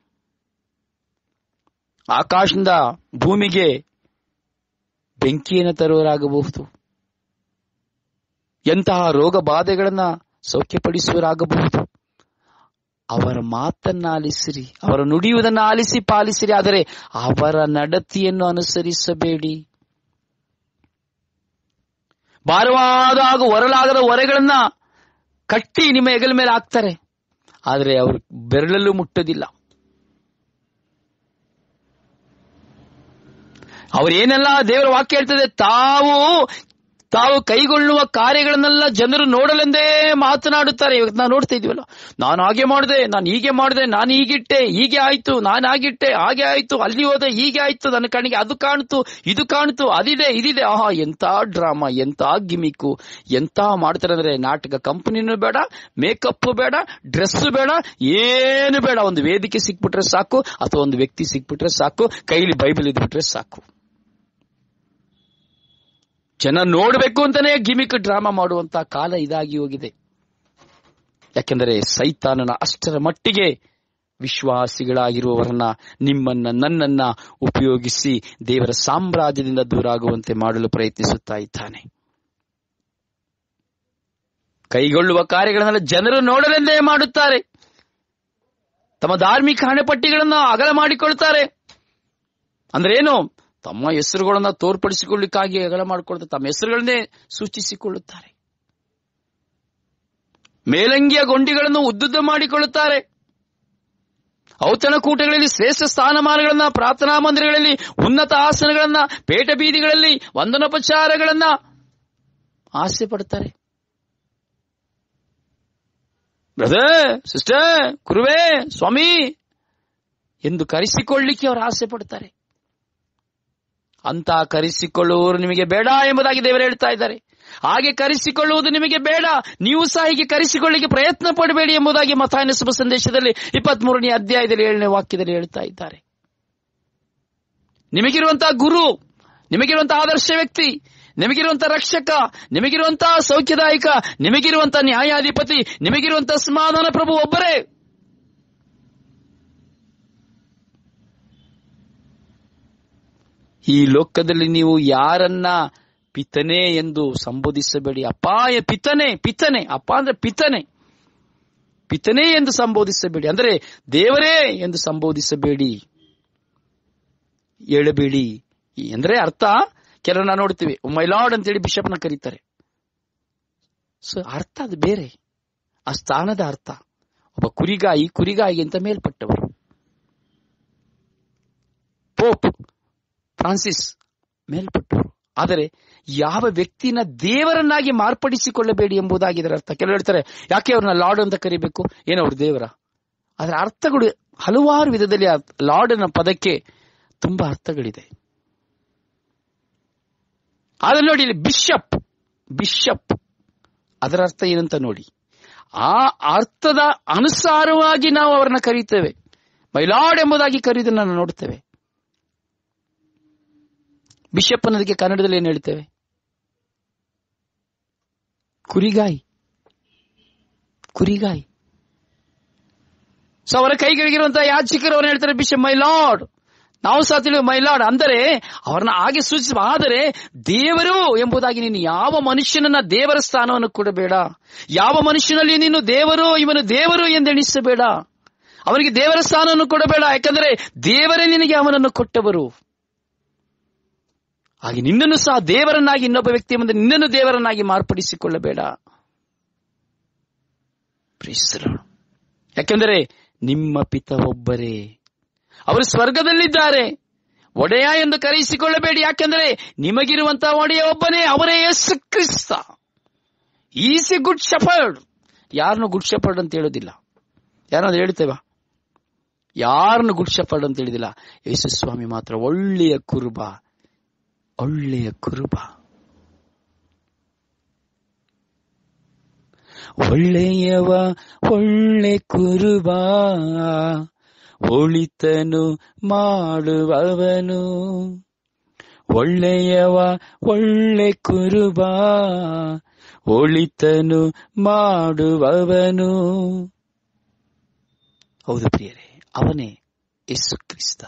ಆಕಾಶದಿಂದ ಭೂಮಿಗೆ ಬೆಂಕಿಯನ್ನು ತರುವರಾಗಬಹುದು ಎಂತಹ ರೋಗ ಬಾಧೆಗಳನ್ನ ಸೌಖ್ಯಪಡಿಸುವರಾಗಬಹುದು ಅವರ ಮಾತನ್ನ ಆಲಿಸಿರಿ ಅವರ ನುಡಿಯುವುದನ್ನು ಆಲಿಸಿ ಪಾಲಿಸಿರಿ ಆದರೆ ಅವರ ನಡತೆಯನ್ನು ಅನುಸರಿಸಬೇಡಿ ಭಾರವಾದ ಹಾಗೂ ಹೊರಲಾಗದ ಹೊರೆಗಳನ್ನ ಕಟ್ಟಿ ನಿಮ್ಮ ಹೆಗಲ ಮೇಲೆ ಹಾಕ್ತಾರೆ ಆದರೆ ಅವರು ಬೆರಳಲ್ಲೂ ಮುಟ್ಟೋದಿಲ್ಲ ಅವರೇನೆಲ್ಲ ದೇವರ ವಾಕ್ಯ ಹೇಳ್ತದೆ ತಾವು ತಾವು ಕೈಗೊಳ್ಳುವ ಕಾರ್ಯಗಳನ್ನೆಲ್ಲ ಜನರು ನೋಡಲೆಂದೇ ಮಾತನಾಡುತ್ತಾರೆ ಇವತ್ತು ನಾವು ನೋಡ್ತಾ ಇದೀವಲ್ಲ ನಾನು ಹಾಗೆ ಮಾಡಿದೆ ನಾನು ಹೀಗೆ ಮಾಡಿದೆ ನಾನು ಹೀಗಿಟ್ಟೆ ಹೀಗೆ ಆಯ್ತು ನಾನು ಹಾಗಿಟ್ಟೆ ಹಾಗೆ ಆಯ್ತು ಅಲ್ಲಿ ಹೋದೆ ಹೀಗೆ ಆಯ್ತು ನನ್ನ ಕಣ್ಣಿಗೆ ಅದು ಕಾಣ್ತು ಇದು ಕಾಣ್ತು ಅದಿದೆ ಇದಿದೆ ಆಹಾ ಎಂತ ಡ್ರಾಮಾ ಎಂತ ಗಿಮಿಕ್ಕು ಎಂತ ಮಾಡ್ತಾರೆ ಅಂದ್ರೆ ನಾಟಕ ಕಂಪನಿನೂ ಬೇಡ ಮೇಕಪ್ ಬೇಡ ಡ್ರೆಸ್ ಬೇಡ ಏನು ಬೇಡ ಒಂದು ವೇದಿಕೆ ಸಿಕ್ಬಿಟ್ರೆ ಸಾಕು ಅಥವಾ ಒಂದು ವ್ಯಕ್ತಿ ಸಿಕ್ಬಿಟ್ರೆ ಸಾಕು ಕೈಲಿ ಬೈಬಲ್ ಇದ್ಬಿಟ್ರೆ ಸಾಕು ಜನ ನೋಡಬೇಕು ಅಂತಾನೆ ಗಿಮಿಕ್ ಡ್ರಾಮಾ ಮಾಡುವಂತ ಕಾಲ ಇದಾಗಿ ಹೋಗಿದೆ ಯಾಕೆಂದರೆ ಸೈತಾನನ ಅಷ್ಟರ ಮಟ್ಟಿಗೆ ವಿಶ್ವಾಸಿಗಳಾಗಿರುವವರನ್ನ ನಿಮ್ಮನ್ನ ನನ್ನನ್ನ ಉಪಯೋಗಿಸಿ ದೇವರ ಸಾಮ್ರಾಜ್ಯದಿಂದ ದೂರ ಆಗುವಂತೆ ಮಾಡಲು ಪ್ರಯತ್ನಿಸುತ್ತಾ ಇದ್ದಾನೆ ಕೈಗೊಳ್ಳುವ ಕಾರ್ಯಗಳನ್ನೆಲ್ಲ ಜನರು ನೋಡಲೆಂದೇ ಮಾಡುತ್ತಾರೆ ತಮ್ಮ ಧಾರ್ಮಿಕ ಹಣೆಪಟ್ಟಿಗಳನ್ನ ಅಗಲ ಮಾಡಿಕೊಳ್ತಾರೆ ಅಂದ್ರೆ ಏನು ತಮ್ಮ ಹೆಸರುಗಳನ್ನ ತೋರ್ಪಡಿಸಿಕೊಳ್ಳಿಕ್ಕಾಗಿ ಅಗಲ ಮಾಡಿಕೊಳ್ತಾರೆ ತಮ್ಮ ಹೆಸರುಗಳನ್ನೇ ಸೂಚಿಸಿಕೊಳ್ಳುತ್ತಾರೆ ಮೇಲಂಗಿಯ ಗೊಂಡಿಗಳನ್ನು ಉದ್ದುದ್ದ ಮಾಡಿಕೊಳ್ಳುತ್ತಾರೆ ಔತಣಕೂಟಗಳಲ್ಲಿ ಶ್ರೇಷ್ಠ ಸ್ಥಾನಮಾನಗಳನ್ನ ಪ್ರಾರ್ಥನಾ ಮಂದಿರಗಳಲ್ಲಿ ಉನ್ನತ ಆಸನಗಳನ್ನ ಪೇಟ ಬೀದಿಗಳಲ್ಲಿ ವಂದನೋಪಚಾರಗಳನ್ನ ಆಸೆ ಪಡ್ತಾರೆ ಬ್ರದರ್ ಸಿಸ್ಟರ್ ಕುರುವೆ ಸ್ವಾಮಿ ಎಂದು ಕರೆಸಿಕೊಳ್ಳಿಕ್ಕೆ ಅವರು ಆಸೆ ಪಡ್ತಾರೆ ಅಂತ ಕರೆಸಿಕೊಳ್ಳುವವರು ನಿಮಗೆ ಬೇಡ ಎಂಬುದಾಗಿ ದೇವರು ಹೇಳ್ತಾ ಇದ್ದಾರೆ ಹಾಗೆ ಕರೆಸಿಕೊಳ್ಳುವುದು ನಿಮಗೆ ಬೇಡ ನೀವು ಸಹ ಹೀಗೆ ಕರೆಸಿಕೊಳ್ಳಿಕ್ಕೆ ಪ್ರಯತ್ನ ಪಡಬೇಡಿ ಎಂಬುದಾಗಿ ಮತಾಯನ ಶುಭ ಸಂದೇಶದಲ್ಲಿ ಇಪ್ಪತ್ಮೂರನೇ ಅಧ್ಯಾಯದಲ್ಲಿ ಏಳನೇ ವಾಕ್ಯದಲ್ಲಿ ಹೇಳ್ತಾ ಇದ್ದಾರೆ ನಿಮಗಿರುವಂತಹ ಗುರು ನಿಮಗಿರುವಂತಹ ಆದರ್ಶ ವ್ಯಕ್ತಿ ನಿಮಗಿರುವಂತಹ ರಕ್ಷಕ ನಿಮಗಿರುವಂತಹ ಸೌಖ್ಯದಾಯಕ ನಿಮಗಿರುವಂತಹ ನ್ಯಾಯಾಧಿಪತಿ ನಿಮಗಿರುವಂತಹ ಸಮಾಧಾನ ಪ್ರಭು ಒಬ್ಬರೇ ಈ ಲೋಕದಲ್ಲಿ ನೀವು ಯಾರನ್ನ ಪಿತನೆ ಎಂದು ಸಂಬೋಧಿಸಬೇಡಿ ಅಪಾಯ ಪಿತನೆ ಪಿತನೆ ಅಪ್ಪ ಅಂದ್ರೆ ಪಿತನೆ ಪಿತನೆ ಎಂದು ಸಂಬೋಧಿಸಬೇಡಿ ಅಂದ್ರೆ ದೇವರೇ ಎಂದು ಸಂಬೋಧಿಸಬೇಡಿ ಹೇಳಬೇಡಿ ಅಂದ್ರೆ ಅರ್ಥ ಕೆಲವನ್ನ ನೋಡ್ತೀವಿ ಮೈಲಾಡ್ ಅಂತೇಳಿ ಬಿಷಪ್ನ ಕರೀತಾರೆ ಸೊ ಅರ್ಥ ಅದು ಬೇರೆ ಆ ಸ್ಥಾನದ ಅರ್ಥ ಒಬ್ಬ ಕುರಿಗಾಯಿ ಕುರಿಗಾಯಿ ಅಂತ ಮೇಲ್ಪಟ್ಟವರು ಪೋಪ್ ಫ್ರಾನ್ಸಿಸ್ ಮೇಲ್ಪಟ್ಟವರು ಆದರೆ ಯಾವ ವ್ಯಕ್ತಿನ ದೇವರನ್ನಾಗಿ ಮಾರ್ಪಡಿಸಿಕೊಳ್ಳಬೇಡಿ ಎಂಬುದಾಗಿ ಇದರ ಅರ್ಥ ಕೆಲವರು ಹೇಳ್ತಾರೆ ಯಾಕೆ ಅವ್ರನ್ನ ಲಾರ್ಡ್ ಅಂತ ಕರಿಬೇಕು ಏನೋ ಅವ್ರ ದೇವರ ಅದರ ಅರ್ಥಗಳು ಹಲವಾರು ವಿಧದಲ್ಲಿ ಆ ಲಾರ್ಡ್ನ ಪದಕ್ಕೆ ತುಂಬಾ ಅರ್ಥಗಳಿದೆ ಆದ್ರೆ ನೋಡಿ ಇಲ್ಲಿ ಬಿಷಪ್ ಬಿಷಪ್ ಅದರ ಅರ್ಥ ಏನಂತ ನೋಡಿ ಆ ಅರ್ಥದ ಅನುಸಾರವಾಗಿ ನಾವು ಅವರನ್ನ ಕರೀತೇವೆ ಮೈಲಾಡ್ ಎಂಬುದಾಗಿ ಕರೆಯುವುದನ್ನು ನಾವು ನೋಡ್ತೇವೆ ಬಿಷಪ್ ಅನ್ನೋದಕ್ಕೆ ಕನ್ನಡದಲ್ಲಿ ಏನು ಹೇಳ್ತೇವೆ ಕುರಿಗಾಯಿ ಕುರಿಗಾಯಿ ಸೊ ಅವರ ಕೈಗಳಿಗಿರುವಂತಹ ಯಾಚಿಕರು ಅವ್ರನ್ನ ಹೇಳ್ತಾರೆ ಬಿಷಪ್ ಮೈ ಲಾರ್ಡ್ ನಾವು ಸಹ ತಿಳಿಯುವ ಮೈ ಲಾರ್ಡ್ ಅಂದರೆ ಅವ್ರನ್ನ ಹಾಗೆ ಸೂಚಿಸ ಆದರೆ ದೇವರು ಎಂಬುದಾಗಿ ನೀನು ಯಾವ ಮನುಷ್ಯನನ್ನ ದೇವರ ಸ್ಥಾನವನ್ನು ಕೊಡಬೇಡ ಯಾವ ಮನುಷ್ಯನಲ್ಲಿ ನೀನು ದೇವರು ಇವನು ದೇವರು ಎಂದೆಣಿಸಬೇಡ ಅವನಿಗೆ ದೇವರ ಸ್ಥಾನವನ್ನು ಕೊಡಬೇಡ ಯಾಕಂದರೆ ದೇವರೇ ನಿನಗೆ ಅವನನ್ನು ಕೊಟ್ಟವರು ಹಾಗೆ ನಿನ್ನನ್ನು ಸಹ ದೇವರನ್ನಾಗಿ ಇನ್ನೊಬ್ಬ ವ್ಯಕ್ತಿಯ ಮುಂದೆ ನಿನ್ನನ್ನು ದೇವರನ್ನಾಗಿ ಮಾರ್ಪಡಿಸಿಕೊಳ್ಳಬೇಡ ಪ್ರೀಸರು ಯಾಕೆಂದರೆ ನಿಮ್ಮ ಪಿತ ಒಬ್ಬರೇ ಅವರು ಸ್ವರ್ಗದಲ್ಲಿದ್ದಾರೆ ಒಡೆಯ ಎಂದು ಕರೆಯಿಸಿಕೊಳ್ಳಬೇಡಿ ಯಾಕೆಂದರೆ ನಿಮಗಿರುವಂತಹ ಒಡೆಯ ಒಬ್ಬನೇ ಅವರೇ Yesu Krista is a good shepherd ಯಾರನ್ನು ಗುಡ್ ಶಫರ್ಡ್ ಅಂತ ಹೇಳೋದಿಲ್ಲ ಯಾರನ್ನ ಹೇಳ್ತೇವ ಯಾರನ್ನು ಗುಡ್ ಶಫರ್ಡ್ ಅಂತ ಹೇಳಿದಿಲ್ಲ ಯೇಸು ಸ್ವಾಮಿ ಮಾತ್ರ ಒಳ್ಳೆಯ ಕುರುಬ ಒಳ್ಳೆಯ ಕುರುಬ ಒಳ್ಳೆಯವ ಒಳ್ಳೆ ಕುರುಬ ಒಳಿತನು ಮಾಡುವವನು ಒಳ್ಳೆಯವ ಒಳ್ಳೆ ಕುರುಬ ಒಳಿತನು ಮಾಡುವವನು ಹೌದು ಪ್ರಿಯರೇ ಅವನೇ ಯೇಸು ಕ್ರಿಸ್ತ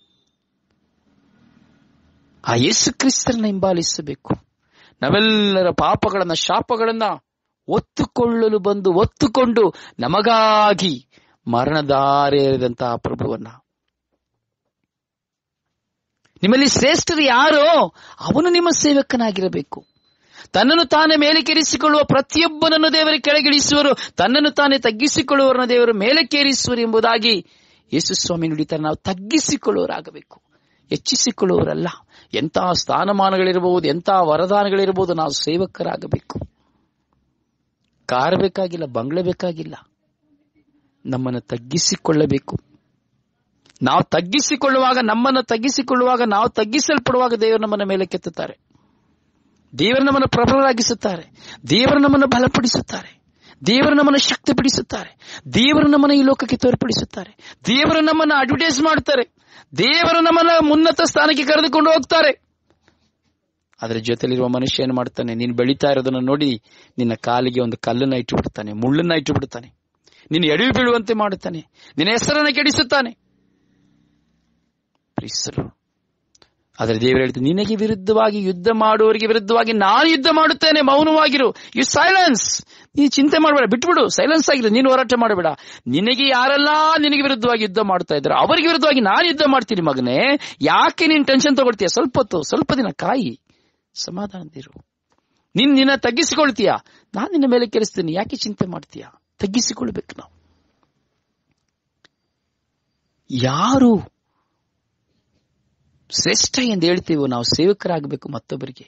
ಆ ಯೇಸು ಕ್ರಿಸ್ತರನ್ನ ಹಿಂಬಾಲಿಸಬೇಕು ನಾವೆಲ್ಲರ ಪಾಪಗಳನ್ನ ಶಾಪಗಳನ್ನ ಒತ್ತುಕೊಳ್ಳಲು ಬಂದು ಒತ್ತುಕೊಂಡು ನಮಗಾಗಿ ಮರಣದಾರೇರಿದಂತಹ ಪ್ರಭುವನ್ನ ನಿಮ್ಮಲ್ಲಿ ಶ್ರೇಷ್ಠರು ಯಾರೋ ಅವನು ನಿಮ್ಮ ಸೇವಕನಾಗಿರಬೇಕು ತನ್ನನ್ನು ತಾನೇ ಮೇಲೆ ಕೆರಿಸಿಕೊಳ್ಳುವ ಪ್ರತಿಯೊಬ್ಬನನ್ನು ದೇವರ ಕೆಳಗಿಳಿಸುವರು ತನ್ನನ್ನು ತಾನೇ ತಗ್ಗಿಸಿಕೊಳ್ಳುವವರನ್ನ ದೇವರು ಮೇಲಕ್ಕೇರಿಸುವರು ಎಂಬುದಾಗಿ ಯೇಸು ಸ್ವಾಮಿ ನುಡಿತಾರೆ ನಾವು ತಗ್ಗಿಸಿಕೊಳ್ಳುವರಾಗಬೇಕು ಹೆಚ್ಚಿಸಿಕೊಳ್ಳುವವರಲ್ಲ ಎಂತಹ ಸ್ಥಾನಮಾನಗಳಿರಬಹುದು ಎಂತಹ ವರದಾನಗಳಿರಬಹುದು ನಾವು ಸೇವಕರಾಗಬೇಕು ಕಾರ್ ಬೇಕಾಗಿಲ್ಲ ಬಂಗ್ಲೆ ಬೇಕಾಗಿಲ್ಲ ನಮ್ಮನ್ನು ತಗ್ಗಿಸಿಕೊಳ್ಳಬೇಕು ನಾವು ತಗ್ಗಿಸಿಕೊಳ್ಳುವಾಗ ನಮ್ಮನ್ನು ತಗ್ಗಿಸಿಕೊಳ್ಳುವಾಗ ನಾವು ತಗ್ಗಿಸಲ್ಪಡುವಾಗ ದೇವರು ನಮ್ಮನ್ನ ಮೇಲೆ ಕೆತ್ತುತ್ತಾರೆ ದೇವರು ನಮ್ಮನ್ನು ಪ್ರಬಲರಾಗಿಸುತ್ತಾರೆ ದೇವರು ನಮ್ಮನ್ನು ಬಲಪಡಿಸುತ್ತಾರೆ ದೇವರು ನಮ್ಮನ್ನು ಶಕ್ತಿಪಡಿಸುತ್ತಾರೆ ದೇವರು ನಮ್ಮನ್ನು ಈ ಲೋಕಕ್ಕೆ ತೋರ್ಪಡಿಸುತ್ತಾರೆ ದೇವರು ನಮ್ಮನ್ನು ಅಡ್ವರ್ಟೈಸ್ ಮಾಡ್ತಾರೆ ದೇವರು ನಮ್ಮನ್ನ ಉನ್ನತ ಸ್ಥಾನಕ್ಕೆ ಕರೆದುಕೊಂಡು ಹೋಗ್ತಾರೆ ಅದರ ಜೊತೆಲಿರುವ ಮನುಷ್ಯ ಏನ್ ಮಾಡ್ತಾನೆ ನೀನು ಬೆಳೀತಾ ಇರೋದನ್ನ ನೋಡಿ ನಿನ್ನ ಕಾಲಿಗೆ ಒಂದು ಕಲ್ಲನ್ನ ಇಟ್ಟು ಬಿಡ್ತಾನೆ ಮುಳ್ಳನ್ನ ಇಟ್ಟು ಬಿಡ್ತಾನೆ ನಿನ್ನ ಎಡವಿ ಬೀಳುವಂತೆ ಮಾಡುತ್ತಾನೆ ನಿನ್ನ ಹೆಸರನ್ನ ಕೆಡಿಸುತ್ತಾನೆ ಪ್ರೀಸಲು ಆದರೆ ದೇವರು ಹೇಳ್ತಾರೆ ನಿನಗೆ ವಿರುದ್ಧವಾಗಿ ಯುದ್ಧ ಮಾಡುವವರಿಗೆ ವಿರುದ್ಧವಾಗಿ ನಾನು ಯುದ್ಧ ಮಾಡುತ್ತೇನೆ ಮೌನವಾಗಿರು ಯು ಸೈಲೆನ್ಸ್ ನೀನು ಚಿಂತೆ ಮಾಡಬೇಡ ಬಿಟ್ಬಿಡು ಸೈಲೆನ್ಸ್ ಆಗಿರು ನೀನು ಹೋರಾಟ ಮಾಡಬೇಡ ನಿನಗೆ ಯಾರೆಲ್ಲ ನಿನಗೆ ವಿರುದ್ಧವಾಗಿ ಯುದ್ಧ ಮಾಡ್ತಾ ಇದ್ದಾರೆ ಅವರಿಗೆ ವಿರುದ್ಧವಾಗಿ ನಾನು ಯುದ್ಧ ಮಾಡ್ತೀನಿ ಮಗನೇ ಯಾಕೆ ನೀನು ಟೆನ್ಷನ್ ತಗೊಳ್ತೀಯ ಸ್ವಲ್ಪ ಹೊತ್ತು ಸ್ವಲ್ಪ ದಿನ ಕಾಯಿ ಸಮಾಧಾನದಿರು ನೀನ್ ನಿನ್ನ ತಗ್ಗಿಸಿಕೊಳ್ತೀಯ ನಾನು ನಿನ್ನ ಮೇಲೆ ಕೆರೆಸ್ತೀನಿ ಯಾಕೆ ಚಿಂತೆ ಮಾಡ್ತೀಯ ತಗ್ಗಿಸಿಕೊಳ್ಬೇಕು ನಾವು ಯಾರು ಶ್ರೇಷ್ಠ ಎಂದು ಹೇಳ್ತೀವೋ ನಾವು ಸೇವಕರಾಗಬೇಕು ಮತ್ತೊಬ್ಬರಿಗೆ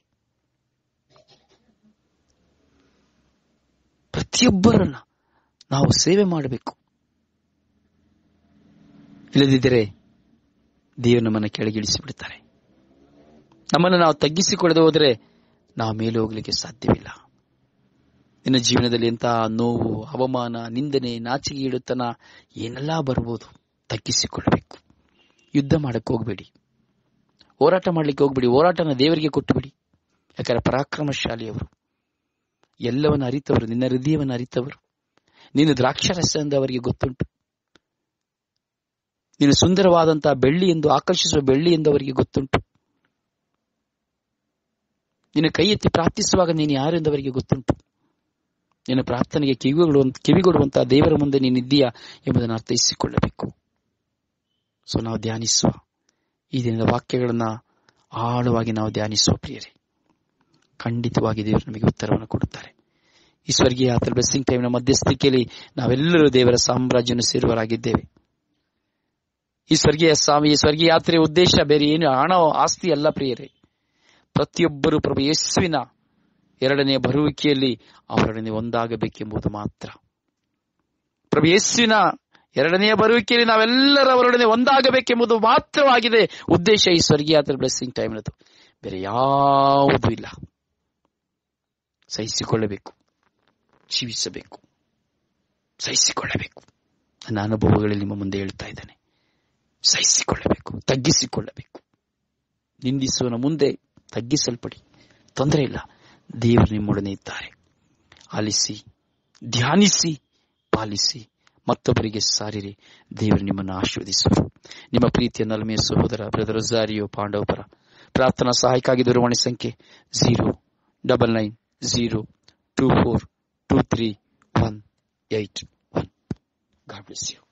ಪ್ರತಿಯೊಬ್ಬರನ್ನ ನಾವು ಸೇವೆ ಮಾಡಬೇಕು ಇಲ್ಲದಿದ್ದರೆ ದೇವರು ನಮ್ಮನ್ನು ಕೆಳಗಿಳಿಸಿ ಬಿಡ್ತಾರೆ ನಮ್ಮನ್ನು ನಾವು ತಗ್ಗಿಸಿಕೊಳ್ಳದೆ ಹೋದರೆ ನಾವು ಮೇಲೆ ಹೋಗ್ಲಿಕ್ಕೆ ಸಾಧ್ಯವಿಲ್ಲ ನಿನ್ನ ಜೀವನದಲ್ಲಿ ಎಂತಹ ನೋವು ಅವಮಾನ ನಿಂದನೆ ನಾಚಿಕೆ ಇಡುತ್ತನ ಏನೆಲ್ಲ ಬರ್ಬೋದು ತಗ್ಗಿಸಿಕೊಳ್ಳಬೇಕು ಯುದ್ಧ ಮಾಡಕ್ಕೆ ಹೋಗ್ಬೇಡಿ ಹೋರಾಟ ಮಾಡ್ಲಿಕ್ಕೆ ಹೋಗ್ಬೇಡಿ ಹೋರಾಟನ ದೇವರಿಗೆ ಕೊಟ್ಟು ಬಿಡಿ ಯಾಕಂದ್ರೆ ಪರಾಕ್ರಮಶಾಲಿಯವರು ಎಲ್ಲವನ್ನು ಅರಿತವರು ನಿನ್ನ ಹೃದಯವನ್ನು ಅರಿತವರು ನೀನು ದ್ರಾಕ್ಷರಸ ಎಂದು ಅವರಿಗೆ ಗೊತ್ತುಂಟು ನೀನು ಸುಂದರವಾದಂತಹ ಬೆಳ್ಳಿ ಎಂದು ಆಕರ್ಷಿಸುವ ಬೆಳ್ಳಿ ಎಂದು ಅವರಿಗೆ ಗೊತ್ತುಂಟು ನಿನ್ನ ಕೈ ಎತ್ತಿ ಪ್ರಾರ್ಥಿಸುವಾಗ ನೀನು ಯಾರು ಎಂದು ಅವರಿಗೆ ಗೊತ್ತುಂಟು ನಿನ್ನ ಪ್ರಾರ್ಥನೆಗೆ ಕಿವಿಗಳು ಕಿವಿಗೊಡುವಂತಹ ದೇವರ ಮುಂದೆ ನೀನಿದ್ದೀಯಾ ಎಂಬುದನ್ನು ಅರ್ಥೈಸಿಕೊಳ್ಳಬೇಕು ಸೊ ನಾವು ಧ್ಯಾನಿಸುವ ಈ ದಿನದ ವಾಕ್ಯಗಳನ್ನ ಆಳವಾಗಿ ನಾವು ಧ್ಯಾನಿಸುವ ಪ್ರಿಯರೇ ಖಂಡಿತವಾಗಿ ದೇವರು ನಮಗೆ ಉತ್ತರವನ್ನು ಕೊಡುತ್ತಾರೆ ಈ ಸ್ವರ್ಗೀಯ ಆತನ ಬ್ಲೆಸ್ಸಿಂಗ್ ಟೈಮ್ನ ಮಧ್ಯಸ್ಥಿಕೆಯಲ್ಲಿ ನಾವೆಲ್ಲರೂ ದೇವರ ಸಾಮ್ರಾಜ್ಯವನ್ನು ಸೇರುವರಾಗಿದ್ದೇವೆ ಈ ಸ್ವರ್ಗೀಯ ಸ್ವಾಮಿ ಈ ಸ್ವರ್ಗೀಯ ಯಾತ್ರೆಯ ಉದ್ದೇಶ ಬೇರೆ ಏನು ಹಣ ಆಸ್ತಿ ಅಲ್ಲ ಪ್ರಿಯರೇ ಪ್ರತಿಯೊಬ್ಬರು ಪ್ರಭು ಯೇಸುವಿನ ಎರಡನೆಯ ಬರುವಿಕೆಯಲ್ಲಿ ಅವರೊಡನೆ ಒಂದಾಗಬೇಕೆಂಬುದು ಮಾತ್ರ ಪ್ರಭು ಯೇಸುವಿನ ಎರಡನೆಯ ಬರುವಿಕೆಯಲ್ಲಿ ನಾವೆಲ್ಲರ ಅವರೊಡನೆ ಒಂದಾಗಬೇಕೆಂಬುದು ಮಾತ್ರವಾಗಿದೆ ಉದ್ದೇಶ ಈ ಸ್ವರ್ಗೀಯ ಬ್ಲೆಸ್ಸಿಂಗ್ ಟೈಮ್ನದು ಬೇರೆ ಯಾವುದೂ ಇಲ್ಲ ಸಹಿಸಿಕೊಳ್ಳಬೇಕು ಜೀವಿಸಬೇಕು ಸಹಿಸಿಕೊಳ್ಳಬೇಕು ನನ್ನ ಅನುಭವಗಳಲ್ಲಿ ನಿಮ್ಮ ಮುಂದೆ ಹೇಳ್ತಾ ಇದ್ದಾನೆ ಸಹಿಸಿಕೊಳ್ಳಬೇಕು ತಗ್ಗಿಸಿಕೊಳ್ಳಬೇಕು ನಿಂದಿಸುವನ ಮುಂದೆ ತಗ್ಗಿಸಲ್ಪಡಿ ತೊಂದರೆ ಇಲ್ಲ ದೇವರು ನಿಮ್ಮೊಡನೆ ಇದ್ದಾರೆ ಆಲಿಸಿ ಧ್ಯಾನಿಸಿ ಪಾಲಿಸಿ ಮತ್ತೊಬ್ಬರಿಗೆ ಸಾರಿರಿ ದೇವರು ನಿಮ್ಮನ್ನು ಆಶೀರ್ವದಿಸುವರು ನಿಮ್ಮ ಪ್ರೀತಿಯ ನಲ್ಮೆಯ ಸಹೋದರ ಬ್ರದರ್ ಝಾರಿಯೋ ಪಾಂಡವಪರ ಪ್ರಾರ್ಥನಾ ಸಹಾಯಕ್ಕಾಗಿ ದೂರವಾಣಿ ಸಂಖ್ಯೆ zero double nine zero two four two three one eight one God bless you